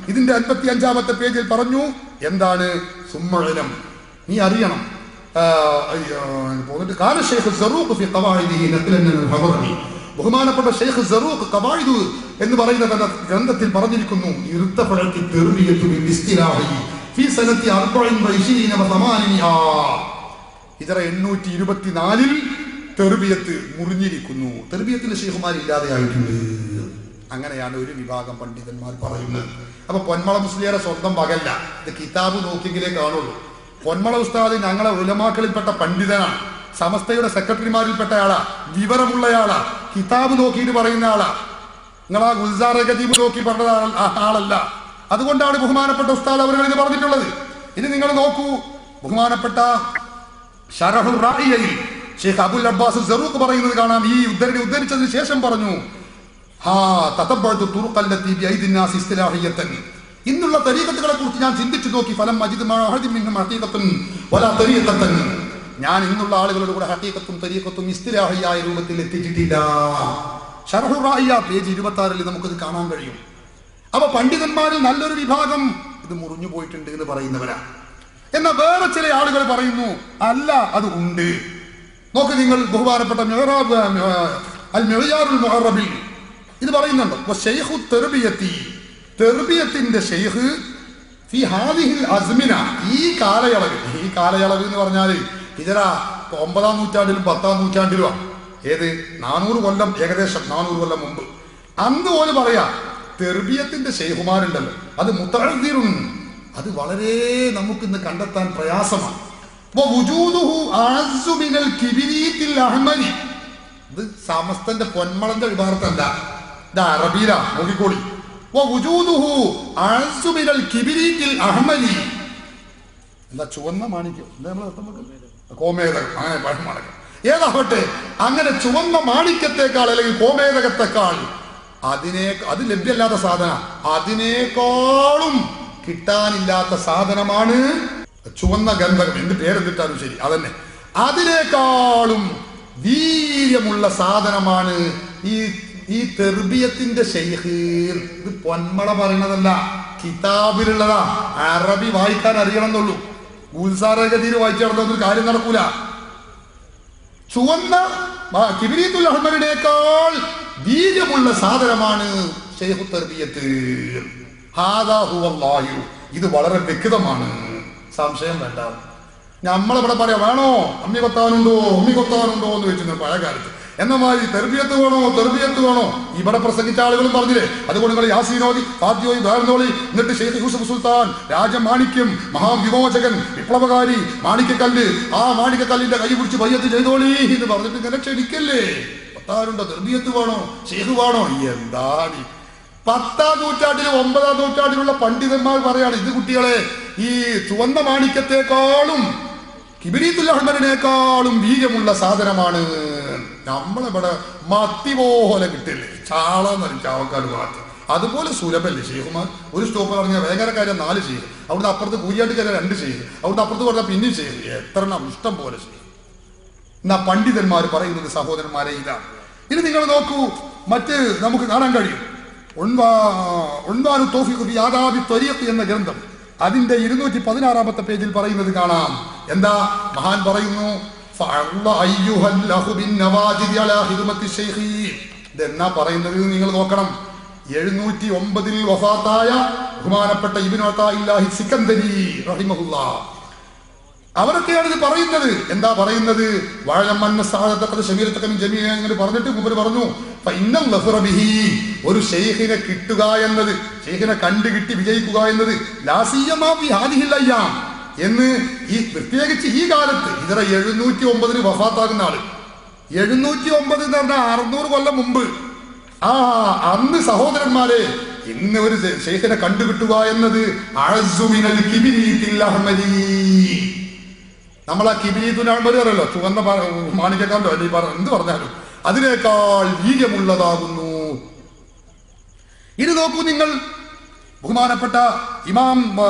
ഇതിന്റെ അൻപത്തി അഞ്ചാമത്തെ പേജിൽ പറഞ്ഞു എന്താണ് സുമ്മഴനം നീ അറിയണം ആ, അയ്യോ, പോന്നിട്ട് കാല ഷെയ്ഖ് സറൂഖ് ഫി ഖവാഇദിഹി നഖ്ലൻ മിൻ al-ഹബറമി. ബഹുമാനപ്പെട്ട ഷെയ്ഖ് സറൂഖ് ഖവായിദ് എന്ന് പറയുന്ന തന്റെ ഗ്രന്ഥത്തിൽ പറഞ്ഞിരിക്കുന്നു ഇർത്തഫഅത്തി തെർബിയത്തു ബിൽ ഇസ്തിലാഹി ഫി സനത്തി 24 വ 800 ഇതര എണ്ണൂറ്റി ഇരുപത്തിനാലിൽ തെർബിയത്ത് മുറിഞ്ഞിരിക്കുന്നു തെർബിയത്തിന്റെ ഷെയ്ഖുമാർ ഇല്ലാതെയായിട്ടുണ്ട് അങ്ങനെയാണ് ഒരു വിഭാഗം പണ്ഡിതന്മാർ പറയുന്നത് അപ്പൊ പൊന്മള മുസ്ലിയാരെ സ്വന്തം പകല്ല ഇത് കിതാബ് നോക്കിയെങ്കിലേ കാണുള്ളൂ പൊന്മള ഉസ്താദ് ഞങ്ങളെ ഉലമാക്കളിൽപ്പെട്ട പണ്ഡിതനാണ് സമസ്തയുടെ സെക്രട്ടറിമാരിൽപ്പെട്ട ആളാ വിവരമുള്ളയാളാ കിതാബ് നോക്കിയിട്ട് പറയുന്ന ആളാ നിങ്ങൾ ആ ഗുൽസാർ ഗദീബ് നോക്കി പറഞ്ഞ ആൾ- ആ ആളല്ല അതുകൊണ്ടാണ് ബഹുമാനപ്പെട്ട ഉസ്താദ് അവർ ഇത് പറഞ്ഞിട്ടുള്ളത് ഇനി നിങ്ങൾ നോക്കൂ ബഹുമാനപ്പെട്ട ഷറഹുർ റായിയയിൽ ഷെയ്ഖ് അബുൽ അബ്ബാസ് സറൂഖ് പറയുന്നത് കാണാം ഈ ഉദ്ധരണി ഉദ്ധരിച്ചതിന് ശേഷം പറഞ്ഞു ഹാ തതബ്ബഅതു തുറുഖല്ലത്തി ബിഐദി നാസ് ഇസ്തിലാഹിയത്തൻ ഇന്നുള്ള തരീഖത്തുകളെ കുറിച്ച് ഞാൻ ചിന്തിച്ചു നോക്കി ഫലം മജിദ് മാ അഹദിൻ മിൻഹും ഹഖീഖത്തുൻ വലാ തരീഖത്തൻ ഞാൻ ഇന്നുള്ള ആളുകളോട് കൂടെ ഹഖീഖത്തും തരീഖത്തും ഇസ്തിലാഹിയായ രൂപത്തിൽ എത്തിച്ചിട്ടില്ല ഷറഹുർ റായിയ പേജ് ഇരുപത്തി ആറിൽ നമുക്കത് കാണാൻ കഴിയും അപ്പൊ പണ്ഡിതന്മാരിൽ നല്ലൊരു വിഭാഗം ഇത് മുറിഞ്ഞു പോയിട്ടുണ്ട് എന്ന് പറയുന്നവരാണ് എന്നാൽ വേറെ ചില ആളുകൾ പറയുന്നു അല്ല അത് ഉണ്ട് നോക്ക് നിങ്ങൾ ബഹുമാനപ്പെട്ട മിഹ്റാബ്, ആ, അൽ മിഹ്യാറുൽ മുഹറബിൽ ഇത് പറയുന്നുണ്ട് വ ശൈഖു തെർബിയത്തി തെർബിയത്തിന്റെ ഷെയ്ഖ് ഫി ഹാദിഹിൽ അസ്മിന ഈ കാലയളവ് ഈ കാലയളവ് എന്ന് പറഞ്ഞാൽ ഇതര ഒമ്പതാം നൂറ്റാണ്ടിലും പത്താം നൂറ്റാണ്ടിലുമാണ് ഏത് നാനൂറ് കൊല്ലം ഏകദേശം നാനൂറ് കൊല്ലം മുമ്പ് അന്ന് പോലെ പറയാ തെർബിയത്തിന്റെ ഷെയ്ഖുമാരുണ്ടല്ലോ അത് മുത്തഴുതിറും അത് വളരെ നമുക്കിന്ന് കണ്ടെത്താൻ പ്രയാസമാണ് ووجوده أعز من الكبريت الأحمر. ഇത് സമസ്തന്റെ പൊന്മളന്റെ വിഭാഗത്തല്ല ഇത് അറബിയിലാ നോക്കിക്കോളി ووجوده أعز من الكبريت الأحمر. എന്താ ചുവന്ന മാണിക്യം എന്താ നമ്മളെ അർത്ഥം വെക്കുന്നത്? കോമേതകം അങ്ങനെ പഴമാണകം ഏതാവട്ടെ അങ്ങനെ ചുവന്ന മാണിക്യത്തെക്കാൾ അല്ലെങ്കിൽ കോമേതകത്തെക്കാൾ അതിനെ അത് ലഭ്യമല്ലാത്ത സാധന അതിനേക്കാളും കിട്ടാനില്ലാത്ത സാധനമാണ് ചുവന്ന ഗന്ധകം എന്ത് പേരെന്തിട്ടാലും ശരി അതന്നെ അതിനേക്കാളും വീര്യമുള്ള സാധനമാണ് ഈ ഈ തെർബിയത്തിന്റെ ഷെയ്ഖ് ഇത് പൊന്മള പറയണതല്ല കിതാബിലുള്ളതാ അറബി വായിക്കാൻ അറിയണമെന്നുള്ളൂ ഗുൽസാറഗതിയിൽ വായിച്ചു നടന്നൊന്നും കാര്യം നടക്കൂല ചുവന്ന ആ, കിബിരീത്തുൽ അഹ്മദിനേക്കാൾ വീര്യമുള്ള സാധനമാണ് ഷെയ്ഖു തെർബിയത്ത് ഹാദാ ഹുവല്ലാഹു. ഇത് വളരെ വ്യക്തമാണ് സംശയം വേണ്ട നമ്മളിവിടെ പറയാം വേണോ അമ്മി കൊത്താനുണ്ടോ അമ്മി കൊത്താനുണ്ടോ എന്ന് വെച്ചിരുന്നു പഴയ കാലത്ത് എന്ന മാതിരി തെർബിയത്ത് വേണോ തെർബിയത്ത് വേണോ ഇവിടെ പ്രസംഗിച്ച ആളുകളും പറഞ്ഞില്ലേ അതുകൊണ്ട് നിങ്ങൾ യാസീനോദി ഫാത്തിയോയി വേർന്നോളി എന്നിട്ട് ഷെയ്ഖ് യൂസഫ് സുൽത്താൻ രാജമാണിക്യം മഹാവിമോചകൻ വിപ്ലവകാരി മാണിക്കക്കല്ല് ആ മാണിക്കക്കല്ലിന്റെ കൈ പിടിച്ച് പയ്യത്ത് ചെയ്തോളി എന്ന് പറഞ്ഞിട്ട് ഇങ്ങനെ ക്ഷണിക്കല്ലേ പത്താറുണ്ടോ തെർബിയത്ത് വേണോ ഷെയ്ഖ് വേണോ എന്താണ് ഈ പത്താം നൂറ്റാണ്ടിലും ഒമ്പതാം നൂറ്റാണ്ടിലുള്ള പണ്ഡിതന്മാർ പറയാണ് ഇത് കുട്ടികളെ ഈ ചുവന്ന മാണിക്യത്തെക്കാളും കിബിരീത്തുൽ അഹ്മദിനേക്കാളും വീര്യമുള്ള സാധനമാണ് നമ്മളിവിടെ മത്തി പോലെ കിട്ടില്ലേ ചാളെന്നൊരു ചാവക്കാട് ഭാഗത്ത് അതുപോലെ സുലഭല്ലേ ഷെയ്ഖുമാർ ഒരു സ്റ്റോപ്പ് പറഞ്ഞാൽ വേങ്ങരക്കാരെ നാല് ചെയ്യും അവിടുന്ന് അപ്പുറത്ത് കൂരിയാട്ടുകാരെ രണ്ട് ചെയ്യും അവിടുന്ന് അപ്പുറത്ത് പറഞ്ഞാൽ പിന്നെയും ചെയ്യും എത്ര എണ്ണം ഇഷ്ടം പോലെ ചെയ്യും എന്നാ പണ്ഡിതന്മാർ പറയുന്നത് സഹോദരന്മാരെ ഇതാണ് ഇനി നിങ്ങൾ നോക്കൂ മറ്റ് നമുക്ക് കാണാൻ കഴിയും ഉൺവാ- ഉൺവാനു തൗഫീഖ് ഫി ആദാബി ത്വരീഖ് എന്ന ഗ്രന്ഥം അതിന്റെ ഇരുന്നൂറ്റി പതിനാറാമത്തെ പേജിൽ പറയുന്നത് കാണാം എന്താ മഹാൻ പറയുന്നു ഫഅള്ള അയ്യുഹൽ ലഹു ബിൻ നവാജിദി അലാ ഹിദ്മത്തി ശൈഖി. ഇതെന്നാ പറയുന്നത് എന്ന് നിങ്ങൾ നോക്കണം എഴുന്നൂറ്റി ഒമ്പതിൽ വഫാത്തായ ബഹുമാനപ്പെട്ട ഇബ്നു അത്താഇല്ലാഹി സിക്കന്ദരി റഹിമഹുല്ലാ അവരൊക്കെയാണ് ഇത് പറയുന്നത് എന്താ പറയുന്നത് വാഴമന്ന സാധനത്തെ ശരീരത്തൊക്കെ ജമീന അങ്ങനെ പറഞ്ഞിട്ട് മുമ്പ് പറഞ്ഞു ഫഇന്നൽ ലഫ്റ ബിഹി. ഒരു ഷെയ്ഖിനെ കിട്ടുക എന്നത് ഷെയ്ഖിനെ കണ്ടു കിട്ടി വിജയിക്കുക എന്നത് ലാസിയമാ ഫി ഹാദിഹിൽ അയ്യാം എന്ന് ഈ പ്രത്യേകിച്ച് ഈ കാലത്ത് ഇതര എഴുന്നൂറ്റി ഒമ്പതിന് വഫാത്താകുന്ന ആള് എഴുന്നൂറ്റി ഒമ്പത് എന്ന് പറഞ്ഞാൽ അറുന്നൂറ് കൊല്ലം മുമ്പ് ആ അന്ന് സഹോദരന്മാരെ ഇന്ന് ഒരു ഷെയ്ഖിനെ കണ്ടുകിട്ടുക എന്നത് അഅസ്സുമിനൽ കിബിരീത്തിൽ അഹ്മദി നമ്മൾ ആ കിബിരീത്തുൽ അഹ്മദി പറയല്ലോ ചുവന്ന പ- മാണിക്കക്കാരല്ലോ അല്ലെ പറ എന്ത് പറഞ്ഞാലും അതിനേക്കാൾ വീര്യമുള്ളതാകുന്നു ഇനി നോക്കൂ നിങ്ങൾ ബഹുമാനപ്പെട്ട ഇമാം ആ,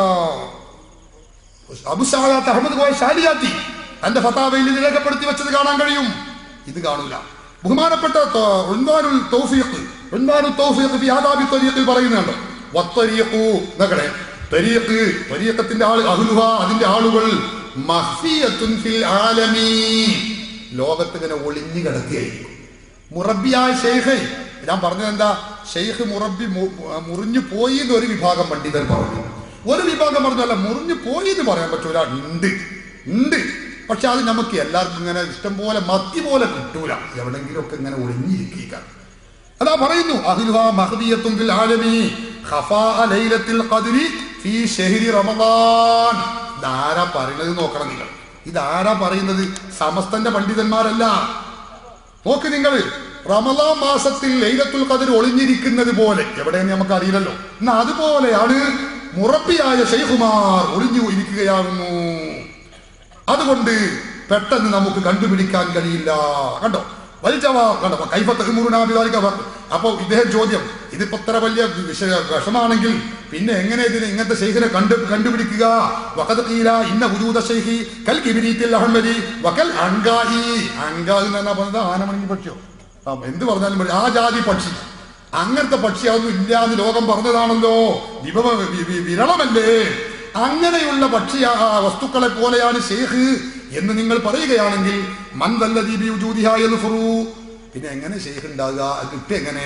അബു സഅദാത്ത് അഹമ്മദ് കോയ ഷാലിയാത്തി തന്റെ ഫതാവയിൽ ഇത് രേഖപ്പെടുത്തി വെച്ചത് കാണാൻ കഴിയും ഇത് കാണൂല ബഹുമാനപ്പെട്ട ത- ഉൻവാനുൽ തൗഫീഖ് ഉൻവാനുൽ തൗഫീഖ് ഫി ആദാബി ത്വരീഖിൽ പറയുന്നുണ്ട് വത്തരീഖു എന്നൊക്കെ തരീഖ് തരീഖത്തിന്റെ ആള് അഹ്ലുഹ അതിന്റെ ആളുകൾ മഹ്ഫിയത്തുൻ ഫിൽ ആലമീൻ ലോകത്ത് ഇങ്ങനെ ഒളിഞ്ഞു കിടക്കുകയായിരിക്കും മുറബിയായ ഷെയ്ഖ് ഞാൻ പറഞ്ഞത് എന്താ ഷെയ്ഖ് മുറബി മു- മുറിഞ്ഞു പോയി എന്ന് ഒരു വിഭാഗം പണ്ഡിതർ പറഞ്ഞു ഒരു വിഭാഗം പറഞ്ഞല്ല മുറിഞ്ഞു പോയി എന്ന് പറയാൻ പറ്റൂല ഉണ്ട് ഉണ്ട് പക്ഷെ അത് നമുക്ക് എല്ലാവർക്കും ഇങ്ങനെ ഇഷ്ടം പോലെ മത്തി പോലെ കിട്ടൂല എവിടെങ്കിലും ഒക്കെ ഇങ്ങനെ ഒളിഞ്ഞിരിക്കുക അതാ പറയുന്നു അഹ്ലുഹാ മഹദിയത്തും ഫിൽ ആലമി ഖഫാ ലൈലത്തിൽ ഖദ്രി ഫീ ശഹരി റമദാൻ ഇതാരാ പറയുന്നത് നോക്കണം നിങ്ങൾ ഇതാരാ പറയുന്നത് സമസ്തന്റെ പണ്ഡിതന്മാരല്ല നോക്ക് നിങ്ങൾ റമദാൻ മാസത്തിൽ ലൈലത്തുൽ ഖദർ ഒളിഞ്ഞിരിക്കുന്നത് പോലെ എവിടെയെന്ന് നമുക്ക് അറിയില്ലല്ലോ എന്നാ അതുപോലെയാണ് മുറപ്പിയായ ഷെയ്ഖുമാർ ഒളിഞ്ഞു ഇരിക്കുകയാകുന്നു അതുകൊണ്ട് പെട്ടെന്ന് നമുക്ക് കണ്ടുപിടിക്കാൻ കഴിയില്ല കണ്ടോ വലിച്ചവാ കണ്ടോ കൈഫത്ത് മുറുനാഭിതാലിക്ക അപ്പൊ ഇദ്ദേഹം ചോദ്യം ഇതിപ്പോ ഇത്ര വലിയ വിഷയ വിഷമാണെങ്കിൽ പിന്നെ എങ്ങനെ ഇതിന് ഇങ്ങനത്തെ ഷെയ്ഖിനെ കണ്ടു കണ്ടുപിടിക്കുക വഖദ് ഖീല ഇന്ന ഹുദൂദ ഷെയ്ഖി കൽ കിബിരീത്തിൽ അഹമ്മദി വകൽ അങ്കായി അങ്കായി എന്ന് പറഞ്ഞാൽ പറഞ്ഞത് ആനമണി പക്ഷിയോ ആ, എന്ത് പറഞ്ഞാലും മതി ആ ജാതി പക്ഷി അങ്ങനത്തെ പക്ഷി അതൊന്നും ഇല്ല എന്ന് ലോകം പറഞ്ഞതാണല്ലോ വിഭവ വി- വി- വിരളമല്ലേ അങ്ങനെയുള്ള പക്ഷി ആ, ആ, വസ്തുക്കളെ പോലെയാണ് ഷേഖ് എന്ന് നിങ്ങൾ പറയുകയാണെങ്കിൽ മന്ദല്ലദീപിയൂതിഹായെന്ന് ഫുറു പിന്നെ എങ്ങനെ ഷെയ്ഖ് ഉണ്ടാകുക അത് കിട്ടുക എങ്ങനെ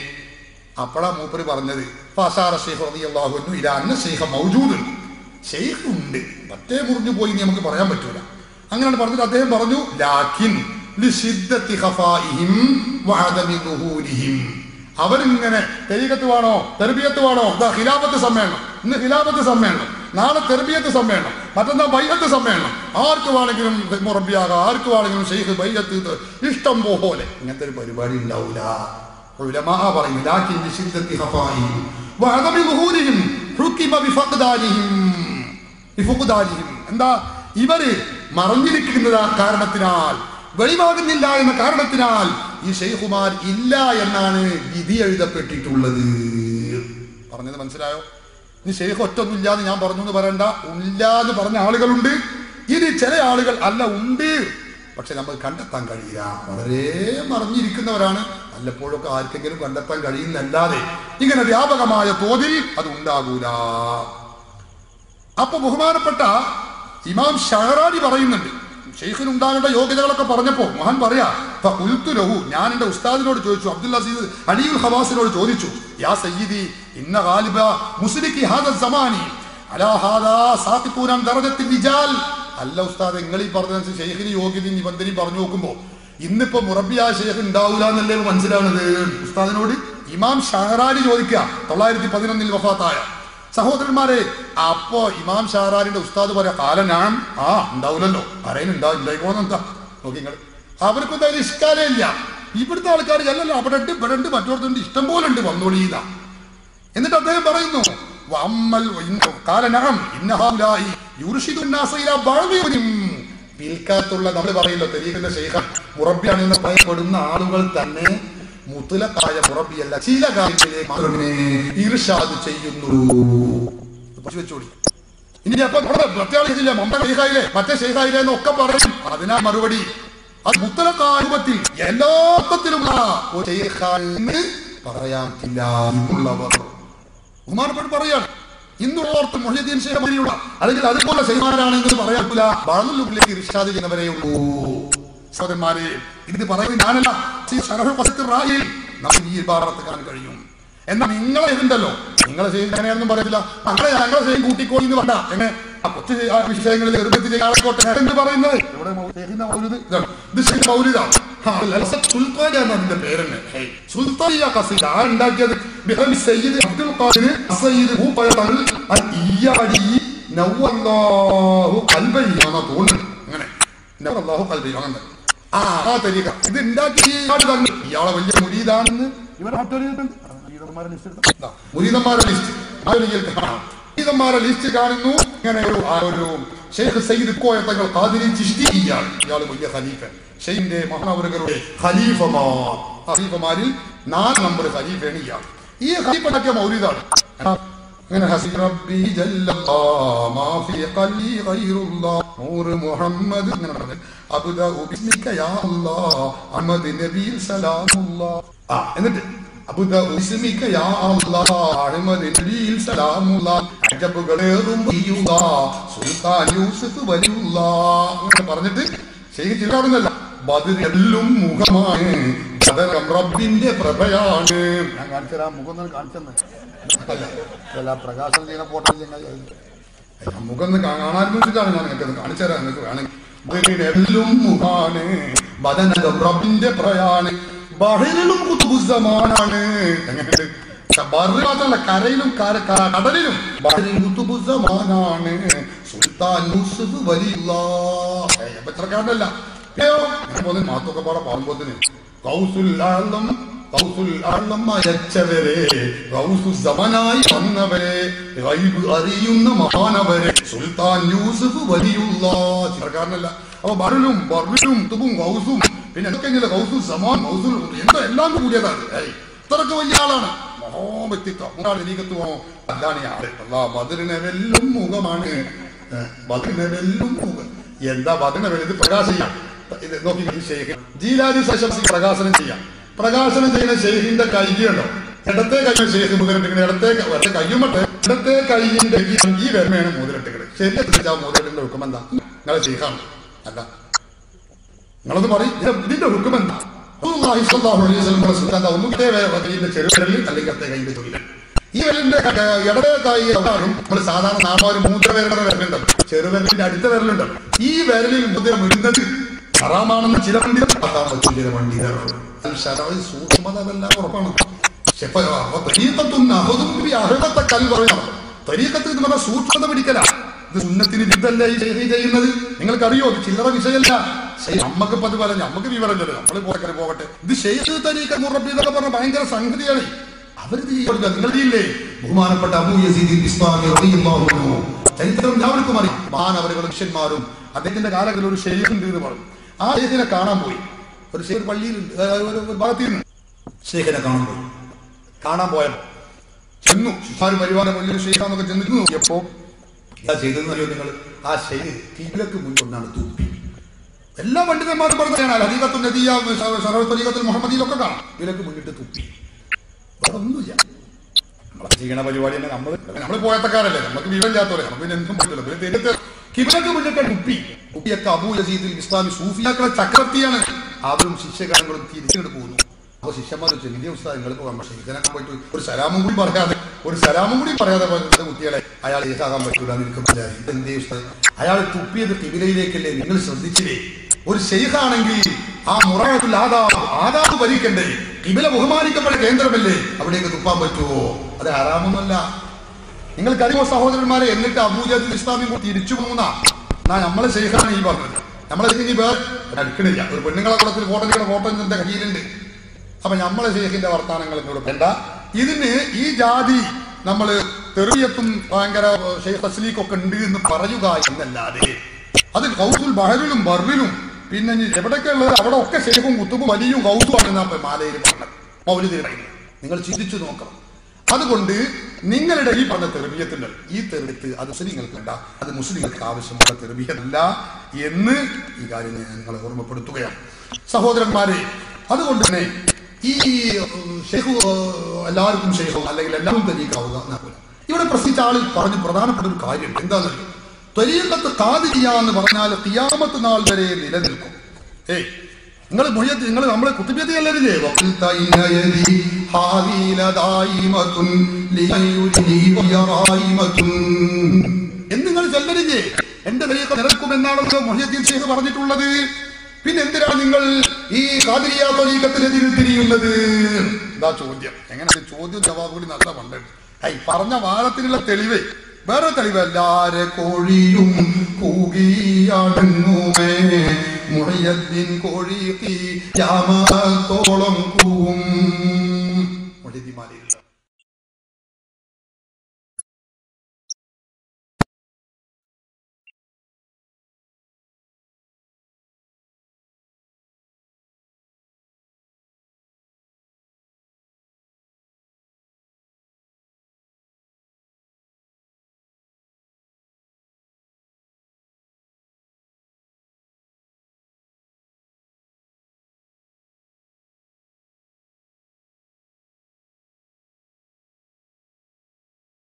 അപ്പഴാ മൂപ്പര് പറഞ്ഞത് ഫാസാറ ഷെയ്ഖ് റളിയല്ലാഹു അൻഹു ഇലാ അന്ന ഷെയ്ഖ മൗജൂദ് ഷെയ്ഖ് ഉണ്ട് പറ്റേ മുറിഞ്ഞു പോയി എന്ന് നമുക്ക് പറയാൻ പറ്റൂല അങ്ങനെയാണ് പറഞ്ഞിട്ട് അദ്ദേഹം പറഞ്ഞു ലാക്കിൻ ലിശിദ്ദത്തി ഖഫാഇഹിം വഅദമി ദുഹൂരിഹിം അവരിങ്ങനെ തെരീകത്ത് വേണോ തെർബിയത്ത് വേണോ ഇതാ ഖിലാഫത്ത് സമ്മേളനം ഇന്ന് ഖിലാഫത്ത് സമ്മേളനം നാളെ തെർബിയത്ത് സമ്മേളനം മറ്റന്നാ ബൈഹത്ത് സമ്മേളനം ആർക്ക് വേണമെങ്കിലും മുറബിയാകാം ആർക്ക് വേണമെങ്കിലും ഷെയ്ഖ് ബൈഹത്ത് ഇത് ഇഷ്ടം പോലെ ഇങ്ങനത്തെ ഒരു പരിപാടി ഉണ്ടാവൂല ഉലമാ പറയുന്നു ലാക്കിൻ ലിശിദ്ദത്തി ഖഫാഇഹിം വഅദമി ദുഹൂരിഹിം ഹുക്കിമ ബിഫഖ്ദാനിഹിം ബിഫഖ്ദാനിഹിം എന്താ ഇവര് മറഞ്ഞിരിക്കുന്നത് ആ കാരണത്തിനാൽ വെളിവാകുന്നില്ല എന്ന കാരണത്തിനാൽ ഈ ഷെയ്ഖുമാർ ഇല്ല എന്നാണ് വിധി എഴുതപ്പെട്ടിട്ടുള്ളത് പറഞ്ഞത് മനസ്സിലായോ ഇനി ഷെയ്ഖ് ഒറ്റൊന്നും ഇല്ലാന്ന് ഞാൻ പറഞ്ഞു എന്ന് പറയണ്ട ഇല്ല എന്ന് പറഞ്ഞ ആളുകളുണ്ട് ഇനി ചില ആളുകൾ അല്ല ഉണ്ട് പക്ഷെ നമുക്ക് കണ്ടെത്താൻ കഴിയില്ല വളരെ മറിഞ്ഞിരിക്കുന്നവരാണ് വല്ലപ്പോഴൊക്കെ ആർക്കെങ്കിലും കണ്ടെത്താൻ കഴിയുന്നല്ലാതെ ഇങ്ങനെ വ്യാപകമായ തോതിൽ അത് ഉണ്ടാകൂല അപ്പൊ ബഹുമാനപ്പെട്ട ഇമാം ഷഹറാനി പറയുന്നുണ്ട് ഷെയ്ഖിന് ഉണ്ടാകേണ്ട യോഗ്യതകളൊക്കെ പറഞ്ഞപ്പോ മഹാൻ പറയാ "ഫഖുൽതു ലഹു ഞാൻ എന്റെ ഉസ്താദിനോട് ചോദിച്ചു അബ്ദുൽ അസീസ് അലിയുൽ ഹവാസിനോട് ചോദിച്ചു യാ സയ്യിദി ഇന്ന ഗാലിബ മുസ്ലിക്കി ഹാദ സമാനി അലാ ഹാദാ സാഖിത്തൂന അൻ ദറജത്തിൽ റിജാൽ അല്ല ഉസ്താദ് നിങ്ങൾ ഈ പറഞ്ഞ ഷെയ്ഖിന് യോഗ്യതയും നിബന്ധനയും പറഞ്ഞു നോക്കുമ്പോ ഇന്നിപ്പോ മുറബിയ ഷെയ്ഖ് ഉണ്ടാവൂല എന്നല്ലേ മനസ്സിലാവുന്നത് ഉസ്താദിനോട് ഇമാം ഷഹറാനി ചോദിക്കുക തൊള്ളായിരത്തി പതിനൊന്നിൽ വഫാത്തായ സഹോദരന്മാരെ അപ്പോ ഇമാം ഷാറാരിന്റെ ഉസ്താദ് പറയാ കാല ഞാൻ ആ ഉണ്ടാവില്ലല്ലോ പറയുന്നുണ്ടാവും ഉണ്ടായിക്കോന്ന് എന്താ നോക്കി നിങ്ങൾ അവർക്കൊന്നും അതിൽ ഇഷ്കാലേ ഇല്ല ഇവിടുത്തെ ആൾക്കാർ അല്ലല്ലോ അവിടെ ഉണ്ട് ഇവിടെ ഉണ്ട് മറ്റോടത്തുണ്ട് ഇഷ്ടം പോലെ ഉണ്ട് വന്നോളീത എന്നിട്ട് അദ്ദേഹം പറയുന്നു വമ്മൽ ഇന്ന- കാല നഅം ഇന്ന ഹൗലായി യുർഷിദു الناس ഇലാ ബഅദിഹിം. പിൽക്കാത്തുള്ള നമ്മൾ പറയല്ലോ തെരീഖിന്റെ ശൈഖ് മുറബിയാണ് എന്ന് പറയപ്പെടുന്ന ആളുകൾ തന്നെ മുത്തലക്കായ മുറബിയല്ല ചില കാര്യത്തിലേക്ക് മാത്രമേ ഇർഷാദ് ചെയ്യുന്നുള്ളൂ പഠിച്ചു വെച്ചോളി ഇനി അപ്പൊ നമ്മുടെ പ്രത്യേകിച്ചില്ല മമ്മ ഷെയ്ഖായില്ലേ മറ്റേ ഷെയ്ഖായില്ലേ എന്നൊക്കെ പറയും അതിനാ മറുപടി അത് മുത്തലക്കായ രൂപത്തിൽ എല്ലാ അർത്ഥത്തിലുള്ള ഒരു ഷെയ്ഖാന്ന് പറയാൻ പറ്റില്ല എന്നുള്ളവർ ബഹുമാനപ്പെട്ട് പറയാണ് ഇന്നുള്ളവർക്ക് മൊഹീദ്ദീൻ ഷെയ്ഖ് മതിയുള്ള അല്ലെങ്കിൽ അതുപോലെ ഷെയ്ഖാനാണെന്ന് പറയാൻ പറ്റില്ല വളർന്നുള്ളിലേക്ക് ഇർഷാദ് ചെയ്യുന്നവരേ ഉള്ളൂ സഹോദരന്മാരെ ഇത് പറയുന്നത് ഞാനല്ല ഈ ശരഹുൽ ഖസത്ത് റായിൽ നമുക്ക് ഈ ഭാഗത്ത് കാണാൻ കഴിയും എന്നാൽ നിങ്ങളെ ഇതുണ്ടല്ലോ നിങ്ങളെ ചെയ്യും എങ്ങനെയാണെന്നും പറയത്തില്ല അങ്ങനെ ഞങ്ങളെ ചെയ്യും കൂട്ടിക്കോളി എന്ന് പറഞ്ഞ എങ്ങനെ ആ കൊച്ചു ആ വിഷയങ്ങളിൽ എറുപ്പത്തിൽ ആളെക്കോട്ടെ എന്ന് പറയുന്നത് ഇവിടെ മൗ- ചെയ്യുന്ന മൗലിദ് ഇതാണ്. ഇത് ശരി മൗലിദാണ് ആ, ലസത്ത് സുൽത്താൻ എന്ന അതിന്റെ പേരെന്നെ ഹേയ്. സുൽത്താനിയ ഖസീദ ആ ഉണ്ടാക്കിയത് ബിഹൽ സയ്യിദ് അബ്ദുൽ ഖാദിർ സയ്യിദ് ഭൂപയതൽ അൽ ഇയ്യാടി നവ്വല്ലാഹു ഖൽബൈഹി എന്നാ തോന്നുന്നത് അങ്ങനെ നവ്വല്ലാഹു ഖൽബൈഹി അങ്ങനെ ആ ആ തരീക ഇത് ഉണ്ടാക്കി ഇയാള് തന്നെ ഇയാളെ വലിയ മുരീദാണെന്ന് ഇവിടെ മറ്റൊരു ഇതുണ്ട്. ആ, മുരീദന്മാരെ ലിസ്റ്റ് എടുത്തോ. ദാ, മുരീദന്മാരെ ലിസ്റ്റ് ആ ഒരു ഇതിൽ കാണാം. മുരീദന്മാരെ ലിസ്റ്റ് കാണുന്നു ഇങ്ങനെ ഒരു ആ ഒരു ഷെയ്ഖ് സയ്യിദ് കോയ തങ്ങൾ ഖാദിരി ചിഷ്തി ഇയാൾ ഇയാൾ വലിയ ഖലീഫ ഷെയ്ഖിന്റെ മഹാനവറുകളുടെ ഖലീഫമാർ ഖലീഫമാരിൽ നാല് നമ്പർ ഖലീഫയാണ് ഇയാൾ ഈ ഖലീഫ ഉണ്ടാക്കിയ മൗലിദാണ് അങ്ങനെ ഹസി റബ്ബി ജല്ലല്ലാ മാ ഫീ ഖൽബി ഗൈറുല്ലാ നൂർ മുഹമ്മദ് ഇങ്ങനെ പറഞ്ഞത് അബ്ദഉ ബിസ്മിക യാ അല്ലാ അഹ്മദ് നബിയിൽ സലാമുല്ലാ ആ എന്നിട്ട് അബുദ ഉസ്മിക യാ അല്ലാഹ് അഹ്മദ് നബിയിൽ സലാമുള്ള അജബുകളേറും വയ്യുക സുൽത്താൻ യൂസഫ് വലിയുള്ള അങ്ങനെ പറഞ്ഞിട്ട് ശരി ചില്ലാറുന്നല്ല ബദിരെല്ലും മുഖമാണ് ബദരം റബ്ബിന്റെ പ്രഭയാണ് ഞാൻ കാണിച്ചുതരാം മുഖം ഒന്ന് കാണിച്ചെന്ന് അല്ല പ്രകാശനം ചെയ്യുന്ന ഫോട്ടോ ചങ്ങായി മുഖം ഒന്ന് കാണാൻ വേണ്ടിയിട്ടാണ് ഞാൻ നിങ്ങൾക്ക് കാണിച്ചു തരാം നിങ്ങൾക്ക് വേണമെങ്കിൽ ബദിരെല്ലും മുഖാണ് ബദനം റബ്ബിന്റെ പ്രയാണ് ബഹറിലും കുത്തുബുസമാനാണ് എങ്ങനെയുണ്ട് ബഹറിൽ മാത്രമല്ല കരയിലും കര- ക- കടലിലും ബഹറിൽ കുത്തുബുസമാനാണ് സുൽത്താൻ യൂസുഫ് വലിയുള്ള പച്ചക്കാരനല്ല മാത്തൊക്കെ പാടെ പാടുമ്പോത്തിന് കൗസുൽ ആളം കൗസുൽ ആളം അയച്ചവരെ കൗസു സമനായി വന്നവരെ ഗൈബ് അറിയുന്ന മഹാനവരെ സുൽത്താൻ യൂസുഫ് വലിയുള്ള ചിത്രക്കാരനല്ല അപ്പൊ ബറിലും ബറിലും തുബും കൗസും പിന്നെ എന്തൊക്കെയെങ്കിലും കൗസു സമാൻ കൗസുൽ എന്താ എല്ലാം കൂടിയതാണ് ഏയ്, ഇത്രക്ക് വലിയ ആളാണ് മഹോ വ്യക്തിത്വം ഒരാൾ എനിക്കത്തുവോ അതാണ് ഈ ആള് അല്ലാ ബദറിനെ വെല്ലും മുഖമാണ് ഏഹ്, ബദറിനെ വെല്ലും മുഖം എന്താ ബദറിനെ വെല്ലും ഇത് പ്രകാശം ചെയ്യാം ഇത് നോക്കി ഈ ഷെയ്ഖ് ജീലാദി സശംസി പ്രകാശനം ചെയ്യാം പ്രകാശനം ചെയ്യുന്ന ഷെയ്ഖിന്റെ കൈയുണ്ടോ ഇടത്തെ കൈ ഷെയ്ഖ് മുതലിട്ടിങ്ങനെ ഇടത്തെ ക- ഇടത്തെ കയ്യുമട്ടെ ഇടത്തെ കൈയിന്റെ ഈ ഈ വരമയാണ് മുതലിട്ടുകൾ ശരിയാ മുതലിന്റെ ഹുക്കം എന്താ നിങ്ങളെ ഷെയ്ഖാണ് അല്ല നിങ്ങളത് പറയും ഇതിന്റെ ഹുക്കം എന്താ റസൂലുള്ളാഹി സ്വല്ലല്ലാഹു അലൈഹി വസല്ലം പറഞ്ഞ സുന്നത്ത് എന്താ? ഒന്നുകിൽ വേ- കൈയിന്റെ ചെറുവിരലിൽ അല്ലെങ്കിൽ അത്തെ കൈയിന്റെ തൊഴിൽ ഈ വിരലിന്റെ ക- ക- ഇടത് കൈ എവിടാറും നമ്മൾ സാധാരണ നാമാര് മൂത്ര വിരലുടെ വിരലുണ്ട് ചെറുവിരലിന്റെ അടുത്ത വിരലുണ്ട് ഈ വിരലിൽ മുദ്ര വിടുന്നത് ഹറാമാണെന്ന് ചില പണ്ഡിതർ ആക്കാൻ പറ്റും ചില പണ്ഡിതർ അത് ശരവി സൂക്ഷ്മത അതെല്ലാം ഉറപ്പാണ് പക്ഷെ ഇപ്പൊ അപ്പൊ തരീക്കത്തും അഹദും ബി അഹദത്തെ കൽ പറയണം തരീക്കത്ത് എന്ന് പറഞ്ഞാൽ സൂക്ഷ്മത പിടിക്കല ഇത് സുന്നത്തിന് വിരുദ്ധല്ല ഈ ചെയ്തി ചെയ്യുന്നത് നിങ്ങൾക്കറിയോ ഇത് ചില്ലറ വിഷയമല്ല ശരി, നമ്മക്ക് പത് പോലെ നമുക്ക് വിവരം ചൊല്ലും നമ്മൾ പോകട്ടെ പോകട്ടെ ഇത് ഷെയ്ഖ് തരീക്ക മുറബി എന്നൊക്കെ പറഞ്ഞ ഭയങ്കര സംഗതിയാണ് അവര് കൊടുക്കുക നിങ്ങൾ ചെയ്യില്ലേ ബഹുമാനപ്പെട്ട അബൂ യസീദ് ബിസ്മാനി റളിയല്ലാഹു അൻഹു ചരിത്രം എല്ലാവർക്കും അറിയാം മഹാനവരുകളും ശിഷ്യന്മാരും അദ്ദേഹത്തിന്റെ കാലങ്ങളിൽ ഒരു ഷെയ്ഖ് ഉണ്ട് എന്ന് പറഞ്ഞു ആ ഷെയ്ഖിനെ കാണാൻ പോയി ഒരു ഷെയ്ഖ് പള്ളിയിലുണ്ട് ഏ, ഒരു ഒരു ഭാഗത്തിൽ നിന്ന് ഷെയ്ഖിനെ കാണാൻ പോയി കാണാൻ പോയപ്പോ ചെന്നു ശിഷ്യന്മാർ പരിവാരം വലിയൊരു ഷെയ്ഖാന്നൊക്കെ ചെന്നിട്ട് നോക്കിയപ്പോ എന്താ ചെയ്തെന്ന് അറിയോ നിങ്ങൾ ആ ഷെയ്ഖ് കിബിലക്ക് മുൻകൊണ്ടാണ് തൂപ്പി എല്ലാ പണ്ഡിതന്മാരും പറഞ്ഞതാണ് ഹദീഖത്തുൽ നദിയ സറവത്തരീഖത്തുൽ മുഹമ്മദിയിലൊക്കെ കാണാം ഇതിലൊക്കെ മുന്നിട്ട് തുപ്പി വേറെ ഒന്നുമില്ല നമ്മളെ ചെയ്യണ പരിപാടി തന്നെ നമ്മൾ നമ്മൾ പോയത്തക്കാരല്ലേ നമുക്ക് വിവരമില്ലാത്തവരെ നമുക്ക് പിന്നെ എന്തും പറ്റില്ല പിന്നെ തെരഞ്ഞെടുത്ത് കിബിലൊക്കെ മുന്നിട്ട് കുപ്പി കുപ്പിയൊക്കെ അബൂ യസീദിൽ ഇസ്ലാമി സൂഫിയാക്കളെ ചക്രവർത്തിയാണ് അവരും ശിഷ്യകാരങ്ങളും തിരിച്ചിങ്ങോട്ട് പോകുന്നു അപ്പൊ ശിഷ്യന്മാർ ചെറിയ ഉസ്താദ് നിങ്ങൾക്ക് നമ്മൾ ഷെയ്ഖിനൊക്കെ പോയിട്ട് ഒരു സലാമും കൂടി പറയാതെ ഒരു സലാമും കൂടി പറയാതെ പോലത്തെ കുട്ടികളെ അയാൾ ഏതാകാൻ പറ്റൂല എന്ന് എനിക്ക് മനസ്സിലായി ഇതെന്തേ ഉസ്താദ് അയാൾ തുപ്പിയത് കിബിലയിലേക്കല്ലേ നിങ്ങൾ ശ്രദ്ധിച്ചില്ലേ ഒരു ഷെയ്ഖാണെങ്കിൽ ആ മുറായത്തിൽ ആദാബ് ആദാബ് ഭരിക്കണ്ടേ കിബില ബഹുമാനിക്കപ്പെട്ട കേന്ദ്രമല്ലേ അവിടേക്ക് തുപ്പാൻ പറ്റുമോ അത് ഹറാമൊന്നുമല്ല നിങ്ങൾക്കറിയോ സഹോദരന്മാരെ എന്നിട്ട് അബൂജാദ് ഇസ്ലാമി കൂടി തിരിച്ചു പോകുന്ന എന്നാ നമ്മളെ ഷെയ്ഖാണ് ഈ പറഞ്ഞത് നമ്മളെ ഇനി വേറെ അടുക്കണില്ല ഒരു പെണ്ണുങ്ങളെ കുളത്തിൽ ഫോട്ടോ എടുക്കുന്ന ഫോട്ടോ എന്റെ കയ്യിലുണ്ട് അപ്പൊ നമ്മളെ ഷെയ്ഖിന്റെ വർത്താനങ്ങൾ എന്നോട് വേണ്ട ഇതിന് ഈ ജാതി നമ്മള് തെറിയത്തും ഭയങ്കര ഷെയ്ഖ് തസ്ലീഖൊക്കെ ഉണ്ട് എന്ന് പറയുക എന്നല്ലാതെ അത് കൗസുൽ ബഹറിലും ബറിലും പിന്നെ ഇനി എവിടെയൊക്കെ ഉള്ളത് അവിടെ ഒക്കെ ഷെയ്ഖും കുത്തുബും വലിയും കൗസുമാണ് എന്നാ ഇപ്പൊ മാലയിൽ പറഞ്ഞത് മൗലിദിൽ പറയുന്നത് നിങ്ങൾ ചിന്തിച്ചു നോക്കണം അതുകൊണ്ട് നിങ്ങളുടെ ഈ പറഞ്ഞ തെർബിയത്തുണ്ട് ഈ തെർബിയത്ത് അത് മുസ്ലിങ്ങൾക്ക് വേണ്ട അത് മുസ്ലിങ്ങൾക്ക് ആവശ്യമുള്ള തെർബിയല്ല എന്ന് ഈ കാര്യം ഞാൻ നിങ്ങളെ ഓർമ്മപ്പെടുത്തുകയാണ് സഹോദരന്മാരെ അതുകൊണ്ട് തന്നെ ഈ ഉം, ഷെയ്ഖ് ഏഹ്, എല്ലാവർക്കും ഷെയ്ഖോ അല്ലെങ്കിൽ എല്ലാവരും തരീക്കാവുക എന്നാ ഇവിടെ പ്രസിദ്ധ ആളിൽ പറഞ്ഞു പ്രധാനപ്പെട്ട ഒരു കാര്യം എന്താണെന്നറിയോ ത്വരീക്കത്ത് കാതിരിയ എന്ന് പറഞ്ഞാൽ കിയാമത്ത് നാൾ വരെ നിലനിൽക്കും ഏയ് നിങ്ങൾ മുഹ്യത്ത് നിങ്ങൾ നമ്മളെ കുത്തിബിയത്തി അല്ലേ എന്ന് നിങ്ങൾ ചെല്ലരുതേ എന്റെ ത്വരീക്ക നിലനിൽക്കുമെന്നാണല്ലോ മുഹ്യദ്ദീൻ ഷെയ്ഖ് പറഞ്ഞിട്ടുള്ളത് പിന്നെ എന്തിനാണ് നിങ്ങൾ ഈ കാതിരിയ ത്വരീക്കത്തിനെതിരെ തിരിയുന്നത് ഇതാ ചോദ്യം എങ്ങനെ ചോദ്യം ജവാബ് കൂടി നല്ല പണ്ടുണ്ട് ഐ പറഞ്ഞ വാദത്തിനുള്ള തെളിവ് വേറെ തെളിവ് എല്ലാരെ കോഴിയും കൂകിയടങ്ങുമേ മുഹയ്യദ്ദീൻ കോഴി യാമത്തോളം കൂവും